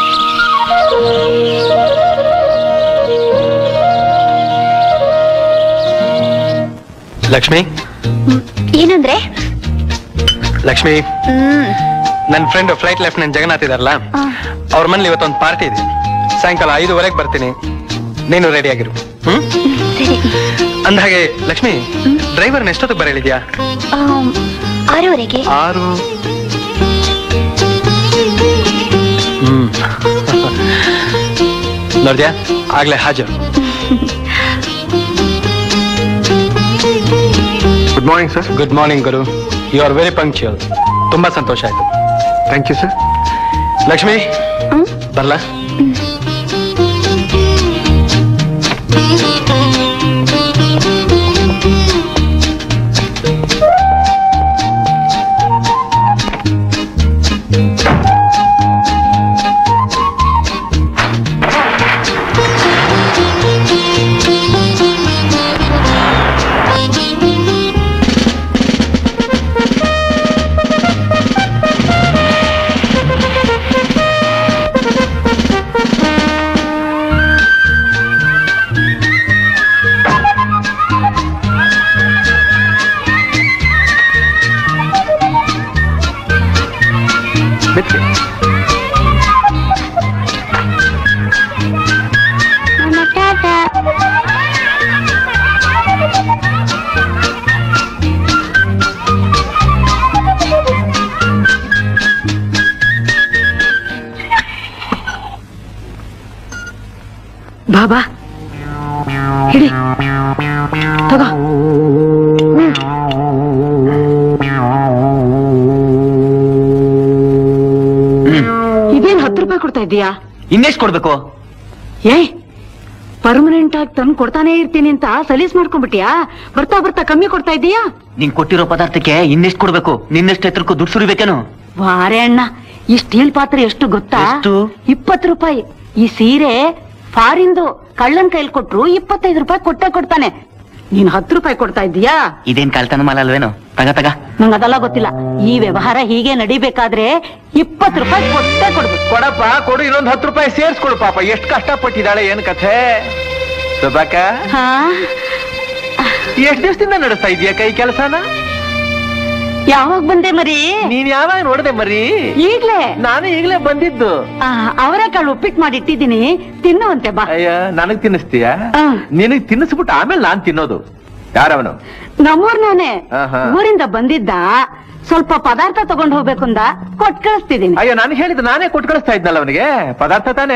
ಲಕ್ಷ್ಮಿ ಏನಂದ್ರೆ ಲಕ್ಷ್ಮಿ ಹ್ಮ್ ನನ್ನ ಫ್ರೆಂಡ್ ಫ್ಲೈಟ್ ಲೆಫ್ಟಿನೆಂಟ್ ಜಗನ್ನಾಥ್ ಇದಾರಲ್ಲ ಅವ್ರ ಮನೇಲಿ ಇವತ್ತೊಂದು ಪಾರ್ಟಿ ಇದೆ ಸಾಯಂಕಾಲ ಐದುವರೆಗೆ ಬರ್ತೀನಿ ನೀನು ರೆಡಿ ಆಗಿರು ಹ್ಮ್ ಅಂದಹಾಗೆ ಲಕ್ಷ್ಮಿ ಡ್ರೈವರ್ನ ಎಷ್ಟೊತ್ತಿಗೆ ಬರಲಿದ್ಯಾ ಆಮ್, ಆರೂವರೆಗೆ ಆರು ಹ್ಮ್ ನೋಡ್ದ್ಯಾ ಆಗ್ಲೇ ಹಾಜರು good morning sir good morning Guru you are very punctual ತುಂಬಾ ಸಂತೋಷ ಆಯ್ತು ಥ್ಯಾಂಕ್ ಯು ಸರ್ ಲಕ್ಷ್ಮಿ ಬರ್ಲಾ ಬಾಬಾ ಹಿಡಿ ತಗೋ ಇದೇನ್ ಹತ್ತು ರೂಪಾಯಿ ಕೊಡ್ತಾ ಇದೀಯಾ ಇನ್ನೆಷ್ಟು ಕೊಡ್ಬೇಕು ಏ ಪರ್ಮನೆಂಟ್ ಆಗಿ ತಂದು ಕೊಡ್ತಾನೆ ಇರ್ತೀನಿ ಅಂತ ಸಲೀಸ್ ಮಾಡ್ಕೊಂಡ್ಬಿಟ್ಯಾ ಬರ್ತಾ ಬರ್ತಾ ಕಮ್ಮಿ ಕೊಡ್ತಾ ಇದೀಯಾ ನೀನ್ ಕೊಟ್ಟಿರೋ ಪದಾರ್ಥಕ್ಕೆ ಇನ್ನೆಷ್ಟು ಕೊಡ್ಬೇಕು ನಿನ್ನೆಷ್ಟು ಎತ್ತರಕ್ಕೂ ದುಡ್ಡು ಸುರಿಬೇಕೇನು ವಾರೆ ಅಣ್ಣ ಈ ಸ್ಟೀಲ್ ಪಾತ್ರೆ ಎಷ್ಟು ಗೊತ್ತಾ ಇಪ್ಪತ್ತು ರೂಪಾಯಿ ಈ ಸೀರೆ ಫಾರಿಂದು ಕಳ್ಳನ್ ಕೈಲಿ ಕೊಟ್ರು ಇಪ್ಪತ್ತೈದು ರೂಪಾಯಿ ಕೊಟ್ಟೆ ಕೊಡ್ತಾನೆ ನೀನ್ ಹತ್ತು ರೂಪಾಯಿ ಕೊಡ್ತಾ ಇದ್ದೀಯಾ ಇದೇನ್ ಕಳ್ತನ ಮಾಲ ಅಲ್ವೇನು ತಗ ತಗ ನಂಗೆ ಅದೆಲ್ಲ ಗೊತ್ತಿಲ್ಲ ಈ ವ್ಯವಹಾರ ಹೀಗೆ ನಡಿಬೇಕಾದ್ರೆ ಇಪ್ಪತ್ತು ರೂಪಾಯಿ ಕೊಟ್ಟೆ ಕೊಡ್ಬೇಕು ಕೊಡಪ್ಪ ಕೊಡು ಇನ್ನೊಂದು ಹತ್ತು ರೂಪಾಯಿ ಸೇರ್ಸ್ಕೊಡು ಪಾಪ ಎಷ್ಟು ಕಷ್ಟಪಟ್ಟಿದ್ದಾಳೆ ಏನ್ ಕಥೆ ಸುಬಾಕ ಹಾ ಎಷ್ಟ್ ದಿವಸದಿಂದ ನಡೆಸ್ತಾ ಇದೀಯ ಕೈ ಕೆಲಸನ ಯಾವಾಗ ಬಂದೆ ಮರಿ ನೀನ್ ಯಾವಾಗ ನೋಡ್ದೆ ಮರಿ ಈಗ್ಲೇ ನಾನು ಈಗ್ಲೇ ಬಂದಿದ್ದು ಅವರೆಕಾಳು ಉಪ್ಪಿಟ್ಟು ಮಾಡಿ ಇಟ್ಟಿದ್ದೀನಿ ತಿನ್ನುವಂತೆ ಬಾ ಅಯ್ಯ ನನಗ್ ತಿನ್ನಿಸ್ತೀಯ ನಿನಗ್ ತಿನ್ನಿಸ್ಬಿಟ್ಟು ಆಮೇಲೆ ನಾನ್ ತಿನ್ನೋದು ಯಾರವನು ನಮ್ಮೂರ್ನವನೇ ಆಹಾ. ಊರಿಂದ ಬಂದಿದ್ದ ಸ್ವಲ್ಪ ಪದಾರ್ಥ ತಗೊಂಡ್ ಹೋಗ್ಬೇಕು ಅಂದ ಕೊಟ್ ಕಳಿಸ್ತಿದ್ದೀನಿ ಅಯ್ಯೋ ನಾನು ಹೇಳಿದ್ದು ನಾನೇ ಕೊಟ್ಟು ಕಳಿಸ್ತಾ ಇದ್ನಲ್ಲ ಅವನಿಗೆ ಪದಾರ್ಥ ತಾನೇ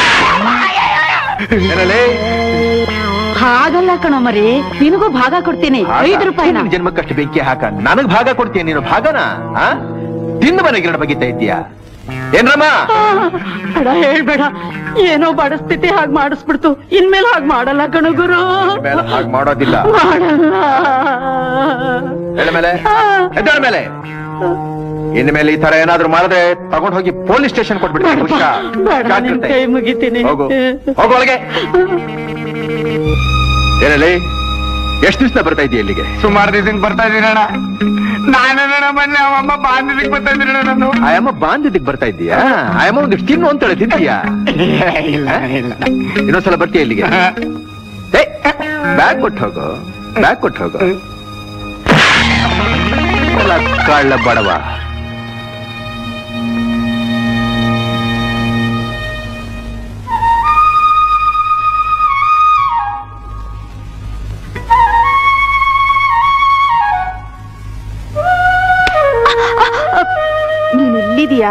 ಏನಲೇ ಹಾಗಲ್ಲ ಕಣೋ ಮರಿ ನಿನಗೂ ಭಾಗ ಕೊಡ್ತೀನಿ ಐದು ರೂಪಾಯಿನ ನಿನ್ ಜನ್ಮಕ್ಕಷ್ಟು ಬೆಂಕಿ ಹಾಕ ನನಗ್ ಭಾಗ ಕೊಡ್ತೀಯ ನೀನು ಭಾಗನ ಆ ತಿಂದು ಮನೆಗೆ ಎರಡು ಬಗಿತಾ ಇದ್ದೀಯಾ ಏನ್ರಮ್ಮ ಬೇಡ ಹೇಳ್ಬೇಡ ಏನೋ ಬಡಸ್ಥಿತಿ ಹಾಗೆ ಮಾಡಿಸ್ಬಿಡ್ತು ಇನ್ಮೇಲೆ ಹಾಗೆ ಮಾಡಲ್ಲ ಕಣೋ ಗುರು ಮೇಲೆ ಹಾಗೆ ಮಾಡೋದಿಲ್ಲ ಮಾಡಲ್ಲ ಹೇಳ ಮೇಲೆ ಎದ್ದೇಳ ಮೇಲೆ ಇನ್ ಮೇಲೆ ಈ ತರ ಏನಾದ್ರೂ ಮಾಡಿದ್ರೆ ತಗೊಂಡ್ ಹೋಗಿ ಪೊಲೀಸ್ ಸ್ಟೇಷನ್ ಕೊಟ್ಬಿಡ್ತೀನಿ ಹುಷಾರ್. ಬೇಡ ನಿನ್ ಜಾಗ್ರತೆ. ಕೈ ಮುಗಿತೀನಿ ಹೋಗು ಹೋಗು ಒಳಗೆ ಏನಲ್ಲಿ ಎಷ್ಟು ದಿವಸ ಬರ್ತಾ ಇದೀಯ ಇಲ್ಲಿಗೆ ಸುಮಾರು ದಿವಸಕ್ಕೆ ಬರ್ತಾ ಇದೀನಣ್ಣ ನಾನೇನಣ್ಣ ಮೊನ್ನೆ ಅವಮ್ಮ ಬಾಂಧವ್ಯಕ್ಕೆ ಬರ್ತಾ ಇದೀನಣ್ಣ ನಾನು ಆಯಮ್ಮ ಬಾಂಧಿದ್ದಕ್ಕೆ ಬರ್ತಾ ಇದ್ದೀಯಾ ಆಯಮ್ಮ ಒಂದಿಷ್ಟು ತಿನ್ನು ಅಂತೇಳಿ ತಿಂತೀಯಾ ಇನ್ನೊಂದ್ಸಲ ಬರ್ತೀಯ ಇಲ್ಲಿಗೆ ಬ್ಯಾಗ್ ಕೊಟ್ಟು ಹೋಗು ಬ್ಯಾಗ್ ಕೊಟ್ಟು ಹೋಗು ಎಲ್ಲ ಕಳ್ಳ ಬಡವ ನೀನು ಇಲ್ಲಿದ್ಯಾ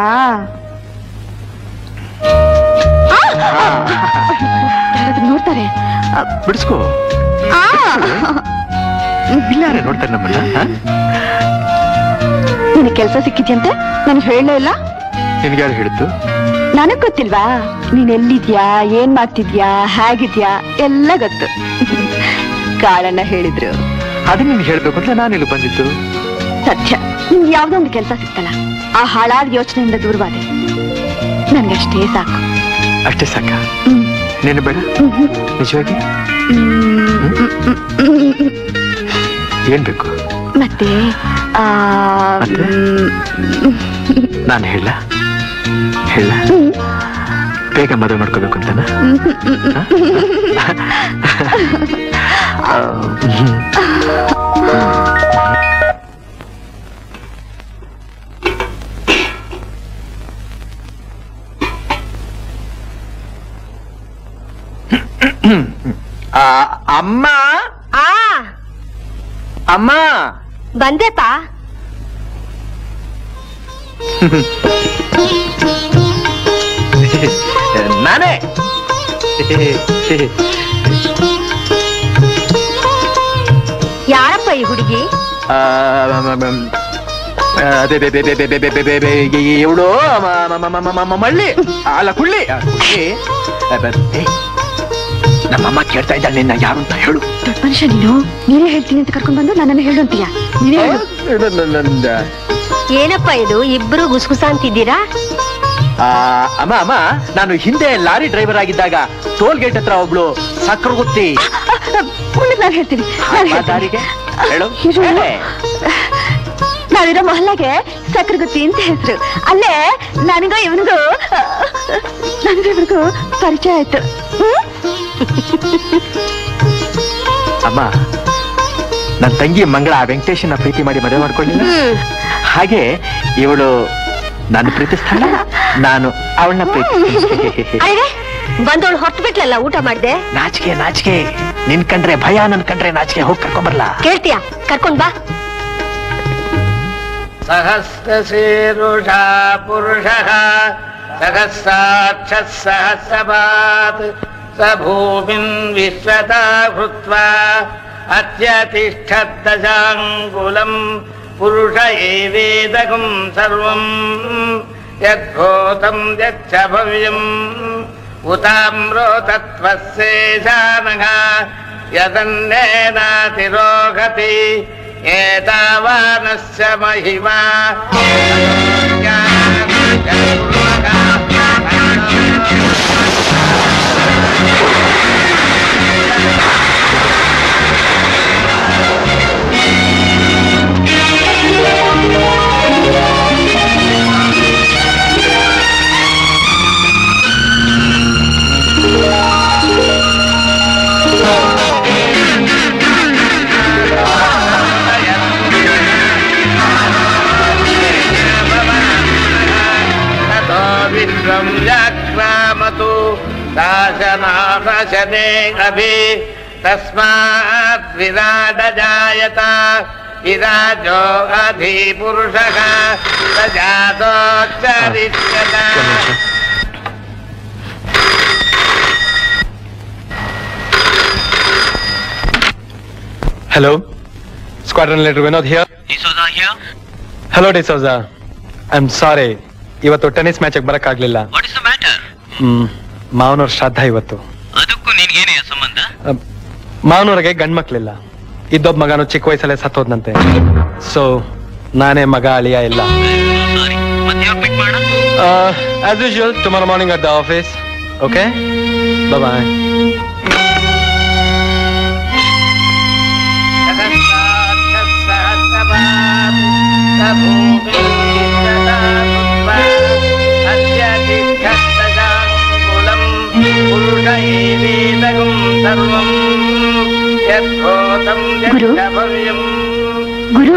ಯಾರಾದ್ರೂ ನೋಡ್ತಾರೆ ಬಿಡಿಸ್ಕೋ ಇಲ್ಲಾರೆ ನೋಡ್ತಾರೆ ನಮ್ಮನ್ನ ಹ? ನಿನ್ ಕೆಲ್ಸ ಸಿಕ್ಕಿದ್ಯಂತೆ ನನ್ಗೆ ಹೇಳಲೇ ಇಲ್ಲ ನಿನ್ಗ್ಯಾರು ಹೇಳಿದ್ದು ನನಗ್ ಗೊತ್ತಿಲ್ವಾ ನೀನ್ ಎಲ್ಲಿದ್ಯಾ ಏನ್ ಮಾಡ್ತಿದ್ಯಾ ಹೇಗಿದ್ಯಾ ಎಲ್ಲ ಗೊತ್ತು ಕಾಳಣ್ಣ ಹೇಳಿದ್ರು ಅದನ್ನ ನೀನ್ ಹೇಳ್ಬೇಕು ಅಂತ ನಾನು ಇಲ್ಲಿ ಬಂದಿದ್ದು ಸತ್ಯ ನಿಮ್ಗೆ ಯಾವ್ದೋ ಒಂದು ಕೆಲಸ ಸಿಕ್ತಲ್ಲ ಆ ಹಾಳಾದ ಯೋಚನೆಯಿಂದ ದೂರವಾದೆ ನನ್ಗಷ್ಟೇ ಸಾಕು ಅಷ್ಟೇ ಸಾಕ ನೀನು ಬೇಡ ನಿಜವಾಗಿ ಏನ್ ಬೇಕು ಮತ್ತೆ ಆ, ಮತ್ತೆ? ನಾನು ಹೇಳ ಹೇಳ ಬೇಗ ಮದುವೆ ಮಾಡ್ಕೋಬೇಕು ಅಂತನ ಆ, ಅಮ್ಮ ಆ ಅಮ್ಮ ಬಂದೆಪ್ಪ ನಾನೇ ಯಾರಪ್ಪ ಈ ಹುಡುಗಿ ಆ, ಮ- ಮ- ಮ- ಆ, ಬೆ- ಬೆ- ಬೆ- ಬೆ- ಬೆ- ಬೆ- ಬೆ- ಬೆ- ಬೆ- ಬೆ- ಈ- ಇವಳು ಮ- ಮ- ಮ- ಮ- ಮ- ಮ- ಮಳ್ಳಿ ಅಲ್ಲ ಕುಳ್ಳಿ ಆ, ಕುಳ್ಳಿ ಆ, ಬೆ- ಏ, ನಮ್ಮಮ್ಮ ಕೇಳ್ತಾ ಇದ್ದಾಳೆ ನಿನ್ನ ಯಾರು ಅಂತ ಹೇಳು ದೊಡ್ಡ ಮನುಷ್ಯ ನೀನು ನೀನೇ ಹೇಳ್ತೀನಿ ಅಂತ ಕರ್ಕೊಂಡ್ ಬಂದು ನನ್ನನ್ನು ಹೇಳು ಅಂತೀಯ ನೀನೇ ಹೇಳು ಏನಪ್ಪ ಇದು ಇಬ್ರು ಗುಸ್ಗುಸ ಅಂತಿದ್ದೀರಾ ಆ, ಅಮ್ಮ ಅಮ್ಮ ನಾನು ಹಿಂದೆ ಲಾರಿ ಡ್ರೈವರ್ ಆಗಿದ್ದಾಗ ಟೋಲ್ ಗೇಟ್ ಹತ್ರ ಒಬ್ಳು ಸಕ್ರಗುತ್ತಿ ಉಣ್ಣದ್ ನಾನು ಹೇಳ್ತೀನಿ ನಾನು ಆ ದಾರಿಗೆ ಹೇಳು ಇರು. ಹೇಳೆ. ನಾವಿರೋ ಮೊಹಲ್ಲಾಗೆ ಸಕ್ರಗುತ್ತಿ ಅಂತ ಹೆಸರು ಅಲ್ಲೇ ನನಗೂ ಇವನಿಗೂ ನನಗೂ ಇವನಿಗೂ ಪರಿಚಯ ಆಯ್ತು ಹ್ಮ್? ಅಮ್ಮ ನನ್ನ ತಂಗಿ ಮಂಗಳ ವೆಂಕಟೇಶನ ಪ್ರೀತಿ ಮಾಡಿ ಮದುವೆ ಮಾಡ್ಕೊಳ್ಳಿಲ್ಲ ಹಾಗೆ ಇವಳು ನಾನು ಪ್ರೀತಿಸ್ತಾಳ ನಾನು ಅವಳನ್ನ ಪ್ರೀತಿಸ್ತೀನಿ ಅರೆ ಬಂದವಳು ಹೊತ್ತು ಬಿಟ್ಲಲ್ಲ ಊಟ ಮಾಡ್ದೆ ನಾಚಿಕೆ ನಾಚಿಕೆ ನಿನ್ ಕಂಡ್ರೆ ಭಯ ನನ್ ಕಂಡ್ರೆ ನಾಚಿಕೆ ಹೋಗಿ ಕರ್ಕೊಂಬರ್ಲಾ ಕೇಳ್ತೀಯ ಕರ್ಕೊಂಡ್ ಬಾ सहस्रशीरुषा पुरुषः सहस्राक्षः सहस्रपात् स भूमिन् विश्वता भूत्वा अत्यतिष्ठद्दशाङ्कुलम् पुरुष एवेदकम् सर्वम् यद्भूतम् यच्च भव्यम् उताम्रो तत्त्वस्येशानः यदन्नेनातिरोगति एतावानस्य महिमा ततो विश्वं व्याक्रामतु शासनाशने अभि तस्मात् विराडजायत विराजो अधिपुरुषः स जातोच्चरिष्यत Hello, Squadron Leader Vinod here. Hello, D'Souza. I'm sorry. ಇವತ್ತು ಟೆನ್ನಿಸ್ ಮ್ಯಾಚ್ ಬರಕ್ಕಾಗ್ಲಿಲ್ಲ ಹ್ಮ್ ಮಾವನವ್ರ ಶ್ರಾದ್ದ ಇವತ್ತು ಅದಕ್ಕೂ ನಿನ್ಗೇನೇ ಸಂಬಂಧ ಅಹ್, ಮಾವನವ್ರಿಗೆ ಗಂಡ್ ಮಕ್ಳಿಲ್ಲ ಇದ್ದೊಬ್ಬ ಮಗನು ಚಿಕ್ಕ ವಯಸ್ಸಲ್ಲೇ ಸತ್ತೋದ್ನಂತೆ ಸೊ ನಾನೇ ಮಗ ಅಳಿಯ ಇಲ್ಲ as usual tomorrow morning at the office okay bye Guru Guru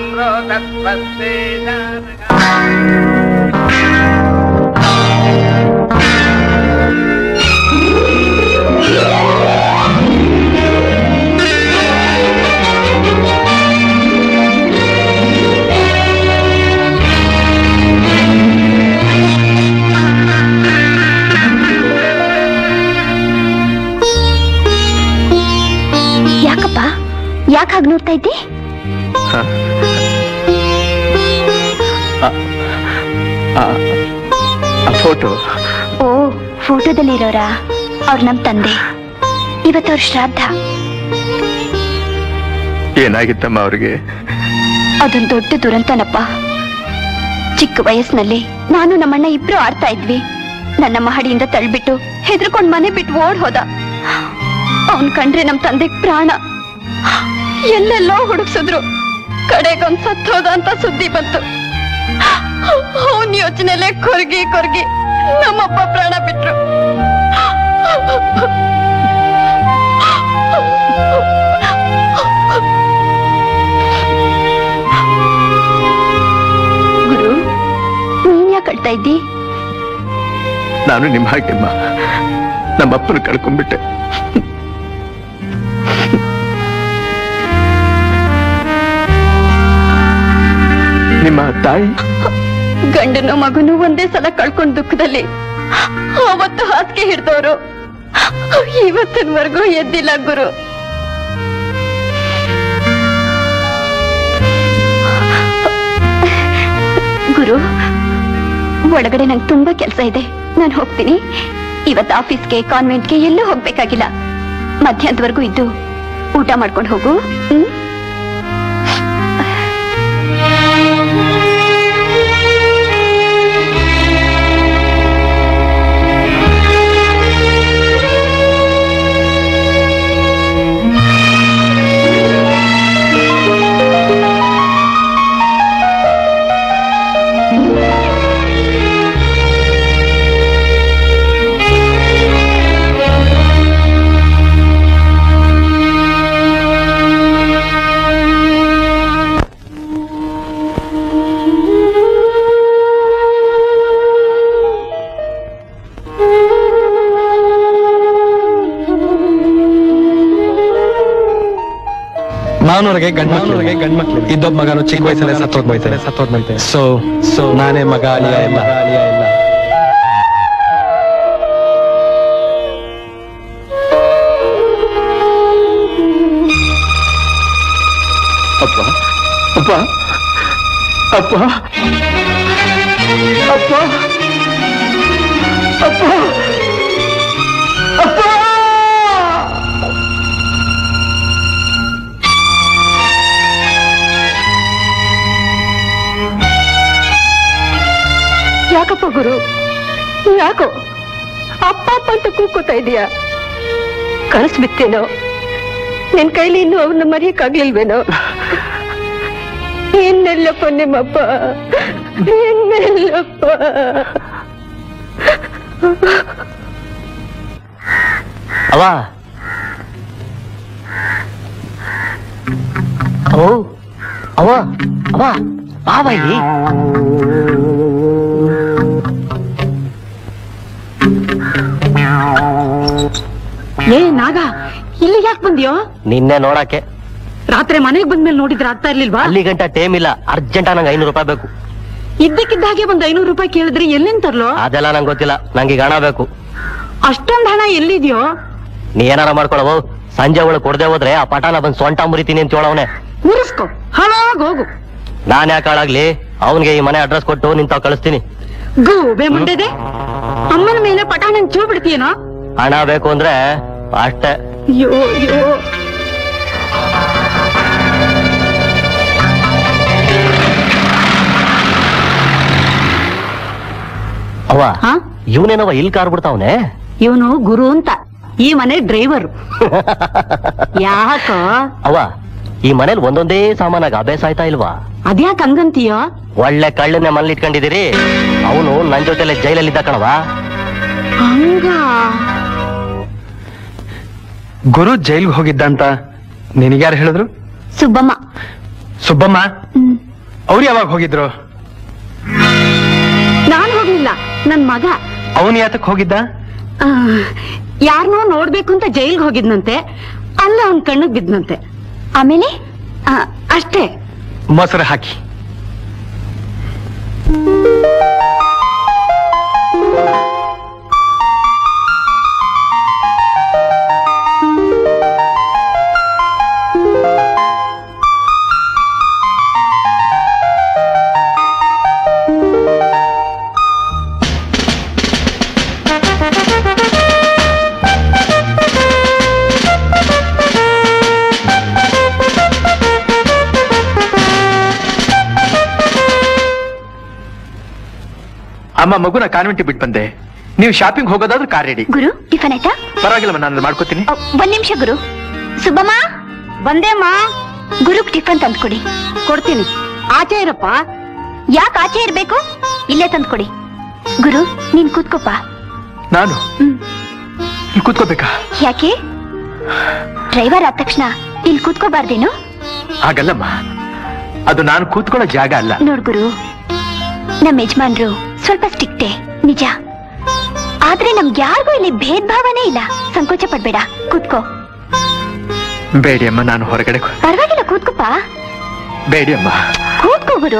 ಯಾಕಪ್ಪ ಯಾಕೆ ಹಾಗೆ ನೋಡ್ತಾ ಇದ್ದಿ ಫೋಟೋ ಓ ಫೋಟೋದಲ್ಲಿ ಇರೋರಾ ಅವ್ರು ನಮ್ ತಂದೆ ಇವತ್ತು ಅವ್ರ ಶ್ರಾದ್ದ ಏನಾಗಿತ್ತಮ್ಮ ಅವ್ರಿಗೆ ಅದೊಂದು ದೊಡ್ಡ ದುರಂತನಪ್ಪ ಚಿಕ್ಕ ವಯಸ್ಸಿನಲ್ಲಿ ನಾನು ನಮ್ಮಣ್ಣ ಇಬ್ರು ಆಡ್ತಾ ಇದ್ವಿ ನನ್ನ ಮಹಡಿಯಿಂದ ತಳ್ಬಿಟ್ಟು ಹೆದರ್ಕೊಂಡ್ ಮನೆ ಬಿಟ್ಟು ಓಡ್ ಹೋದ ಅವನ್ ಕಂಡ್ರೆ ನಮ್ ತಂದೆಗ್ ಪ್ರಾಣ ಎಲ್ಲೆಲ್ಲೋ ಹುಡುಕ್ಸಿದ್ರು ಕಡೆಗೊಂದ್ ಸತ್ತೋದ ಅಂತ ಸುದ್ದಿ ಬಂತು ಅವನ್ ಯೋಚನೆಲೆ ಕೊರ್ಗಿ ಕೊರ್ಗಿ ನಮ್ಮಪ್ಪ ಪ್ರಾಣ ಬಿಟ್ರು ಇದ್ದಿ ನಾನು ನಿಮ್ಮ ಹಾಗೆಮ್ಮ ನಮ್ಮ ಅಪ್ಪನ ಕಳ್ಕೊಂಡ್ಬಿಟ್ಟೆ ನಿಮ್ಮ ತಾಯಿ ಗಂಡನು ಮಗನು ಒಂದೇ ಸಲ ಕಳ್ಕೊಂಡ್ ದುಃಖದಲ್ಲಿ ಅವತ್ತು ಹಾಸಿಗೆ ಹಿಡ್ದವ್ರು ಇವತ್ತಿನವರೆಗೂ ಎದ್ದಿಲ್ಲ ಗುರು ಗುರು ಒಳಗಡೆ ನಂಗೆ ತುಂಬಾ ಕೆಲಸ ಇದೆ ನಾನು ಹೋಗ್ತೀನಿ ಇವತ್ತು ಆಫೀಸ್ಗೆ ಕಾನ್ವೆಂಟ್ಗೆ ಎಲ್ಲೂ ಹೋಗ್ಬೇಕಾಗಿಲ್ಲ ಮಧ್ಯಾಹ್ನದವರೆಗೂ ಇದ್ದು ಊಟ ಮಾಡ್ಕೊಂಡು ಹೋಗು ಹ್ಮ್ ಮಾವನವ್ರಿಗೆ ಗಂಡ್ ಮಕ್ಳಿಗೆ ಗಂಡ್ ಮಕ್ಳು ಇದ್ದೊಬ್ಬ ಮಗನು ಚಿಕ್ಕ ವಯಸ್ಸಲ್ಲೇ ಸತ್ತೋದ್ಬೈತೆ ಸತ್ತೋದ್ಬೈತೆ ಸೊ ಸೊ ನಾನೇ ಮಗ ಅಳಿಯ ಎಲ್ಲ ಅಳಿಯ ಎಲ್ಲ ಅಪ್ಪ ಅಪ್ಪ ಅಪ್ಪ ಅಪ್ಪ ಅಪ್ಪ ಅಪ್ಪ ಯಾಕಪ್ಪ ಗುರು ಯಾಕೋ ಅಪ್ಪ ಅಪ್ಪ ಅಂತ ಕೂಕೋತಾ ಇದೀಯ ಕನಸು ಬಿತ್ತೇನೋ ನಿನ್ ಕೈಲಿ ಇನ್ನು ಅವನ್ನ ಮರೆಯಕ್ಕಾಗ್ಲಿಲ್ವೇನೋ ಇನ್ನೆಲ್ಲಪ್ಪ ನಿಮ್ಮಪ್ಪ ಇನ್ನೆಲ್ಲಪ್ಪ ಅವ ಓ ಅವ ಅವ ಬಾವ ಇಲ್ಲಿ ಏ ನಾಗ ಇಲ್ಲಿ ಯಾಕೆ ಬಂದ್ಯೋ ನಿನ್ನೆ ನೋಡಕ್ಕೆ ರಾತ್ರಿ ಮನೆಗೆ ಬಂದ್ಮೇಲೆ ನೋಡಿದ್ರೆ ಆಗ್ತಾ ಇರ್ಲಿಲ್ವಾ ಅಲ್ಲಿ ಗಂಟ ಟೈಮ್ ಇಲ್ಲ ಅರ್ಜೆಂಟ್ ನಂಗೆ ಐನೂರು ರೂಪಾಯಿ ಬೇಕು ಇದ್ದಕ್ಕಿದ್ದ ಹಾಗೆ ಒಂದ್ ಐನೂರು ರೂಪಾಯಿ ಕೇಳಿದ್ರೆ ಎಲ್ಲಿಂದ ತರ್ಲೋ ಅದೆಲ್ಲ ನಂಗೆ ಗೊತ್ತಿಲ್ಲ ನಂಗೆ ಈಗ ಹಣ ಬೇಕು ಅಷ್ಟೊಂದ್ ಹಣ ಎಲ್ಲಿದ್ಯೋ ನೀ ಏನಾರ ಮಾಡ್ಕೊಳವು ಸಂಜೆ ಒಳಗೆ ಕೊಡದೆ ಹೋದ್ರೆ ಆ ಪಟಾನ ಬಂದ್ ಸೊಂಟ ಮುರಿತೀನಿ ಅಂತ ಹೇಳವನೆ ಮುರಿಸ್ಕೊ ಹಾಳಾಗ್ ಹೋಗು ನಾನ್ ಯಾಕೆ ಹಾಳಾಗ್ಲಿ ಅವನ್ಗೆ ಈ ಮನೆ ಅಡ್ರೆಸ್ ಕೊಟ್ಟು ನಿಂತಾವ್ ಕಳಿಸ್ತೀನಿ ಗೂಬೆ ಮುಂಡೆದೆ ಅಮ್ಮನ ಮೇಲೆ ಪಟಾಣನ್ ಚೂ ಬಿಡ್ತೀಯನೋ ಹಣ ಬೇಕು ಅಂದ್ರೆ ಅಷ್ಟೇ ಅಯ್ಯೋ ಅಯ್ಯೋ ಅವ ಇವನೇನವ ಇಲ್ಲಿ ಕಾರ್ ಬಿಡ್ತಾವನೆ ಇವನು ಗುರು ಅಂತ ಈ ಮನೆ ಡ್ರೈವರ್ ಯಾಕೋ ಅವ ಈ ಮನೇಲಿ ಒಂದೊಂದೇ ಸಾಮಾನಾಗ ಅಭ್ಯಾಸ ಆಯ್ತಾ ಇಲ್ವಾ ಅದ್ಯಾಕ್ ಹಂಗಂತೀಯೋ ಒಳ್ಳೆ ಕಳ್ಳನ್ನೇ ಮನೇಲಿ ಇಟ್ಕೊಂಡಿದ್ದೀರಿ ಅವನು ನನ್ ಜೊತೆಲೆ ಜೈಲಲ್ಲಿದ್ದ ಕಣವ ಹಂಗ ಗುರು ಜೈಲ್ಗೆ ಹೋಗಿದ್ದ ಅಂತ ನಿನಗ್ಯಾರು ಹೇಳಿದ್ರು ಸುಬ್ಬಮ್ಮ ಸುಬ್ಬಮ್ಮ ಅವ್ರು ಯಾವಾಗ ಹೋಗಿದ್ರು ನಾನ್ ಹೋಗ್ಲಿಲ್ಲ ನನ್ ಮಗ ಅವನು ಯಾತಕ್ ಹೋಗಿದ್ದ ಆ, ಯಾರ್ನೋ ನೋಡ್ಬೇಕು ಅಂತ ಜೈಲ್ಗೆ ಹೋಗಿದ್ನಂತೆ ಅಲ್ಲ ಅವನ್ ಕಣ್ಣಿಗೆ ಬಿದ್ನಂತೆ ಆಮೇಲೆ ಆ, ಅಷ್ಟೇ ಮೊಸರು ಹಾಕಿ ಅಮ್ಮ ಮಗುನ ಕಾನ್ವೆಂಟ್ ಬಿಟ್ಟು ಬಂದೆ ನೀವು ಶಾಪಿಂಗ್ ಹೋಗೋದಾದ್ರೂ ಕಾರ್ ರೆಡಿ ಗುರು ಟಿಫನ್ ಆಯ್ತಾ ಪರವಾಗಿಲ್ಲ ನಾನು ಮಾಡ್ಕೋತೀನಿ ಅ, ಒಂದ್ ನಿಮಿಷ ಗುರು ಸುಬ್ಬಮ್ಮ ಬಂದೇಮ್ಮ ಗುರುಗ್ ಟಿಫನ್ ತಂದ್ಕೊಡಿ ಕೊಡ್ತೀನಿ ಆಚೆ ಇರಪ್ಪ ಯಾಕೆ ಆಚೆ ಇರ್ಬೇಕು ಇಲ್ಲೇ ತಂದ್ಕೊಡಿ ಗುರು ನೀನ್ ಕೂತ್ಕೋಪ ನಾನು ಇಲ್ಲಿ ಕೂತ್ಕೋಬೇಕಾ ಯಾಕೆ ಡ್ರೈವರ್ ಆದ ತಕ್ಷಣ ಇಲ್ಲಿ ಕೂತ್ಕೋಬಾರ್ದೇನು ಹಾಗಲ್ಲಮ್ಮ ಅದು ನಾನು ಕೂತ್ಕೊಳ್ಳೋ ಜಾಗ ಅಲ್ಲ ನೋಡ್ ಗುರು ನಮ್ಮ ಯಜಮಾನ್ರು ಸ್ವಲ್ಪ ಸ್ಟಿಕ್ ನಿಜ ಆದ್ರೆ ನಮ್ಗೆ ಯಾರಿಗೂ ಇಲ್ಲಿ ಭೇದ ಭಾವನೆ ಇಲ್ಲ ಸಂಕೋಚ ಪಡ್ಬೇಡ ಕೂತ್ಕೋ ಬೇಡಿ ಅಮ್ಮ ನಾನು ಹೊರಗಡೆ ಕೂ- ಪರವಾಗಿಲ್ಲ ಕೂತ್ಕೋಪ ಬೇಡಿ ಅಮ್ಮ ಕೂತ್ಕೋ ಗುರು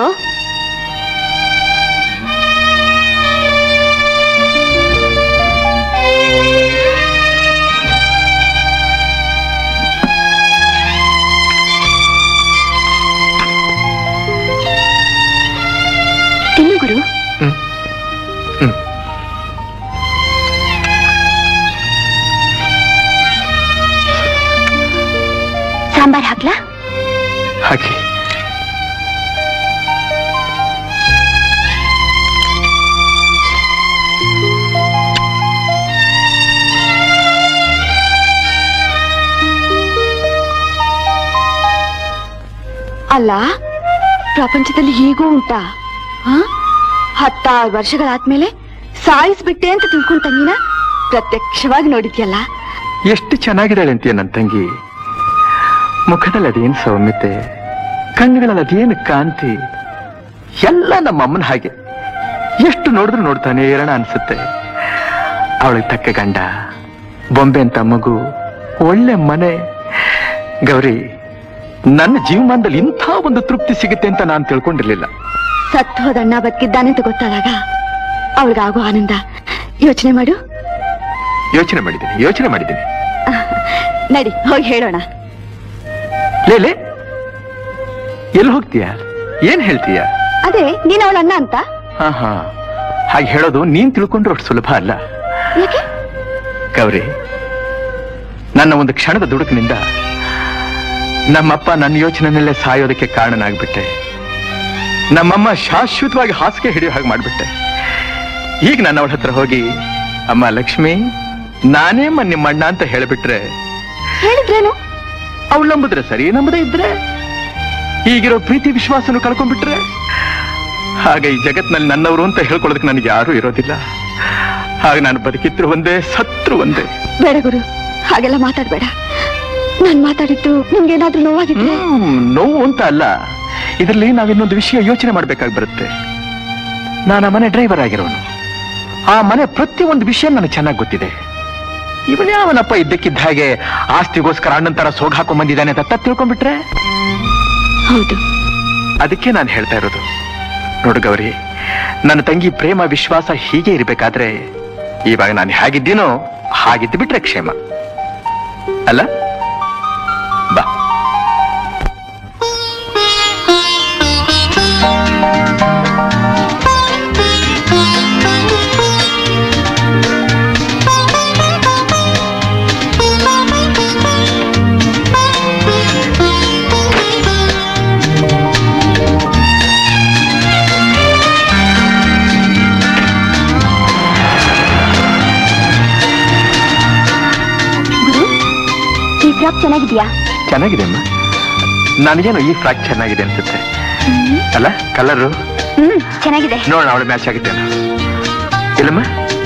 ತಿನ್ನು ಗುರು ಸಾಂಬಾರ್ ಹಾಕ್ಲಾ ಹಾಕಿ ಅಲ್ಲ ಪ್ರಪಂಚದಲ್ಲಿ ಹೀಗೂ ಉಂಟಾ ಹ? ಹತ್ತಾರು ವರ್ಷಗಳಾದ್ಮೇಲೆ ಸಾಯಿಸ್ಬಿಟ್ಟೆ ಅಂತ ತಿಳ್ಕೊಂಡ್ ತಂಗಿನ ಪ್ರತ್ಯಕ್ಷವಾಗಿ ನೋಡಿದ್ಯಲ್ಲ ಎಷ್ಟು ಚೆನ್ನಾಗಿದ್ದಾಳೆ ಅಂತೀಯ ನನ್ನ ತಂಗಿ ಮುಖದಲ್ಲಿ ಅದೇನು ಸೌಮ್ಯತೆ ಕಣ್ಣುಗಳಲ್ಲಿ ಅದೇನು ಕಾಂತಿ ಎಲ್ಲ ನಮ್ಮ ಅಮ್ಮನ ಹಾಗೆ ಎಷ್ಟು ನೋಡಿದ್ರು ನೋಡ್ತಾನೆ ಏರಣ ಅನ್ಸುತ್ತೆ ಅವಳಿಗೆ ತಕ್ಕ ಗಂಡ ಬೊಂಬೆ ಅಂತ ಮಗು ಒಳ್ಳೆ ಮನೆ ಗೌರಿ ನನ್ನ ಜೀವಮಾನದಲ್ಲಿ ಇಂಥ ಒಂದು ತೃಪ್ತಿ ಸಿಗುತ್ತೆ ಅಂತ ನಾನು ತಿಳ್ಕೊಂಡಿರ್ಲಿಲ್ಲ ಸತ್ತು ಹೋದಣ್ಣ ಬದುಕಿದ್ದಾನೆ ಅಂತ ಗೊತ್ತಾದಾಗ ಅವಳಿಗಾಗೋ ಆನಂದ ಯೋಚನೆ ಮಾಡು ಯೋಚನೆ ಮಾಡಿದ್ದೀನಿ ಯೋಚನೆ ಮಾಡಿದ್ದೀನಿ ನಡಿ ಹೋಗಿ ಹೇಳೋಣ ಲೇಲೆ ಎಲ್ಲಿ ಹೋಗ್ತೀಯ ಏನ್ ಹೇಳ್ತೀಯ ಅದೇ ನೀನ್ ಅವಳ ಅಣ್ಣ ಅಂತ ಹಾ ಹಾ ಹಾಗೆ ಹೇಳೋದು ನೀನ್ ತಿಳ್ಕೊಂಡ್ರೆ ಅಷ್ಟು ಸುಲಭ ಅಲ್ಲ ಯಾಕೆ ಗೌರಿ ನನ್ನ ಒಂದು ಕ್ಷಣದ ದುಡುಕಿನಿಂದ ನಮ್ಮಪ್ಪ ನನ್ನ ಯೋಚನೆಯಲ್ಲೇ ಸಾಯೋದಕ್ಕೆ ಕಾರಣನಾಗ್ಬಿಟ್ಟೆ ನಮ್ಮಮ್ಮ ಶಾಶ್ವತವಾಗಿ ಹಾಸಿಗೆ ಹಿಡಿಯೋ ಹಾಗೆ ಮಾಡ್ಬಿಟ್ಟೆ ಈಗ ನಾನು ಅವಳ ಹತ್ರ ಹೋಗಿ ಅಮ್ಮ ಲಕ್ಷ್ಮಿ ನಾನೇ ಮ ನಿಮ್ಮ ಅಣ್ಣ ಅಂತ ಹೇಳಿಬಿಟ್ರೆ ಹೇಳಿದ್ರೇನು ಅವಳು ನಂಬಿದ್ರೆ ಸರಿ ನಂಬದೇ ಇದ್ರೆ ಈಗಿರೋ ಪ್ರೀತಿ ವಿಶ್ವಾಸನು ಕಳ್ಕೊಂಡ್ಬಿಟ್ರೆ ಹಾಗೆ ಈ ಜಗತ್ನಲ್ಲಿ ನನ್ನವರು ಅಂತ ಹೇಳ್ಕೊಳ್ಳೋದಕ್ಕೆ ನನಗೆ ಯಾರೂ ಇರೋದಿಲ್ಲ ಹಾಗೆ ನಾನು ಬದುಕಿದ್ರು ಒಂದೇ ಸತ್ರು ಒಂದೇ ಬೇಡ ಗುರು ಹಾಗೆಲ್ಲ ಮಾತಾಡ್ಬೇಡ ನಾನ್ ಮಾತಾಡಿದ್ದು ನಿಮ್ಗೇನಾದ್ರೂ ನೋವಾಗಿದ್ರೆ ಹ್ಮ್, ನೋವು ಅಂತ ಅಲ್ಲ ಇದರಲ್ಲಿ ನಾವಿನ್ನೊಂದು ವಿಷಯ ಯೋಚನೆ ಮಾಡ್ಬೇಕಾಗಿ ಬರುತ್ತೆ ನಾನು ಆ ಮನೆ ಡ್ರೈವರ್ ಆಗಿರೋನು ಆ ಮನೆ ಪ್ರತಿಯೊಂದು ವಿಷಯ ನನಗೆ ಚೆನ್ನಾಗಿ ಗೊತ್ತಿದೆ ಇವನೇ ಅವನಪ್ಪ ಇದ್ದಕ್ಕಿದ್ದ ಹಾಗೆ ಆಸ್ತಿಗೋಸ್ಕರ ಅಣ್ಣನ್ ತರ ಸೋಗ್ ಹಾಕೊಂಡ್ ಬಂದಿದ್ದಾನೆ ಅಂತ ತಪ್ಪು ತಿಳ್ಕೊಂಡ್ಬಿಟ್ರೆ ಹೌದು ಅದಕ್ಕೆ ನಾನು ಹೇಳ್ತಾ ಇರೋದು ನೋಡು ಗೌರಿ ನನ್ನ ತಂಗಿ ಪ್ರೇಮ ವಿಶ್ವಾಸ ಹೀಗೆ ಇರ್ಬೇಕಾದ್ರೆ ಇವಾಗ ನಾನು ಹೇಗಿದ್ದೀನೋ ಹಾಗಿದ್ದು ಬಿಟ್ರೆ ಕ್ಷೇಮ ಅಲ್ಲ ಬಾ ಗುರು ಈ ಫ್ರಾಕ್ ಚೆನ್ನಾಗಿದ್ಯಾ ಚೆನ್ನಾಗಿದೆ ಅಮ್ಮ ನನಗೇನು ಈ ಫ್ರಾಕ್ ಚೆನ್ನಾಗಿದೆ ಅನ್ಸುತ್ತೆ ಅಲ್ಲ ಕಲರು ಹ್ಮ್ ಚೆನ್ನಾಗಿದೆ ನೋಡೋಣ ಅವಳು ಮ್ಯಾಚ್ ಆಗುತ್ತೆ ಇಲ್ಲಮ್ಮ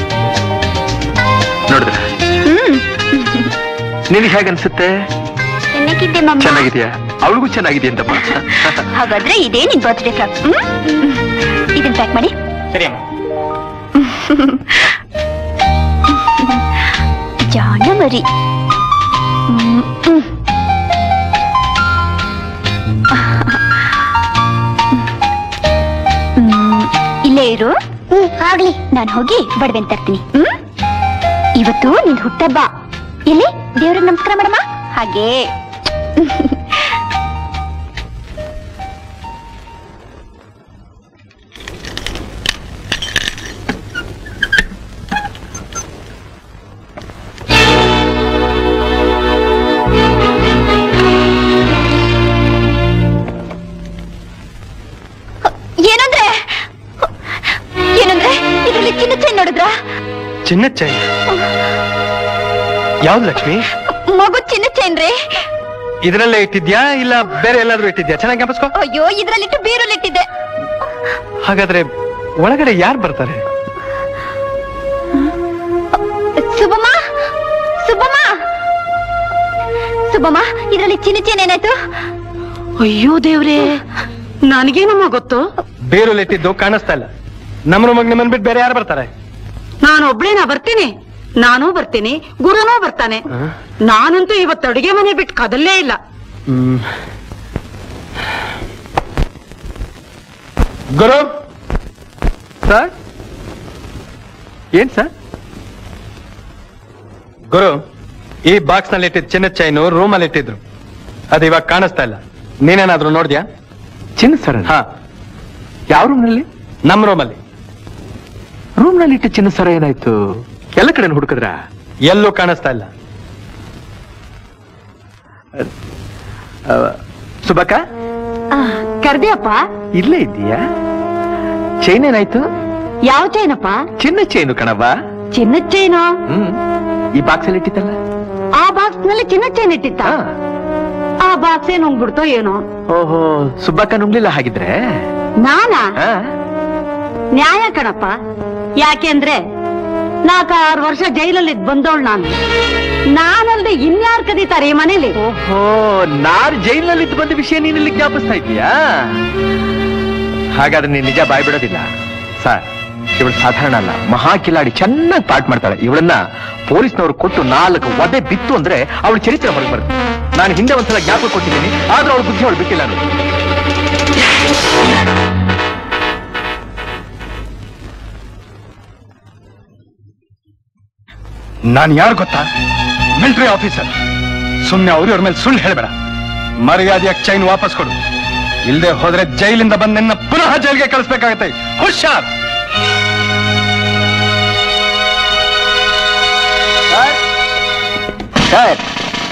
ನೋಡಿದ್ರ ಹ್ಮ್ ನಿನಗೆ ಹೇಗನ್ಸುತ್ತೆ ಚೆನ್ನಾಗಿದ್ದೆ ಮಮ್ಮ ಚೆನ್ನಾಗಿದ್ಯಾ ಅವಳಿಗೂ ಚೆನ್ನಾಗಿದೆ ಅಂತಮ್ಮ ಹಾಗಾದ್ರೆ ಇದೇ ನಿನ್ ಬರ್ತ್ಡೇ ಫ್ರಾಕ್ ಹ್ಮ್ ಇದನ್ನ ಪ್ಯಾಕ್ ಮಾಡಿ ಸರಿ ಅಮ್ಮ ಜಾಣ ಮರಿ ಹ್ಮ್, ಹ್ಮ್. ಹ್ಮ್, ಇಲ್ಲೇ ಇರು ಆಗ್ಲಿ ನಾನು ಹೋಗಿ ಬಡವೆ ತರ್ತೀನಿ ಹ್ಮ್ ಇವತ್ತು ನಿನ್ ಹುಟ್ಟಬ್ಬ ಇಲ್ಲಿ ದೇವ್ರಿಗೆ ನಮಸ್ಕಾರ ಮಾಡಮ್ಮ ಹಾಗೆ ಏನಂದ್ರೆ ಏನಂದ್ರೆ ಇದರಲ್ಲಿ ಚಿನ್ನ ಚೈನ್ ನೋಡಿದ್ರ ಚಿನ್ನದ ಚೈನ್ ಯಾವ್ದು ಲಕ್ಷ್ಮಿ ಮಗು ಚಿನ್ನ ಚೈನ್ ರೀ ಇದರಲ್ಲೇ ಇಟ್ಟಿದ್ಯಾ ಇಲ್ಲ ಬೇರೆ ಎಲ್ಲಾದ್ರೂ ಇಟ್ಟಿದ್ಯಾ ಚೆನ್ನಾಗಿ ಜ್ಞಾಪಿಸ್ಕೋ ಅಯ್ಯೋ ಇದ್ರಲ್ಲಿಟ್ಟು ಬೀರಲ್ಲಿಟ್ಟಿದ್ದೆ ಹಾಗಾದ್ರೆ ಒಳಗಡೆ ಯಾರು ಬರ್ತಾರೆ ಸುಬ್ಬಮ್ಮ ಸುಬ್ಬಮ್ಮ ಸುಬ್ಬಮ್ಮ ಇದ್ರಲ್ಲಿ ಚಿನ್ನ ಚೈನ್ ಏನಾಯ್ತು ಅಯ್ಯೋ ದೇವ್ರೇ ನನಗೇನಮ್ಮ ಗೊತ್ತು ಬೇರಲ್ಲಿ ಇಟ್ಟಿದ್ದು ಕಾಣಿಸ್ತಾ ಇಲ್ಲ ನಮ್ಮ ರೂಮಿಗೆ ನಿಮ್ಮನ್ ಬಿಟ್ಟು ಬೇರೆ ಯಾರು ಬರ್ತಾರೆ ನಾನು ಒಬ್ಳೇನಾ ಬರ್ತೀನಿ ನಾನೂ ಬರ್ತೀನಿ ಗುರುನೂ ಬರ್ತಾನೆ ನಾನಂತೂ ಇವತ್ತು ಅಡುಗೆ ಮನೆ ಬಿಟ್ಟು ಕದಲ್ಲೇ ಇಲ್ಲ ಹ್ಮ್. ಗುರು ಸರ್ ಏನ್ ಸರ್ ಗುರು ಈ ಬಾಕ್ಸ್ ನಲ್ಲಿ ಇಟ್ಟಿದ್ದ ಚಿನ್ನದ ಚೈನು ರೂಮ್ ಅಲ್ಲಿ ಇಟ್ಟಿದ್ರು ಅದು ಇವಾಗ ಕಾಣಿಸ್ತಾ ಇಲ್ಲ ನೀನೇನಾದ್ರೂ ನೋಡ್ದ್ಯಾ ಚಿನ್ನ ಸರ್ ಹಾ ಯಾವ ರೂಮ್ ನಲ್ಲಿ ನಮ್ ರೂಮ್ ಅಲ್ಲಿ ರೂಮ್ ನಲ್ಲಿ ಇಟ್ಟ ಚಿನ್ನ ಸರ ಏನಾಯ್ತು ಎಲ್ಲ ಕಡೆ ಹುಡುಕದ್ರ ಎಲ್ಲೂ ಕಾಣಿಸ್ತಾ ಇಲ್ಲ ಸುಬಕ ಕರ್ದ್ಯಪ್ಪ ಇಲ್ಲೇ ಇದ್ದೀಯಾ ಚೈನ್ ಏನಾಯ್ತು ಯಾವ ಚೈನಪ್ಪ ಚಿನ್ನ ಚೈನು ಕಣವ್ವ ಚಿನ್ನದ ಚೈನು ಹ್ಮ್ ಈ ಬಾಕ್ಸ್ ಅಲ್ಲಿ ಇಟ್ಟಿತ್ತಲ್ಲ ಆ ಬಾಕ್ಸ್ ನಲ್ಲಿ ಚಿನ್ನದ ಚೈನ್ ಇಟ್ಟಿತ್ತ ಆ ಬಾಕ್ಸ್ ಏನ್ ಹೋಗ್ಬಿಡ್ತೋ ಏನೋ ಓಹೋ ಸುಬ್ಬಕ್ಕ ನುಂಗ್ಲಿಲ್ಲ ಹಾಗಿದ್ರೆ ನಾನಾ ಹಾ ನ್ಯಾಯ ಕಣಪ್ಪ ಯಾಕೆಂದ್ರೆ ನಾಲ್ಕಾರು ವರ್ಷ ಜೈಲಲ್ಲಿ ಬಂದವಳು ನಾನು ನಾನಲ್ದೆ ಇನ್ಯಾರು ಕದೀತಾರೆ ಈ ಮನೇಲಿ ಓಹೋ ನಾರ್ ಜೈಲಿನಲ್ಲಿ ಇದ್ದು ಬಂದ ವಿಷಯ ನೀನ್ ಇಲ್ಲಿ ಜ್ಞಾಪಿಸ್ತಾ ಇದ್ದೀಯಾ ಹಾಗಾದ್ರೆ ನೀನ್ ನಿಜ ಬಾಯ್ ಬಿಡೋದಿಲ್ಲ ಸರ್ ಇವಳು ಸಾಧಾರಣ ಅಲ್ಲ ಮಹಾ ಕಿಲಾಡಿ ಚೆನ್ನಾಗಿ ಪಾಠ ಮಾಡ್ತಾಳೆ ಇವಳನ್ನ ಪೊಲೀಸ್ನವರು ಕೊಟ್ಟು ನಾಲ್ಕು ಒದೆ ಬಿತ್ತು ಅಂದ್ರೆ ಅವಳ ಚರಿತ್ರೆ ಹೊರಗೆ ಬರುತ್ತೆ ನಾನು ಹಿಂದೆ ಒಂದ್ಸಲ ಜ್ಞಾಪಕ ಕೊಟ್ಟಿದ್ದೀನಿ ಆದ್ರೂ ಅವಳ ಬುದ್ಧಿ ಅವಳು ಬಿಟ್ಟಿಲ್ಲ ನೋಡಿ ನಾನು ಯಾರು ಗೊತ್ತಾ ಮಿಲಿಟರಿ ಆಫೀಸರ್ ಸುಮ್ನೆ ಅವ್ರ ಇವ್ರ ಮೇಲೆ ಸುಳ್ಳು ಹೇಳ್ಬೇಡ ಮರ್ಯಾದೆಯಾಗಿ ಚೈನ್ ವಾಪಸ್ ಕೊಡು ಇಲ್ದೆ ಹೋದ್ರೆ ಜೈಲಿಂದ ಬಂದ್ ನಿನ್ನ ಪುನಃ ಜೈಲಿಗೆ ಕಳಿಸ್ಬೇಕಾಗತ್ತೆ ಹುಷಾರ್ sir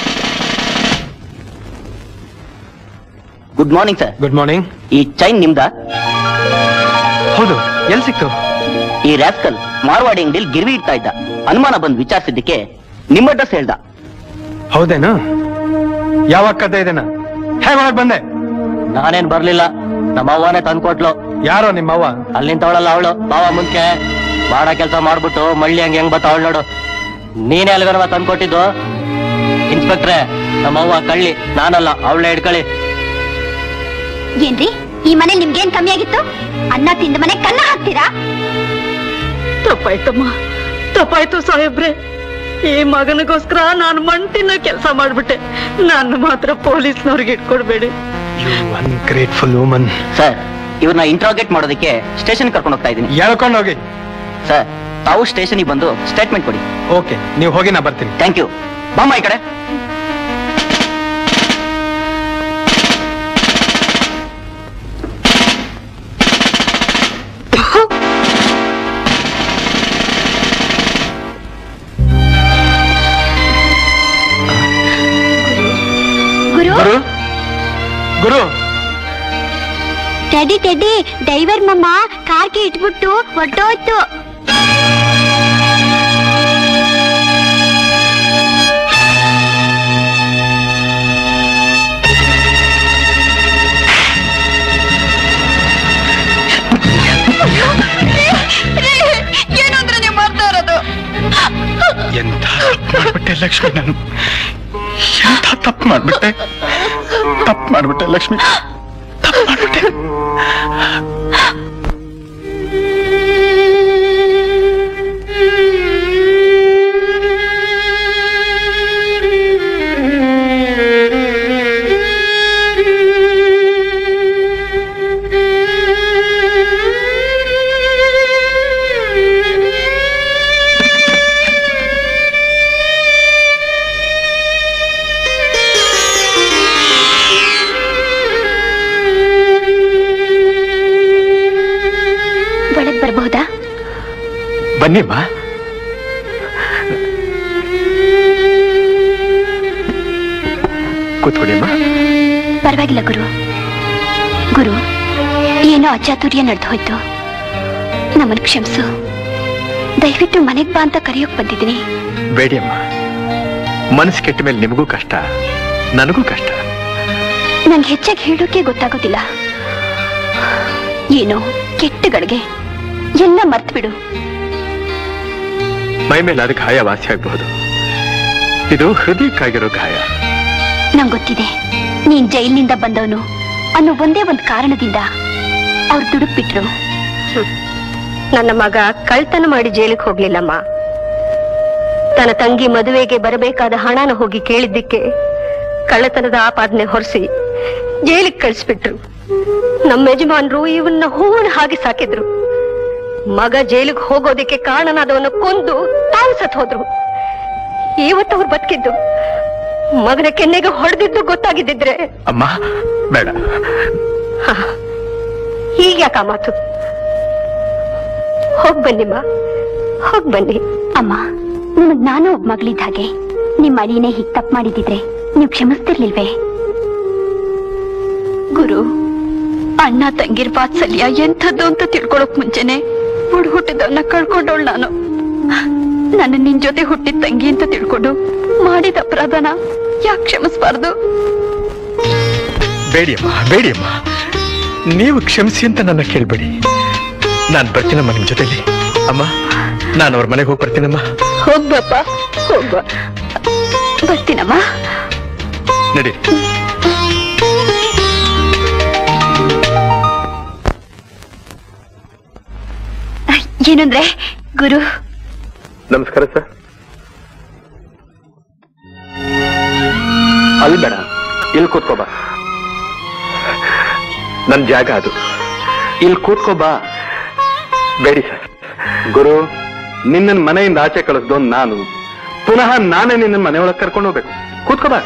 good morning sir good morning ಈ ಚೈನ್ ನಿಮ್ದ ಹೌದು ಎಲ್ಲಿ ಸಿಕ್ತು ಈ ರ್ಯಾಸ್ಕಲ್ ಮಾರ್ವಾಡಿ ಅಂಗಡಿಲಿ ಗಿರ್ವಿ ಇಡ್ತಾ ಇದ್ದ ಅನುಮಾನ ಬಂದು ವಿಚಾರಿಸಿದ್ದಕ್ಕೆ ನಿಮ್ಮ ಅಡ್ರೆಸ್ ಹೇಳ್ದ ಹೌದೇನು ಯಾವಾಗ ಕತೆ ಇದೆನಾ ಹೇಗ್ ಒಳಗ್ ಬಂದೆ ನಾನೇನ್ ಬರ್ಲಿಲ್ಲ ನಮ್ಮ ಅವ್ವನೇ ತಂದ್ಕೊಟ್ಲು ಯಾರೋ ನಿಮ್ಮವ್ವ ಅಲ್ಲಿ ನಿಂತವಳಲ್ಲ ಅವಳು ಬಾವ ಮುಂಚೆ ಮಾಡ ಕೆಲಸ ಮಾಡ್ಬಿಟ್ಟು ಮಳ್ಳಿ ಹಂಗೆ ಹೆಂಗ್ ಬರ್ತಾವಳು ನೋಡು ನೀನೇ ಅಲ್ಗನವ ತಂದ್ಕೊಟ್ಟಿದ್ದು ಇನ್ಸ್ಪೆಕ್ಟ್ರೆ ನಮ್ಮವ್ವ ಕಳ್ಳಿ ನಾನಲ್ಲ ಅವಳೇ ಹಿಡ್ಕಳಿ ಏನ್ರಿ ಈ ಮನೆ ನಿಮ್ಗೇನ್ ಕಮ್ಮಿ ಆಗಿತ್ತು ಅನ್ನ ತಿಂದ ಮನೆ ಕನ್ನ ಹಾಕ್ತೀರಾ ತಪ್ಪಾಯ್ತಮ್ಮ ತಪ್ಪಾಯ್ತು ಸಾಹೇಬ್ರೆ ಈ ಮಗನಿಗೋಸ್ಕರ ನಾನು ಮಂಟಿನ ಕೆಲಸ ಮಾಡ್ಬಿಟ್ಟೆ ನನ್ನ ಮಾತ್ರ ಪೊಲೀಸ್ನವ್ರಿಗೆ ಇಟ್ಕೊಡ್ಬೇಡಿ ಅನ್ಗ್ರೇಟ್ಫುಲ್ ವುಮನ್ ಸರ್ ಇವ್ರನ್ನ ಇಂಟ್ರಾಗೇಟ್ ಮಾಡೋದಕ್ಕೆ ಸ್ಟೇಷನ್ ಕರ್ಕೊಂಡು ಹೋಗ್ತಾ ಇದ್ದೀನಿ ಹೇಳ್ಕೊಂಡು ಹೋಗಿ ಸರ್ ತಾವು ಸ್ಟೇಷನ್ಗೆ ಬಂದು ಸ್ಟೇಟ್ಮೆಂಟ್ ಕೊಡಿ ಓಕೆ ನೀವು ಹೋಗಿ ನಾ ಬರ್ತೀನಿ ಥ್ಯಾಂಕ್ ಯು ಬಾಮ್ಮ ಈ ಕಡೆ Guru Guru Guru teddy teddy driver mummy ಕಾರ್ಗೆ ಇಟ್ಬಿಟ್ಟು ಹೊಟ್ಟೋಯ್ತು ಏನಂದ್ರೆ ನೀವು ಮಾಡ್ತಾ ಇರೋದು ಎಂತ ತಪ್ಪು ಮಾಡ್ಬಿಟ್ಟೆ ಲಕ್ಷ್ಮಿ ನಾನು ಎಂತ ತಪ್ಪು ಮಾಡ್ಬಿಟ್ಟೆ ತಪ್ಪು ಮಾಡ್ಬಿಟ್ಟೆ ಲಕ್ಷ್ಮಿ ತಪ್ಪು ಮಾಡ್ಬಿಟ್ಟೆ ಒಳಗ್ ಬರ್ಬಹುದಾ ಬನ್ನಿಮ್ಮ ಕೂತ್ಕೊಳ್ಳಿ ಅಮ್ಮ ಪರವಾಗಿಲ್ಲ ಗುರು ಗುರು ಏನೋ ಅಚಾತುರ್ಯ ನಡೆದು ಹೋಯ್ತು ನಮ್ಮನ್ ಕ್ಷಮಿಸು ದಯವಿಟ್ಟು ಮನೆಗ್ ಬಾ ಅಂತ ಕರೆಯೋಕ್ ಬಂದಿದ್ದೀನಿ ಬೇಡಿ ಅಮ್ಮ ಮನಸ್ಸು ಕೆಟ್ಟ ಮೇಲೆ ನಿಮಗೂ ಕಷ್ಟ ನನಗೂ ಕಷ್ಟ ನಂಗೆ ಹೆಚ್ಚಾಗಿ ಹೇಳೋಕೆ ಗೊತ್ತಾಗೋದಿಲ್ಲ ಏನೋ ಕೆಟ್ಟಗಳಿಗೆ ಎಲ್ಲ ಮರ್ತು ಬಿಡು ಮೈ ಮೇಲೆ ಅದು ಗಾಯ ವಾಸಿ ಆಗಬಹುದು ಇದು ಹೃದಯಕ್ಕಾಗಿರೋ ಗಾಯ ನಂಗ್ ಗೊತ್ತಿದೆ ನೀನ್ ಜೈಲಿನಿಂದ ಬಂದವನು ಅನ್ನೋ ಒಂದೇ ಒಂದ್ ಕಾರಣದಿಂದ ಅವ್ರು ದುಡುಕ್ ಬಿಟ್ರು ನನ್ನ ಮಗ ಕಳ್ತನ ಮಾಡಿ ಜೈಲಿಗೆ ಹೋಗ್ಲಿಲ್ಲಮ್ಮ ತನ್ನ ತಂಗಿ ಮದುವೆಗೆ ಬರಬೇಕಾದ ಹಣನ ಹೋಗಿ ಕೇಳಿದ್ದಕ್ಕೆ ಕಳ್ಳತನದ ಆಪಾದನೆ ಹೊರಿಸಿ ಜೈಲಿಗೆ ಕಳಿಸ್ಬಿಟ್ರು ನಮ್ಮ ಯಜಮಾನ್ರು ಇವನ್ನ ಹೂವನ ಹಾಗೆ ಸಾಕಿದ್ರು ಮಗ ಜೈಲಿಗೆ ಹೋಗೋದಕ್ಕೆ ಕಾರಣನಾದವನ್ನ ಕೊಂದು ತಾವು ಸತ್ ಹೋದ್ರು ಇವತ್ತು ಅವ್ರು ಬದುಕಿದ್ದು ಮಗನ ಕೆನ್ನೆಗೆ ಹೊಡೆದಿದ್ದು ಗೊತ್ತಾಗಿದ್ದಿದ್ರೆ ಅಮ್ಮ ಬೇಡ ಹೀಗ್ಯಾಕ ಮಾತು ಹೋಗ್ ಬನ್ನಿಮ್ಮ ಹೋಗ್ ಬನ್ನಿ ಅಮ್ಮ ನಿಮಗ್ ನಾನು ಒಬ್ಬ ಮಗಳಿದ್ದ ಹಾಗೆ ನಿಮ್ಮ ಅಳಿನೇ ಹೀಗ್ ತಪ್ಪು ಮಾಡಿದಿದ್ರೆ ನೀವು ಕ್ಷಮಿಸ್ತಿರ್ಲಿಲ್ವೇ ಗುರು ಅಣ್ಣ ತಂಗಿರ್ ವಾತ್ಸಲ್ಯ ಎಂಥದ್ದು ಅಂತ ತಿಳ್ಕೊಳಕ್ ಮುಂಚೆನೆ ಹುಡ್ ಹುಟ್ಟಿದವನ್ನ ಕಳ್ಕೊಂಡವಳು ನಾನು ನನ್ನ ನಿನ್ ಜೊತೆ ಹುಟ್ಟಿದ ತಂಗಿ ಅಂತ ತಿಳ್ಕೊಂಡು ಮಾಡಿದ ಅಪರಾಧನ ಯಾಕೆ ಕ್ಷಮಿಸ್ಬಾರ್ದು ಬೇಡಿಯಮ್ಮ ಬೇಡಿಯಮ್ಮ ನೀವು ಕ್ಷಮಿಸಿ ಅಂತ ನನ್ನ ಕೇಳ್ಬೇಡಿ ನಾನು ಬರ್ತೀನಮ್ಮ ನಿಮ್ ಜೊತೆಲಿ ಅಮ್ಮ ನಾನು ಅವ್ರ ಮನೆಗೆ ಹೋಗಿ ಬರ್ತೀನಮ್ಮ ಹೋಗ್ಬಪ್ಪ ಹೋಗ್ಬ ಬರ್ತೀನಮ್ಮ ನಡಿ ಏನಂದ್ರೆ ಗುರು ನಮಸ್ಕಾರ ಸರ್ ಅಲ್ಲಿ ಬೇಡ ಇಲ್ಲಿ ಕೂತ್ಕೋಬಾ ನನ್ ಜಾಗ ಅದು ಇಲ್ಲಿ ಕೂತ್ಕೋಬಾ ಬೇಡಿ ಸರ್ ಗುರು ನಿನ್ನ ಮನೆಯಿಂದ ಆಚೆ ಕಳಿಸ್ದೋ ನಾನು ಪುನಃ ನಾನೇ ನಿನ್ನ ಮನೆಯೊಳಗೆ ಕರ್ಕೊಂಡು ಹೋಗ್ಬೇಕು ಕೂತ್ಕೋಬಾ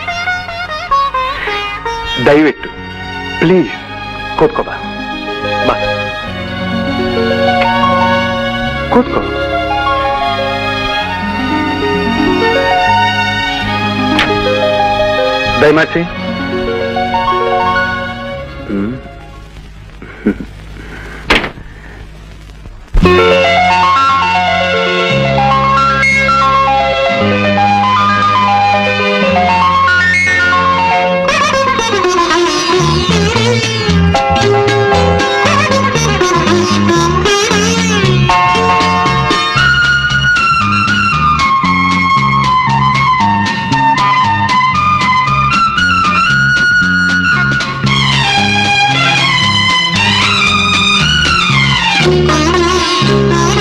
ದಯವಿಟ್ಟು ಪ್ಲೀಸ್ ಕೂತ್ಕೋಬಾ ಬಾ ಕೂತ್ಕೋ ದಯಮಾಡಿಸಿ ಹ್ಮ್ Thank you.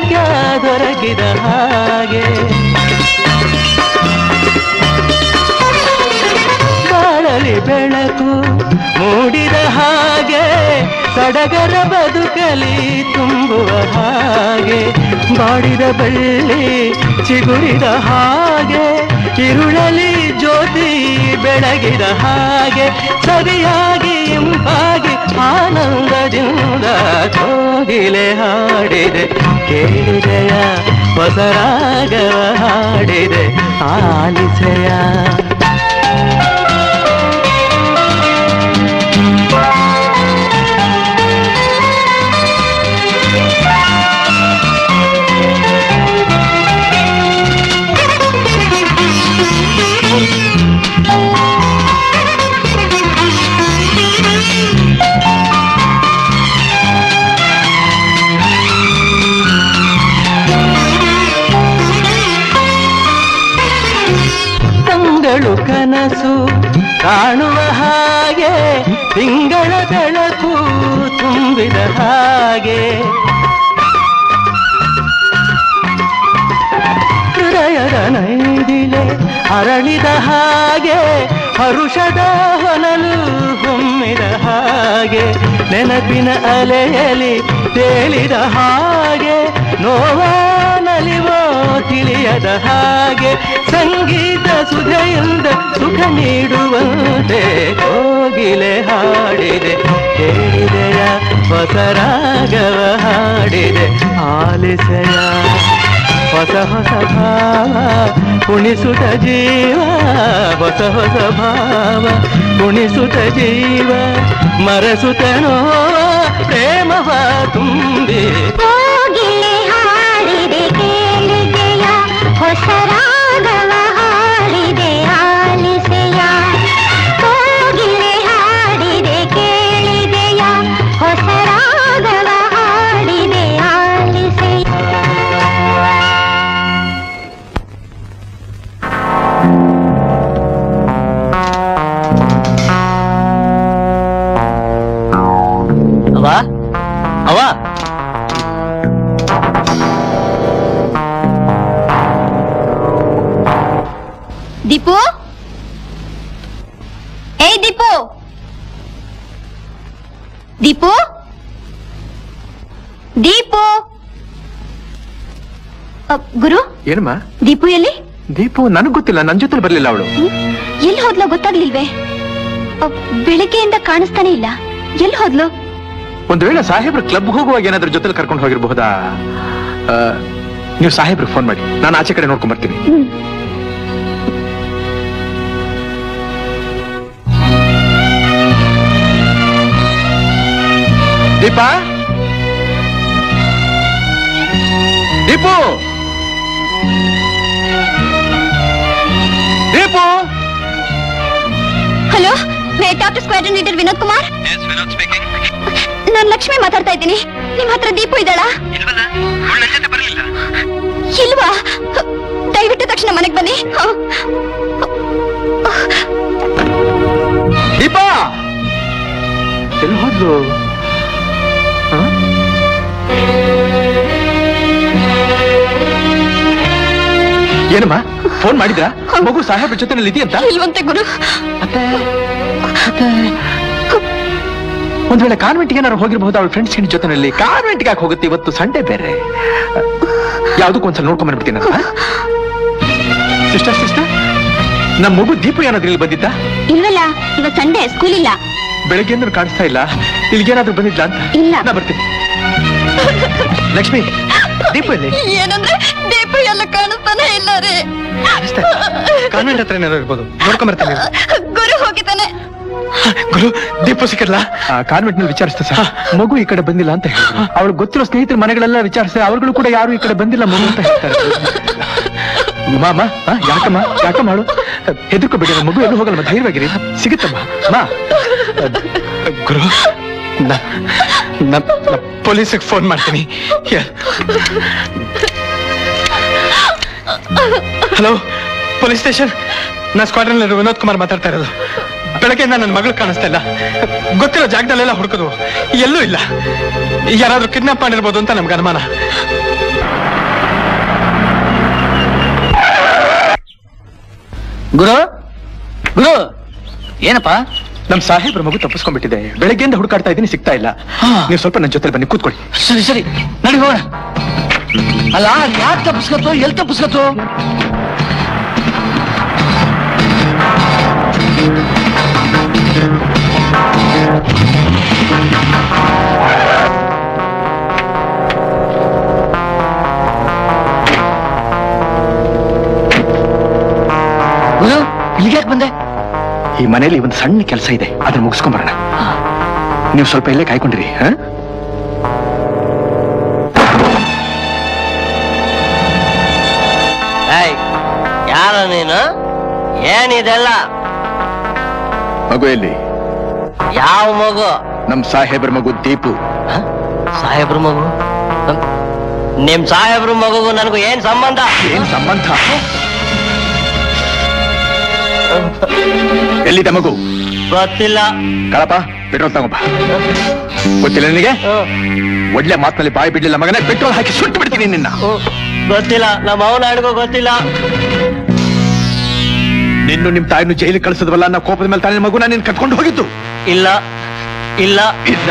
ಭಾಗ್ಯ ದೊರಕಿದ ಹಾಗೆ ಬಾಳಲಿ ಬೆಳಕು ಮೂಡಿದ ಹಾಗೆ ಸಡಗರ ಬದುಕಲಿ ತುಂಬುವ ಹಾಗೆ ಬಾಡಿದ ಬೆಳ್ಳಿ ಚಿಗುರಿದ ಹಾಗೆ ಇರುಳಲಿ ಜ್ಯೋತಿ ಬೆಳಗಿದ ಹಾಗೆ ಸರಿಯಾಗಿ ಇಂಪಾಗಿ ಆನಂದದಿಂದ ಕೋಗಿಲೆ ಹಾಡಿದೆ ಕೇಳಿದೆಯ ಹೊಸ ರಾಗವ ಹಾಡಿದೆ ಆಲಿಸೆಯ ಕಂಗಳು ಕನಸು ಕಾಣುವ ಹಾಗೆ ತಿಂಗಳ ಬೆಳಕು ತುಂಬಿದ ಹಾಗೆ ಹೃದಯದ ನೈದಿಲೆ ಅರಳಿದ ಹಾಗೆ ಹರುಷದ ಹೊನಲು ಹೊಮ್ಮಿದ ಹಾಗೆ ನೆನಪಿನ ಅಲೆಯಲಿ ತೇಲಿದ ಹಾಗೆ ನೋವ ನಲಿವೋ ತಿಳಿಯದ ಹಾಗೆ ಸಂಗೀತ ಸುಧೆಯಿಂದ ಸುಖ ನೀಡುವಂತೆ ಕೋಗಿಲೆ ಹಾಡಿದೆ ಕೇಳಿದೆಯ ಹೊಸ ರಾಗವ ಹಾಡಿದೆ ಆಲಿಸೆಯ ಹೊಸ ಹೊಸ ಭಾವ ಕುಣಿಸುತ್ತ ಜೀವ ಹೊಸ ಹೊಸ ಭಾವ ಕುಣಿಸುತ್ತ ಜೀವ ಮರೆಸುತ್ತ ನೋವ ಪ್ರೇಮವ ತುಂಬಿ ಕೋಗಿಲೆ ಹಾಡಿದೆ ಕೇಳಿದೆಯ ಹೊಸ ರಾಗವ ಹಾಡಿದೆ ಆಲಿಸೆಯ ಕೋಗಿಲೆ ಹಾಡಿದೆ ಕೇಳಿದೆಯ ಹೊಸ ರಾಗವ ಹಾಡಿದೆ ಆಲಿಸೆಯ ಅವ ಅವ ದೀಪು ಏಯ್ ದೀಪು ದೀಪು ದೀಪು ಅ, ಗುರು ಏನಮ್ಮ ದೀಪು ಎಲ್ಲಿ ದೀಪು ನನಗ್ ಗೊತ್ತಿಲ್ಲ ನನ್ ಜೊತೆ ಬರ್ಲಿಲ್ಲ ಅವಳು ಎಲ್ಲಿ ಹೋದ್ಲೋ ಗೊತ್ತಾಗ್ಲಿಲ್ವೇ ಅ, ಬೆಳಿಗ್ಗೆಯಿಂದ ಕಾಣಿಸ್ತಾನೆ ಇಲ್ಲ ಎಲ್ಲಿ ಹೋದ್ಲು ಒಂದ್ ವೇಳೆ ಸಾಹೇಬ್ರ ಕ್ಲಬ್ ಹೋಗುವಾಗ ಏನಾದ್ರೂ ಜೊತೆಲಿ ಕರ್ಕೊಂಡು ಹೋಗಿರಬಹುದಾ ಆ, ನೀವು ಸಾಹೇಬ್ರಿಗೆ ಫೋನ್ ಮಾಡಿ ನಾನು ಆಚೆ ಕಡೆ ನೋಡ್ಕೊಂಡ್ ಬರ್ತೀನಿ Deepa Deepu Deepu hello may talk to squadron leader Vinod Kumar ನಾನ್ ಲಕ್ಷ್ಮಿ ಮಾತಾಡ್ತಾ ಇದ್ದೀನಿ ನಿಮ್ ಹತ್ರ ದೀಪು ಇದ್ದಾಳ ಇಲ್ವಾ ದಯವಿಟ್ಟು ತಕ್ಷಣ ಮನೆಗ್ ಬನ್ನಿ ಹ. ದೀಪ ಎಲ್ಲಿ ಹೋದ್ಲು ಹ? ಏನಮ್ಮ ಫೋನ್ ಮಾಡಿದ್ರಾ ಮಗು ಸಾಹೇಬ್ರ ಜೊತೆನಲ್ಲಿ ಇದೆಯಂತ ಇಲ್ವಂತೆ ಗುರು ಒಂದ್ ವೇಳೆ ಕಾನ್ವೆಂಟ್ಗೆ ಏನಾದ್ರು ಹೋಗಿರಬಹುದು ಅವಳ ಫ್ರೆಂಡ್ಸ್ ಜೊತೆನಲ್ಲಿ ಕಾನ್ವೆಂಟ್ಗೆ ಯಾಕೆ ಹೋಗುತ್ತೆ ಇವತ್ತು ಸಂಡೇ ಬೇರೆ ಯಾವ್ದಕ್ಕೂ ಒಂದ್ಸಲ ನೋಡ್ಕೊಂಡ್ ಬಂದ್ಬಿಡ್ತೀನಿ ಸಿಸ್ಟರ್ ಸಿಸ್ಟರ್ ನಮ್ಮ ಮಗು ದೀಪು ಏನಾದ್ರೂ ಇಲ್ಲಿ ಬಂದಿದ್ದ ಇಲ್ವಲ್ಲ ಇವತ್ ಸಂಡೇ ಸ್ಕೂಲ್ ಇಲ್ಲ ಬೆಳಗ್ಗೆಯಿಂದ ಕಾಣಿಸ್ತಾ ಇಲ್ಲ ಇಲ್ಲಿಗೇನಾದ್ರೂ ಬಂದಿದ್ಲ ಅಂತ ಇಲ್ಲ ನಾ ಬರ್ತೀನಿ ಲಕ್ಷ್ಮಿ ದೀಪು ಎಲ್ಲಿ ಏನಂದ್ರೆ ದೀಪು ಎಲ್ಲ ಕಾಣಿಸ್ತಾನೆ ಇಲ್ಲ ರೀ ಕಾನ್ವೆಂಟ್ ಹತ್ರ ಏನಾದ್ರು ಇರ್ಬೋದು ನೋಡ್ಕೊಂಡ್ ಬರ್ತೀನಿ ಗುರು ಹೋಗಿದ್ದಾನೆ ಗುರು ದೀಪು ಸಿಕ್ಕಲ್ಲ ಕಾನ್ವೆಂಟ್ ನಲ್ಲಿ ವಿಚಾರಿಸ್ತಾ ಸರ್ ಮಗು ಈ ಕಡೆ ಬಂದಿಲ್ಲ ಅಂತ ಹೇಳಿದ್ರು ಅವಳು ಗೊತ್ತಿರೋ ಸ್ನೇಹಿತರ ಮನೆಗಳೆಲ್ಲ ವಿಚಾರಿಸ್ತಾರೆ ಅವ್ರುಗಳು ಕೂಡ ಯಾರು ಈ ಕಡೆ ಬಂದಿಲ್ಲ ಮಗು ಅಂತ ಹೇಳ್ತಾರೆ ಮಾಮ ಆ, ಯಾಕಮ್ಮ ಯಾಕಮ್ಮ ಮಾಡು ಹೆದರ್ಕೋಬೇಡಿ ನನ್ನ ಮಗು ಎಲ್ಲೂ ಹೋಗಲ್ಲ ಧೈರ್ಯವಾಗಿರಿ ಸಿಗುತ್ತಮ್ಮ ಮಾ ಗುರು ನ- ನ- ನ ಪೊಲೀಸಿಗೆ ಫೋನ್ ಮಾಡ್ತೀನಿ ಹಲೋ ಪೊಲೀಸ್ ಸ್ಟೇಷನ್ ನಾ ಸ್ಕ್ವಾಡ್ರನ್ ವಿನೋದ್ ಕುಮಾರ್ ಮಾತಾಡ್ತಾ ಇರೋದು ಬೆಳಗ್ಗೆಯಿಂದ ನನ್ನ ಮಗಳು ಕಾಣಿಸ್ತಾ ಇಲ್ಲ ಗೊತ್ತಿರೋ ಜಾಗದಲ್ಲೆಲ್ಲ ಹುಡುಕದು ಎಲ್ಲೂ ಇಲ್ಲ ಯಾರಾದ್ರೂ ಕಿಡ್ನಾಪ್ ಮಾಡಿರ್ಬೋದು ಅಂತ ನಮ್ಗೆ ಅನುಮಾನ ಗುರು ಗುರು ಏನಪ್ಪ ನಮ್ ಸಾಹೇಬ್ರ ಮಗು ತಪ್ಪಿಸ್ಕೊಂಡ್ಬಿಟ್ಟಿದೆ ಬೆಳಗ್ಗೆಯಿಂದ ಹುಡುಕಾಡ್ತಾ ಇದ್ದೀನಿ ಸಿಗ್ತಾ ಇಲ್ಲ ನೀವು ಸ್ವಲ್ಪ ನನ್ನ ಜೊತೆ ಬನ್ನಿ ಕೂತ್ಕೊಳ್ಳಿ ಸರಿ ಸರಿ ನಡಿ ಹೋಗೋಣ ಅಲ್ಲ ಯಾಕೆ ತಪ್ಪಿಸ್ಕತ್ತು ಎಲ್ಲಿ ತಪ್ಪಿಸ್ಕತ್ತು ಗುರು ಇಲ್ಲಿಗೆ ಯಾಕೆ ಬಂದೆ ಈ ಮನೆಯಲ್ಲಿ ಒಂದು ಸಣ್ಣ ಕೆಲಸ ಇದೆ ಅದನ್ನ ಮುಗಿಸ್ಕೊಂಬರೋಣ ನೀವು ಸ್ವಲ್ಪ ಇಲ್ಲೇ ಕಾಯ್ಕೊಂಡಿರಿ ಹಾ ಏಯ್ ಯಾರು ನೀನು ಏನಿದೆಲ್ಲ ಮಗು ಎಲ್ಲಿ ಯಾವ ಮಗು ನಮ್ ಸಾಹೇಬ್ರ ಮಗು ದೀಪು ಸಾಹೇಬ್ರ ಮಗು ನಮ್- ನಿಮ್ ಸಾಹೇಬ್ರ ಮಗುಗೂ ನನಗೂ ಏನ್ ಸಂಬಂಧ ಏನ್ ಸಂಬಂಧ ಎಲ್ಲಿದೆ ಮಗು ಗೊತ್ತಿಲ್ಲ ಕಳಪ ಪೆಟ್ರೋಲ್ ತಗೊಂಬ ಗೊತ್ತಿಲ್ಲ ನಿನಗೆ ಒಳ್ಳೆ ಮಾತಿನಲ್ಲಿ ಬಾಯಿ ಬಿಡ್ಲಿಲ್ಲ ಮಗನೇ ಪೆಟ್ರೋಲ್ ಹಾಕಿ ಸುಟ್ಟು ಬಿಡ್ತೀನಿ ನಿನ್ನ ಗೊತ್ತಿಲ್ಲ ನಮ್ಮ ಅವನ ಅಡ್ಗೋ ಗೊತ್ತಿಲ್ಲ ನಿನ್ನು ನಿಮ್ ತಾಯಿನ ಜೈಲಿಗೆ ಕಳಿಸಿದ್ವಲ್ಲ ಅನ್ನೋ ಕೋಪದ ಮೇಲೆ ತಾನೇ ಮಗುನ ನೀನ್ ಕಟ್ಕೊಂಡು ಹೋಗಿದ್ದು ಇಲ್ಲ ಇಲ್ಲ ಇಲ್ಲ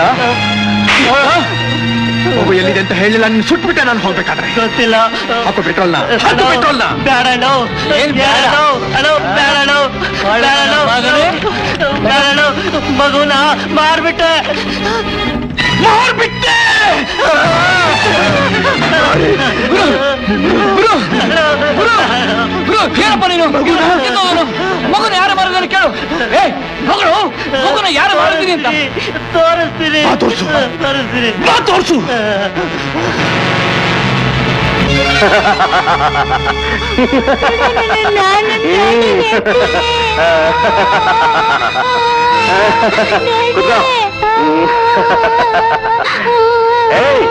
ಮಗು ಎಲ್ಲಿದೆ ಅಂತ ಹೇಳಿಲ್ಲ ನೀನ್ ಸುಟ್ಬಿಟ್ಟೆ ನಾನು ಹೋಗ್ಬೇಕಾದ್ರೆ ಗೊತ್ತಿಲ್ಲ ಹಾಕೋ ಪೆಟ್ರೋಲ್ನ ಹಾಕು ಪೆಟ್ರೋಲ್ನ ಬೇಡಣ್ಣು ಬೇಡಣ್ಣು ಅಣ್ಣು ಬೇಡಣ್ಣು ಬೇಡಣ್ಣು ಬೇಡಣ್ಣು ಮಗುನ ಮಾರ್ಬಿಟ್ಟೆ ಮಾರ್ಬಿಟ್ಟೆ ಏನಪ್ಪ ನೀನು ಮಗುನ ಯಾರು ಮಾಡಿದ್ರೆ ಕೇಳು ಏ ಮಗಳು ಮಗುನ ಯಾರು ಮಾಡಿದೀನಿ ಅಂತ ತೋರಿಸ್ತೀನಿ ಬಾ ತೋರ್ಸು. ತೋರಿಸ್ತೀನಿ ಬಾ ತೋರ್ಸು ಕುತ್ಕೋ. ಏಯ್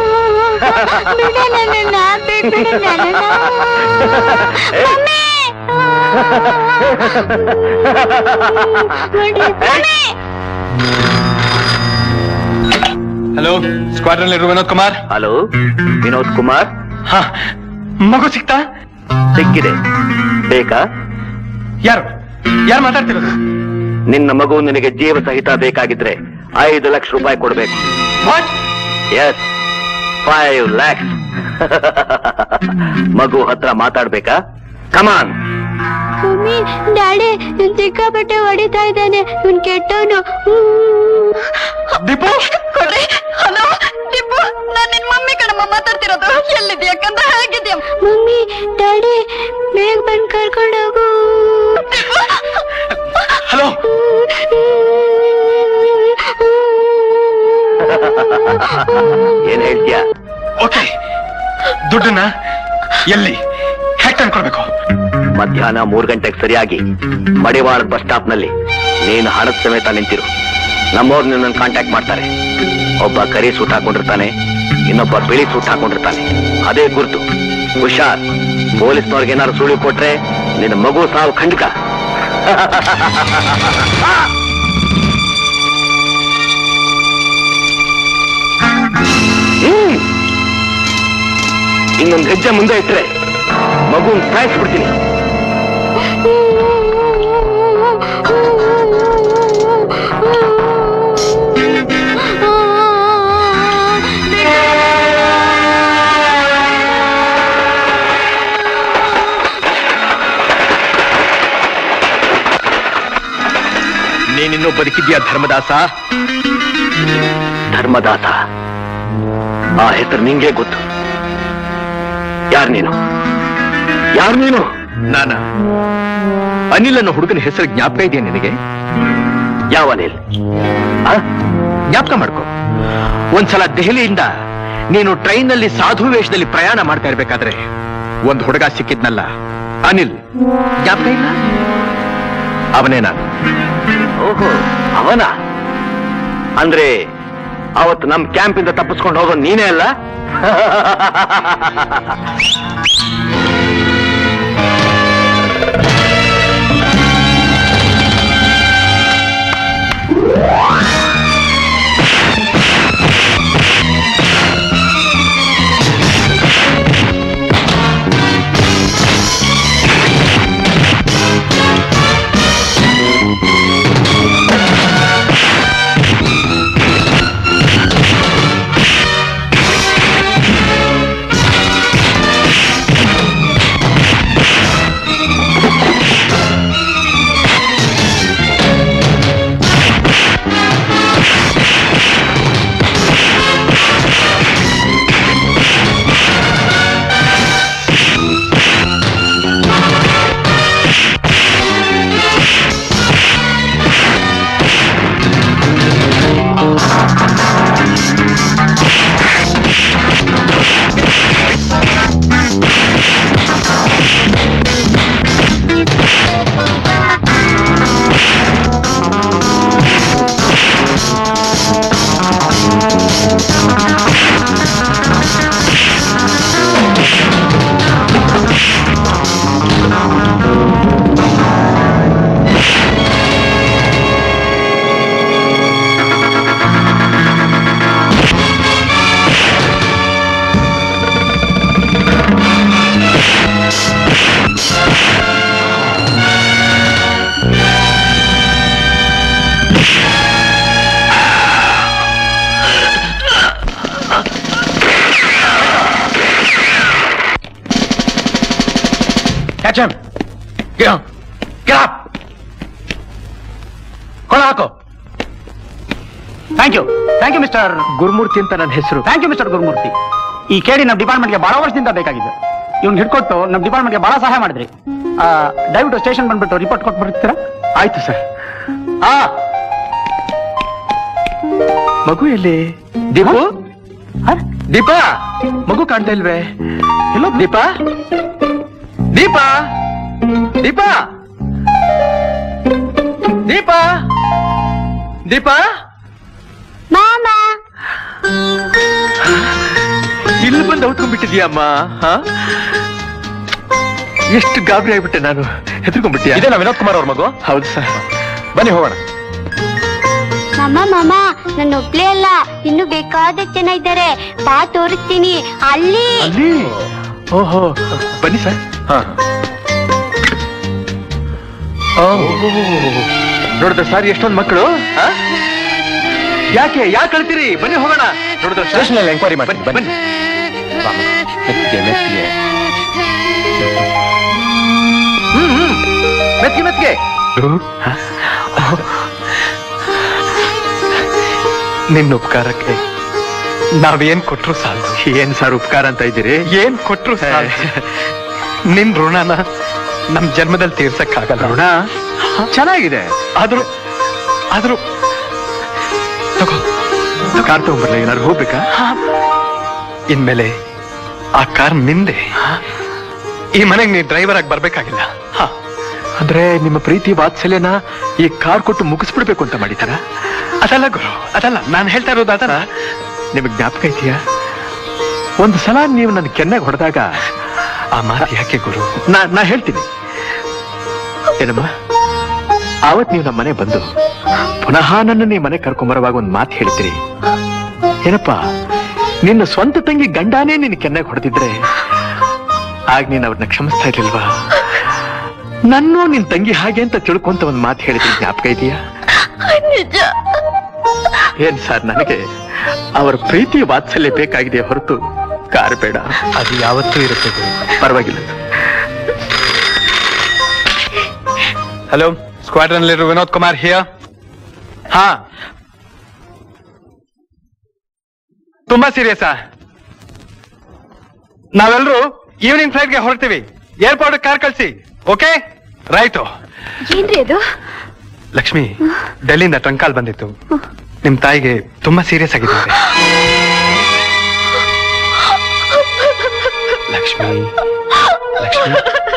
ಹಲೋ ಸ್ಕ್ವಾಡ್ರನ್ ಇರುವ ವಿನೋದ್ ಕುಮಾರ್ ಹಲೋ ವಿನೋದ್ ಕುಮಾರ್ ಹಾ ಮಗು ಸಿಕ್ತಾ ಸಿಕ್ಕಿದೆ ಬೇಕಾ ಯಾರು ಯಾರು ಮಾತಾಡ್ತಿರೋದು ನಿನ್ನ ಮಗು ನಿನಗೆ ಜೀವ ಸಹಿತ ಬೇಕಾಗಿದ್ರೆ ಐದು ಲಕ್ಷ ರೂಪಾಯಿ ಕೊಡ್ಬೇಕು ಎಸ್ ಫೈವ್ ಲ್ಯಾಕ್ಸ್ ಮಗು ಹತ್ರ ಮಾತಾಡ್ಬೇಕಾ ಕಮಾನ್ ಮಮ್ಮಿ ಡ್ಯಾಡಿ ಇವ್ನ್ ಸಿಕ್ಕಾಪಟ್ಟೆ ಹೊಡಿತಾ ಇದ್ದಾನೆ ಇವ್ನ್ ಕೆಟ್ಟವನು ದೀಪು ಕೊಡ್ರಿ ಹಲೋ ಟಿಪ್ಪು ನಾನ್ ನಿನ್ ಮಮ್ಮಿ ಕಣಮ್ಮ ಮಾತಾಡ್ತಿರೋದು ಎಲ್ಲಿದ್ಯಾ ಕಂದ ಹೇಗಿದ್ಯಾ ಮಮ್ಮಿ ಡ್ಯಾಡಿ ಬೇಗ ಬಂದ್ ಕರ್ಕೊಂಡು ಹೋಗು ಹಲೋ ಏನ್ ಹೇಳ್ತೀಯ ಓಕೆ ದುಡ್ಡನ್ನ ಎಲ್ಲಿ ಹೇಗೆ ತಂದ್ಕೊಡ್ಬೇಕು ಮಧ್ಯಾಹ್ನ ಮೂರ್ ಗಂಟೆಗೆ ಸರಿಯಾಗಿ ಮಡಿವಾಳ ಬಸ್ ಸ್ಟಾಪ್ ನಲ್ಲಿ ನೀನು ಹಣದ ಸಮೇತ ನಿಂತಿರು ನಮ್ಮವ್ರು ನಿನ್ನನ್ನು ಕಾಂಟ್ಯಾಕ್ಟ್ ಮಾಡ್ತಾರೆ ಒಬ್ಬ ಕರಿ ಸೂಟ್ ಹಾಕೊಂಡಿರ್ತಾನೆ ಇನ್ನೊಬ್ಬ ಬಿಳಿ ಸೂಟ್ ಹಾಕೊಂಡಿರ್ತಾನೆ ಅದೇ ಗುರ್ತು ಹುಷಾರ್ ಪೊಲೀಸ್ನವ್ರಿಗೆ ಏನಾದ್ರು ಸುಳಿವು ಕೊಟ್ರೆ ನಿನ್ನ ಮಗು ಸಾವು ಖಂಡಿತ ಹ್ಮ್. ಇನ್ನೊಂದು ಹೆಜ್ಜೆ ಮುಂದೆ ಇಟ್ರೆ ಮಗುನ್ ಸಾಯಿಸ್ಬಿಡ್ತೀನಿ ನೀನಿನ್ನೂ ಬದುಕಿದ್ಯಾ ಧರ್ಮದಾಸ ಧರ್ಮದಾಸ ಆ ಹೆಸರು ನಿಂಗೆ ಗೊತ್ತು ಯಾರು ನೀನು ಯಾರು ನೀನು ನಾನ ಅನಿಲ್ ಅನ್ನೋ ಹುಡುಗನ ಹೆಸರು ಜ್ಞಾಪಕ ಇದೆಯಾ ನಿನಗೆ ಯಾವ ಅನಿಲ್ ಜ್ಞಾಪಕ ಮಾಡ್ಕೊ ಒಂದ್ಸಲ ದೆಹಲಿಯಿಂದ ನೀನು ಟ್ರೈನ್ ನಲ್ಲಿ ಸಾಧು ವೇಷದಲ್ಲಿ ಪ್ರಯಾಣ ಮಾಡ್ತಾ ಇರ್ಬೇಕಾದ್ರೆ ಒಂದು ಹುಡುಗ ಸಿಕ್ಕಿದ್ನಲ್ಲ ಅನಿಲ್ ಜ್ಞಾಪಕ ಇಲ್ಲ ಅವನೇ ನಾನು ಓಹೋ ಅವನ ಅಂದ್ರೆ ಅವತ್ತು ನಮ್ ಕ್ಯಾಂಪ್ ಇಂದ ತಪ್ಪಿಸ್ಕೊಂಡು ಹೋಗೋ ನೀನೇ ಅಲ್ಲ ಕ್ಯಾಚ್ ಹಮ್ ಕೊಳ ಹಾಕೋ thank you thank you mister Gurumurthy ಅಂತ ನನ್ನ ಹೆಸರು ಥ್ಯಾಂಕ್ ಯು ಮಿಸ್ಟರ್ ಗುರುಮೂರ್ತಿ ಈ ಕೇಳಿ ನಮ್ಮ ಡಿಪಾರ್ಟ್ಮೆಂಟ್ಗೆ ಬಹಳ ವರ್ಷದಿಂದ ಬೇಕಾಗಿದೆ ಇವ್ನು ಹಿಡ್ಕೊಟ್ಟು ನಮ್ಮ ಡಿಪಾರ್ಟ್ಮೆಂಟ್ಗೆ ಬಹಳ ಸಹಾಯ ಮಾಡಿದ್ರಿ ಆ, ದಯವಿಟ್ಟು ಸ್ಟೇಷನ್ ಬಂದ್ಬಿಟ್ಟು ರಿಪೋರ್ಟ್ ಕೊಟ್ಟು ಬರ್ತೀರಾ ಆಯ್ತು ಸರ್ ಆ ಮಗು ಎಲ್ಲಿ ದೀಪು ದೀಪಾ ಮಗು ಕಾಣ್ತಾ ಇಲ್ವೇ ಎಲ್ಲೋ ದೀಪಾ ದೀಪಾ ದೀಪಾ ದೀಪಾ ದೀಪಾ ಮಾಮ ಇಲ್ಲಿ ಬಂದು ಔತ್ಕೊಂಡ್ಬಿಟ್ಟಿದ್ಯಮ್ಮ ಹಾ ಎಷ್ಟು ಗಾಬರಿ ಆಗ್ಬಿಟ್ಟೆ ನಾನು ಹೆದರ್ಕೊಂಡ್ಬಿಟ್ಟಿಯ ಇದೇನಾ ವಿನೋದ್ ಕುಮಾರ್ ಅವ್ರ ಮಗು ಹೌದು ಸರ್ ಬನ್ನಿ ಹೋಗೋಣ ಮಾಮ ಮಾಮ ನನ್ನ ಒಬ್ಳೇ ಅಲ್ಲ ಇನ್ನು ಬೇಕಾದಷ್ಟು ಜನ ಇದ್ದಾರೆ ಬಾ ತೋರಿಸ್ತೀನಿ ಅಲ್ಲಿ ಅಲ್ಲಿ ಓಹೋ ಬನ್ನಿ ಸರ್ ಹಾ ನೋಡಿದ್ರ ಸರ್ ಎಷ್ಟೊಂದು ಮಕ್ಕಳು ಆ? ಯಾಕೆ ಯಾಕೆ ಕಳ್ತೀರಿ ಬನ್ನಿ ಹೋಗೋಣ ನೋಡಿದ್ರ ಸ್ಟೇಷನ್ ಅಲ್ಲಿ ಎಂಕ್ವೈರಿ ಮಾಡಿ ಬನ್ನಿ ಮೆತ್ತಿಗೆ ಮೆತ್ತಿಗೆ ಹ್ಮ್ ಹ್ಮ್ ಮೆತ್ಗೆ ಮೆತ್ಗೆ ನಿನ್ನ ಉಪಕಾರಕ್ಕೆ ನಾವೇನ್ ಕೊಟ್ರು ಸಾಲದು ಏನ್ ಸರ್ ಉಪಕಾರ ಅಂತ ಇದ್ದೀರಿ ಏನ್ ಕೊಟ್ರು ಸಾಲದು ನಿನ್ ಋಣನ ನಮ್ ಜನ್ಮದಲ್ಲಿ ತೀರ್ಸಕ್ಕಾಗಲ್ಲ ಋಣ ಚೆನ್ನಾಗಿದೆ ಆದ್ರೂ ಆದ್ರೂ ತಗೋ ಕಾರ್ ತಗೊಂಡ್ಬರ್ಲ ಏನಾದ್ರು ಹೋಗ್ಬೇಕಾ ಇನ್ಮೇಲೆ ಆ ಕಾರ್ ನಿಂದೆ ಈ ಮನೆಗೆ ನೀ ಡ್ರೈವರ್ ಆಗಿ ಬರ್ಬೇಕಾಗಿಲ್ಲ ಹ. ಅಂದ್ರೆ ನಿಮ್ಮ ಪ್ರೀತಿ ವಾತ್ಸಲ್ಯನ ಈ ಕಾರ್ ಕೊಟ್ಟು ಮುಗಿಸ್ಬಿಡ್ಬೇಕು ಅಂತ ಮಾಡಿದಾರ ಅದಲ್ಲ ಗುರು ಅದಲ್ಲ ನಾನು ಹೇಳ್ತಾ ಇರೋದು ಅದಲ್ಲ ನಿಮಗೆ ಜ್ಞಾಪಕ ಇದೆಯಾ ಒಂದು ಸಲ ನೀವು ನನ್ನ ಕೆನ್ನೆಗೆ ಹೊಡೆದಾಗ ಆ ಮಾತು ಯಾಕೆ ಗುರು ನಾ ನಾ ಹೇಳ್ತೀನಿ ಏನಮ್ಮ ಆವತ್ ನೀವು ನಮ್ಮ ಮನೆ ಬಂದು ಪುನಃ ನನ್ನ ಈ ಮನೆ ಕರ್ಕೊಂಬರುವಾಗ ಒಂದು ಮಾತು ಹೇಳ್ತೀರಿ ಏನಪ್ಪ ನಿನ್ನ ಸ್ವಂತ ತಂಗಿ ಗಂಡಾನೇ ನಿನ್ನ ಕೆನ್ನೆಗೆ ಹೊಡೆದಿದ್ರೆ ಆಗ ನೀನು ಅವ್ರನ್ನ ಕ್ಷಮಿಸ್ತಾ ಇರ್ಲಿಲ್ವಾ ನನ್ನೂ ನಿನ್ ತಂಗಿ ಹಾಗೆ ಅಂತ ತಿಳ್ಕೊಂತ ಒಂದು ಮಾತು ಹೇಳಿದ್ರಿ ಜ್ಞಾಪಕ ಇದೆಯಾ ನಿಜ ಏನ್ ಸರ್ ನನಗೆ ಅವರ ಪ್ರೀತಿ ವಾತ್ಸಲ್ಯ ಬೇಕಾಗಿದೆ ಹೊರತು ಕಾರ್ ಬೇಡ ಅದು ಯಾವತ್ತೂ ಇರುತ್ತೆ ಗುರು ಪರವಾಗಿಲ್ಲ hello squadron leader Vinod Kumar here ಹಾ ತುಂಬಾ ಸೀರಿಯಸ್ಸಾ ನಾವೆಲ್ಲರೂ ಈವ್ನಿಂಗ್ ಫ್ಲೈಟ್ಗೆ ಹೊರಡ್ತೀವಿ ಏರ್ಪೋರ್ಟ್ ಕಾರ್ ಕಳಿಸಿ ಓಕೆ ರೈಟು ಏನ್ರಿ ಅದು ಲಕ್ಷ್ಮಿ ಡೆಲ್ಲಿಯಿಂದ ಟ್ರಂಕಾಲ್ ಬಂದಿತ್ತು ನಿಮ್ ತಾಯಿಗೆ ತುಂಬಾ ಸೀರಿಯಸ್ ಆಗಿದ್ದಾರೆ ಲಕ್ಷ್ಮಿ ಲಕ್ಷ್ಮಿ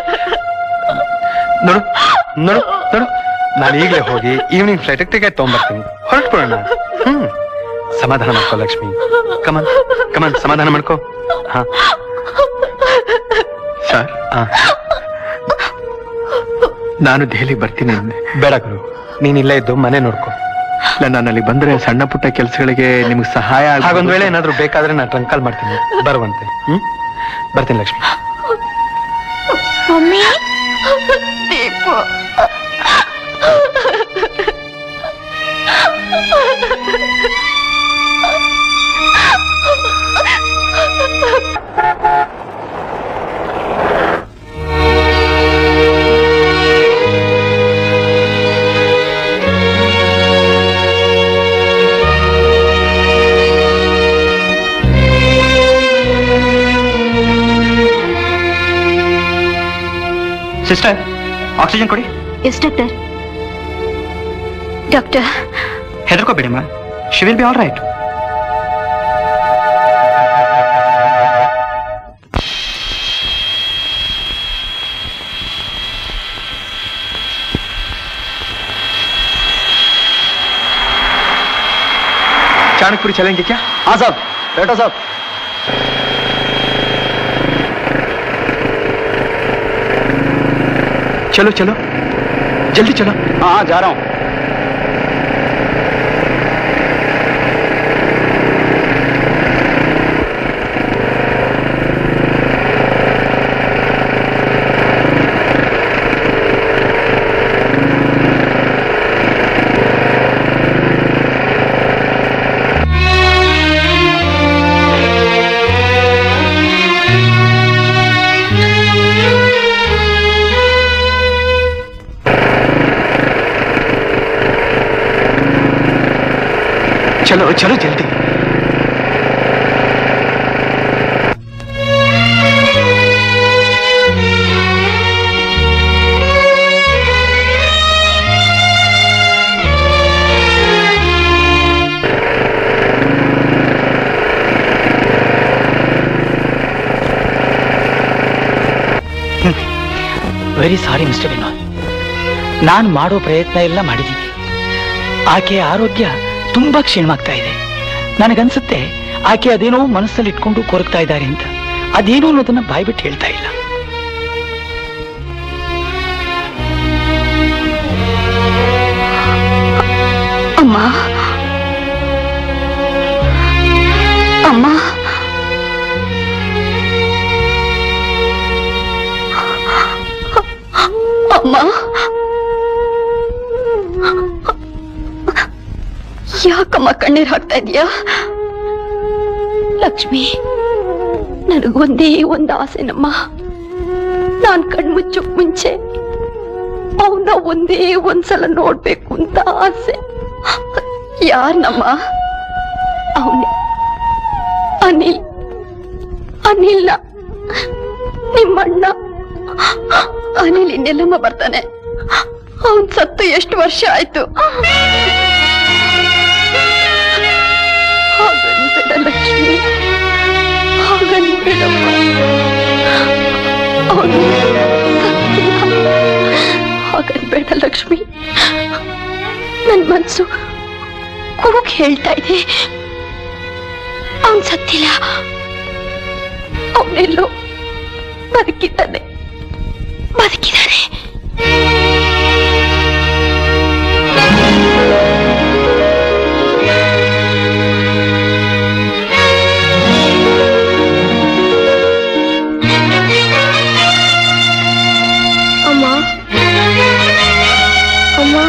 ನೋಡು ನೋಡು ನೋಡು ನಾನು ಈಗಲೇ ಹೋಗಿ ಈವ್ನಿಂಗ್ ಫ್ಲೈಟ್ ಟಿಕೆಟ್ ತಗೊಂಡ್ಬರ್ತೀನಿ ಹೊರಟ್ಬಿಡೋಣ ಹ್ಮ್ ಸಮಾಧಾನ ಮಾಡ್ಕೋ ಲಕ್ಷ್ಮಿ ಕಮನ್ ಕಮನ್ ಸಮಾಧಾನ ಮಾಡ್ಕೋ ಹಾ ಸರ್ ಹಾ ನಾನು ದೆಹಲಿಗೆ ಬರ್ತೀನಿ ಅಂದೆ. ಬೇಡ ಗುರು ನೀನ್ ಇಲ್ಲೇ ಇದ್ದು ಮನೆ ನೋಡ್ಕೋ ಇಲ್ಲ ನಾನು ಅಲ್ಲಿ ಬಂದ್ರೆ ಸಣ್ಣ ಪುಟ್ಟ ಕೆಲಸಗಳಿಗೆ ನಿಮ್ಗೆ ಸಹಾಯ ಆಗ್ಬೋದು. ಹಾಗೊಂದ್ ವೇಳೆ ಏನಾದ್ರೂ ಬೇಕಾದ್ರೆ ನಾನು ಟ್ರಂಕಾಲ್ ಮಾಡ್ತೀನಿ ಬರುವಂತೆ ಹ್ಮ್ ಬರ್ತೀನಿ Lakshmi mummy Deepu sister oxygen ಕೊಡಿ ಎಸ್ ಡಾಕ್ಟರ್ ಡಾಕ್ಟರ್ ಹೆದರ್ಕೋಬೇಡಿ ಮಾ she will be all right Chanakyapuri चलेंगे क्या हाँ साहब बैठो साहब चलो चलो जल्दी चलो हाँ हाँ जा रहा हूँ ಚಲೋ ಚಲೋ ಜಲ್ದಿ ವೆರಿ ಸಾರಿ ಮಿಸ್ಟರ್ ವಿನೋದ್ ನಾನು ಮಾಡೋ ಪ್ರಯತ್ನ ಎಲ್ಲ ಮಾಡಿದ್ದೀನಿ ಆಕೆಯ ಆರೋಗ್ಯ ತುಂಬಾ ಕ್ಷೀಣವಾಗ್ತಾ ಇದೆ ನನಗನ್ಸುತ್ತೆ ಆಕೆ ಅದೇನೋ ಮನಸ್ಸಲ್ಲಿ ಇಟ್ಕೊಂಡು ಕೊರಗ್ತಾ ಇದ್ದಾರೆ ಅಂತ ಅದೇನೋ ಅನ್ನೋದನ್ನ ಬಾಯ್ಬಿಟ್ಟು ಹೇಳ್ತಾ ಇಲ್ಲ ಅಮ್ಮ ಅಮ್ಮ ಅಮ್ಮ ಯಾಕಮ್ಮ ಕಣ್ಣೀರ್ ಹಾಕ್ತಾ ಇದೀಯಾ ಲಕ್ಷ್ಮಿ ನನಗೊಂದೇ ಒಂದು ಆಸೆನಮ್ಮ ನಾನ್ ಕಣ್ಮುಚ್ಚಕ್ ಮುಂಚೆ ಅವನ್ನ ಒಂದೇ ಒಂದ್ಸಲ ನೋಡ್ಬೇಕು ಅಂತ ಆಸೆ ಯಾರನಮ್ಮ ಅವನೇ ಅನಿಲ್ ಅನಿಲ್ನ ನಿಮ್ಮಣ್ಣ ಅನಿಲ್ ಇನ್ನೆಲ್ಲಮ್ಮ ಬರ್ತಾನೆ ಅವನ್ ಸತ್ತು ಎಷ್ಟು ವರ್ಷ ಆಯ್ತು ಹಾಗನ್ಬೇಡ ಲಕ್ಷ್ಮಿ ಹಾಗನ್ಬೇಡಮ್ಮ ಅವನು ಸತ್ತಿಲ್ಲ ಹಾಗನ್ಬೇಡ ಲಕ್ಷ್ಮಿ ನನ್ ಮನ್ಸು ಕೂಗ್ ಹೇಳ್ತಾ ಇದೆ ಅವನ್ ಸತ್ತಿಲ್ಲ ಅವನೆಲ್ಲೋ ಬದುಕಿದ್ದಾನೆ ಬದುಕಿದ್ದಾನೆ ಅಮ್ಮ ಅಮ್ಮ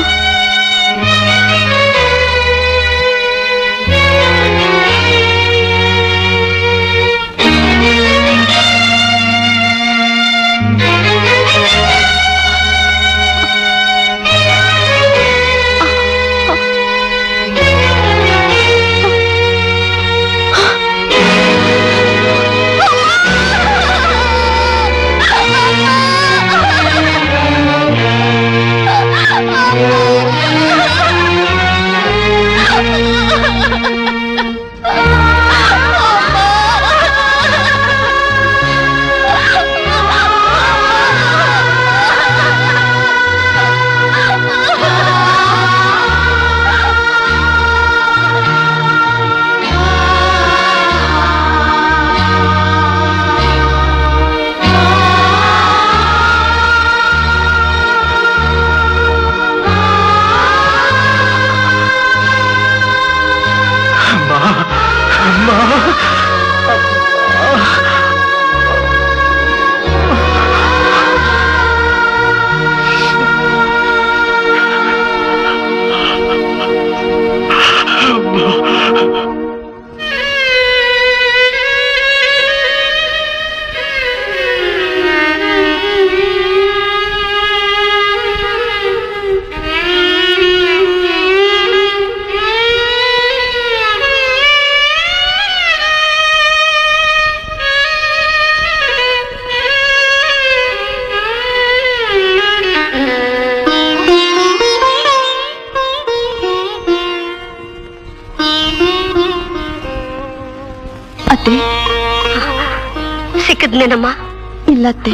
ಅತ್ತೆ ಸಿಕ್ಕದ್ನೇನಮ್ಮ ಇಲ್ಲತ್ತೆ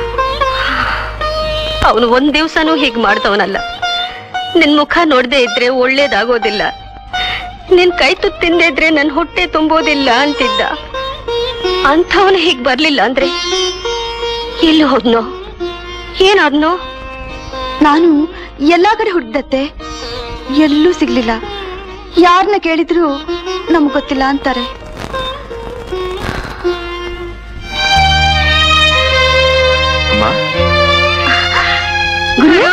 ಅವನು ಒಂದ್ ದಿವ್ಸನೂ ಹೀಗ್ ಮಾಡ್ದವನಲ್ಲ ನಿನ್ ಮುಖ ನೋಡ್ದೆ ಇದ್ರೆ ಒಳ್ಳೇದಾಗೋದಿಲ್ಲ ನಿನ್ ಕೈ ತುತ್ತು ತಿಂದೆ ಇದ್ರೆ ನನ್ ಹೊಟ್ಟೆ ತುಂಬೋದಿಲ್ಲ ಅಂತಿದ್ದ ಅಂಥವನು ಹೀಗ್ ಬರ್ಲಿಲ್ಲ ಅಂದ್ರೆ ಎಲ್ಲಿ ಹೋದ್ನೋ ಏನಾದ್ನೋ ನಾನು ಎಲ್ಲಾ ಕಡೆ ಹುಡ್ದತ್ತೆ ಎಲ್ಲೂ ಸಿಗ್ಲಿಲ್ಲ ಯಾರನ್ನ ಕೇಳಿದ್ರು ನಮ್ಗ್ ಗೊತ್ತಿಲ್ಲ ಅಂತಾರೆ ಅಮ್ಮ ಗುರು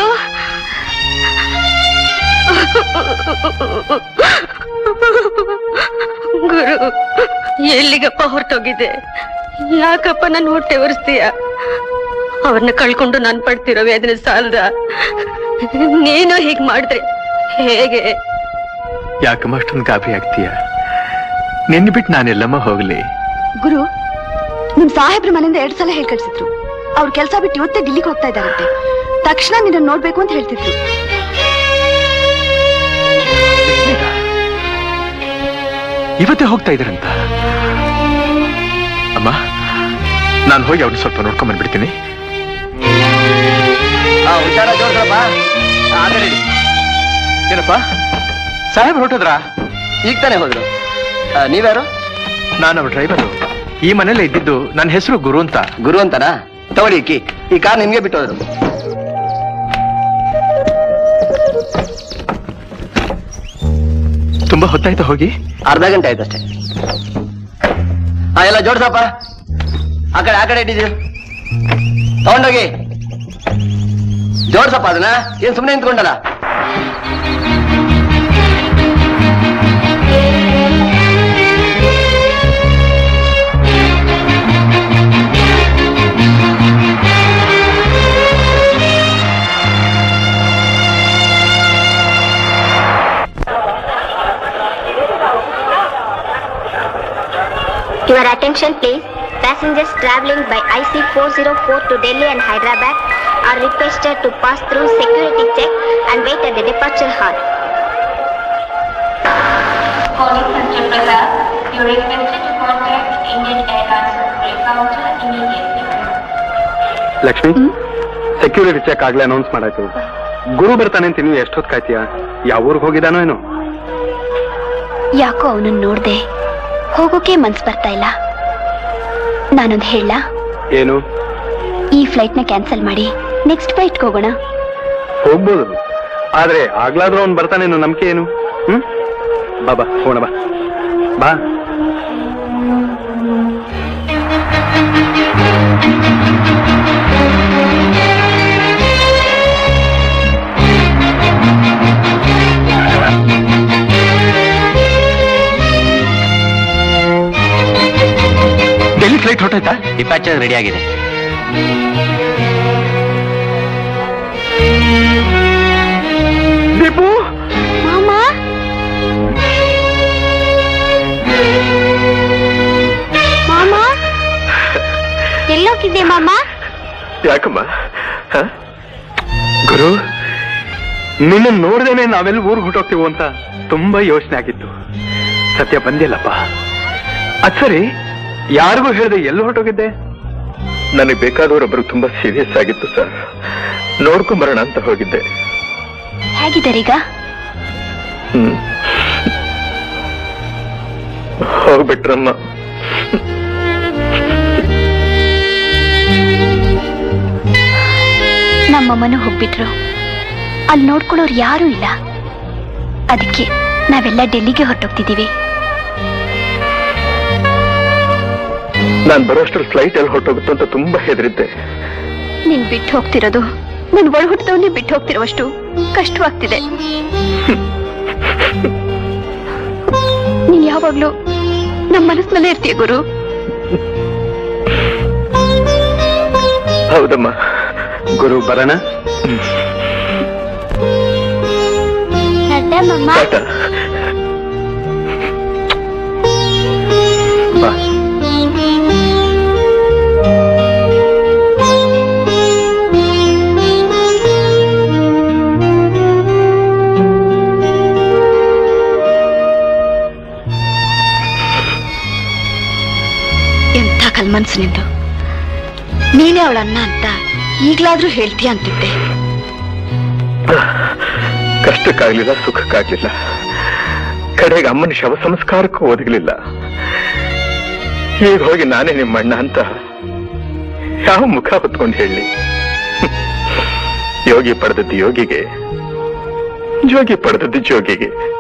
ಗುರು ಎಲ್ಲಿಗಪ್ಪ ಹೊರಟೋಗಿದ್ದೆ ಯಾಕಪ್ಪ ನನ್ನ ಹೊಟ್ಟೆ ಒರೆಸ್ತೀಯ ಅವ್ರನ್ನ ಕಳ್ಕೊಂಡು ನಾನ್ ಪಡ್ತಿರೋ ವೇದನೆ ಸಾಲದ ನೀನು ಹೀಗ್ ಮಾಡಿದ್ರೆ ಹೇಗೆ ಯಾಕಮ್ಮ ಅಷ್ಟೊಂದು ಗಾಬರಿ ಆಗ್ತೀಯ ನಿನ್ನ ಬಿಟ್ಟು ನಾನೆಲ್ಲಮ್ಮ ಹೋಗ್ಲಿ ಗುರು ನಿಮ್ ಸಾಹೇಬ್ರ ಮನೆಯಿಂದ ಎರಡ್ ಸಲ ಹೇಳ್ ಕಳ್ಸಿದ್ರು ಅವ್ರ ಕೆಲಸ ಬಿಟ್ಟು ಇವತ್ತೇ ಡಿಲ್ಲಿಗೆ ಹೋಗ್ತಾ ಇದ್ದಾರಂತೆ ತಕ್ಷಣ ನಿನ್ನ ನೋಡ್ಬೇಕು ಅಂತ ಹೇಳ್ತಿದ್ರು ಇವತ್ತೇ ಹೋಗ್ತಾ ಇದ್ದಾರಂತ ಅಮ್ಮ ನಾನು ಹೋಗಿ ಅವ್ರನ್ನ ಸ್ವಲ್ಪ ನೋಡ್ಕೊಂಡ್ ಬಂದ್ಬಿಡ್ತೀನಿ ಹುಷಾರ ಜೋಡ್ರಪ್ಪ ಆ ಕಡೆ ಇಡಿ. ಏನಪ್ಪ ಸಾಹೇಬ್ ಹೊರಟೋದ್ರಾ ಈಗ ತಾನೇ ಹೋದ್ರು ಆ, ನೀವ್ಯಾರು ನಾನು ಅವ್ರ ಡ್ರೈವರು ಈ ಮನೇಲೆ ಇದ್ದಿದ್ದು ನನ್ನ ಹೆಸರು ಗುರು ಅಂತ ಗುರು ಅಂತನಾ ತಗೊಳ್ಳಿ ಕಿ ಈ ಕಾರ್ ನಿಮ್ಗೆ ಬಿಟ್ಟು ಹೋದ್ರು ತುಂಬಾ ಹೊತ್ತಾಯ್ತು ಹೋಗಿ ಅರ್ಧ ಗಂಟೆ ಆಯ್ತು ಅಷ್ಟೇ ಹಾ ಎಲ್ಲ ಜೋಡ್ಸಪ್ಪ ಆ ಕಡೆ ಆ ಕಡೆ ಇಟ್ಟಿದ್ದೀರಿ ತಗೊಂಡೋಗಿ ಜೋಡ್ಸಪ್ಪ ಅದನ್ನ ಏನ್ ಸುಮ್ಮನೆ ನಿಂತ್ಕೊಂಡಲ್ಲ Your attention please. Passengers traveling by IC 404 to Delhi and Hyderabad are requested to pass through security check and wait at the departure hall. Calling Mr. Prasad, you are requested to contact Indian Airlines display counter immediately. Lakshmi security check ಆಗ್ಲೇ announce ಮಾಡಾಯ್ತು ಗುರು ಬರ್ತಾನೆ ಅಂತ ನೀವು ಎಷ್ಟೊತ್ತು ಕಾಯ್ತೀಯ ಯಾವ ಊರಿಗೆ ಹೋಗಿದಾನೋ ಏನೋ ಯಾಕೋ ಅವನನ್ನ ನೋಡ್ದೆ ಹೋಗೋಕೆ ಮನ್ಸ್ ಬರ್ತಾ ಇಲ್ಲ ನಾನೊಂದ್ ಹೇಳ ಏನು ಈ ಫ್ಲೈಟ್ ನ ಕ್ಯಾನ್ಸಲ್ ಮಾಡಿ ನೆಕ್ಸ್ಟ್ ಫ್ಲೈಟ್ ಹೋಗೋಣ ಹೋಗ್ಬೋದು ಆದ್ರೆ ಆಗ್ಲಾದ್ರೂ ಅವ್ನು ಬರ್ತಾನೆ ಅನ್ನೋ ನಂಬಿಕೆ ಏನು ಹ್ಮ್ ಬಾ ಬಾ ಹೋಗೋಣ ಬಾ ಬಾ ಡೆಲ್ಲಿ ಫ್ಲೈಟ್ ಹೊರಟಾಯ್ತಾ ಡಿಪಾರ್ಚರ್ ರೆಡಿ ಆಗಿದೆ ದೀಪು ಮಾಮ ಮಾಮ ಎಲ್ಲೋಗಿದ್ದೆ ಮಾಮ ಯಾಕಮ್ಮ ಹ? ಗುರು ನಿನ್ನ ನೋಡ್ದೇನೆ ನಾವೆಲ್ಲ ಊರ್ಗ್ ಹೊಟ್ಟೋಗ್ತೀವೋ ಅಂತ ತುಂಬಾ ಯೋಚನೆ ಆಗಿತ್ತು ಸತ್ಯ ಬಂದಿಲ್ಲಪ್ಪ ಅದ್ ಸರಿ ಯಾರಿಗೂ ಹೇಳ್ದೆ ಎಲ್ಲಿ ಹೊರಟೋಗಿದ್ದೆ ನನಗೆ ಬೇಕಾದವರೊಬ್ಬರು ತುಂಬಾ ಸೀರಿಯಸ್ ಆಗಿತ್ತು ಸರ್ ನೋಡ್ಕೊಂಡ್ ಬರೋಣ ಅಂತ ಹೋಗಿದ್ದೆ ಹೇಗಿದ್ದಾರೀಗ ಹ್ಮ್ ಹೋಗ್ಬಿಟ್ರಮ್ಮ ನಮ್ಮಮ್ಮನೂ ಹೋಗ್ಬಿಟ್ರು ಅಲ್ಲಿ ನೋಡ್ಕೊಳ್ಳೋರು ಯಾರೂ ಇಲ್ಲ ಅದಕ್ಕೆ ನಾವೆಲ್ಲ ಡೆಲ್ಲಿಗೆ ಹೊರಟೋಗ್ತಿದ್ದೀವಿ ನಾನ್ ಬರೋಷ್ಟ್ರಲ್ಲಿ ಫ್ಲೈಟ್ ಎಲ್ಲಿ ಹೊರಟೋಗುತ್ತೋ ಅಂತ ತುಂಬಾ ಹೆದರಿದ್ದೆ ನೀನ್ ಬಿಟ್ಟು ಹೋಗ್ತಿರೋದು ನನ್ ಒಳ ಹುಟ್ಟಿದವನ್ನೇ ಬಿಟ್ಟು ಹೋಗ್ತಿರೋವಷ್ಟು ಕಷ್ಟವಾಗ್ತಿದೆ ನೀನ್ ಯಾವಾಗ್ಲೂ ನಮ್ಮ ಮನಸ್ಸಿನಲ್ಲೇ ಇರ್ತೀಯ ಗುರು ಹೌದಮ್ಮ ಗುರು ಬರೋಣ ಟಾಟಾ. ಬಾ ಎಂಥ ಕಲ್ಮನ್ಸು ನಿಂದು ನೀನೇ ಅವಳ ಅನ್ನ ಅಂತ ಈಗ್ಲಾದ್ರೂ ಹೇಳ್ತೀಯ ಅಂತಿದ್ದೆ ಕಷ್ಟಕ್ಕಾಗ್ಲಿಲ್ಲ ಸುಖಕ್ಕಾಗ್ಲಿಲ್ಲ ಕಡೆಗೆ ಅಮ್ಮನ ಶವ ಸಂಸ್ಕಾರಕ್ಕೂ ಒದಗಲಿಲ್ಲ ಈಗ ಹೋಗಿ ನಾನೇ ನಿಮ್ಮ ಅಣ್ಣ ಅಂತ ಯಾವ ಮುಖ ಹೊತ್ಕೊಂಡು ಹೇಳಿ ಯೋಗಿ ಪಡೆದದ್ದು ಯೋಗಿಗೆ ಜೋಗಿ ಪಡೆದದ್ದು ಜೋಗಿಗೆ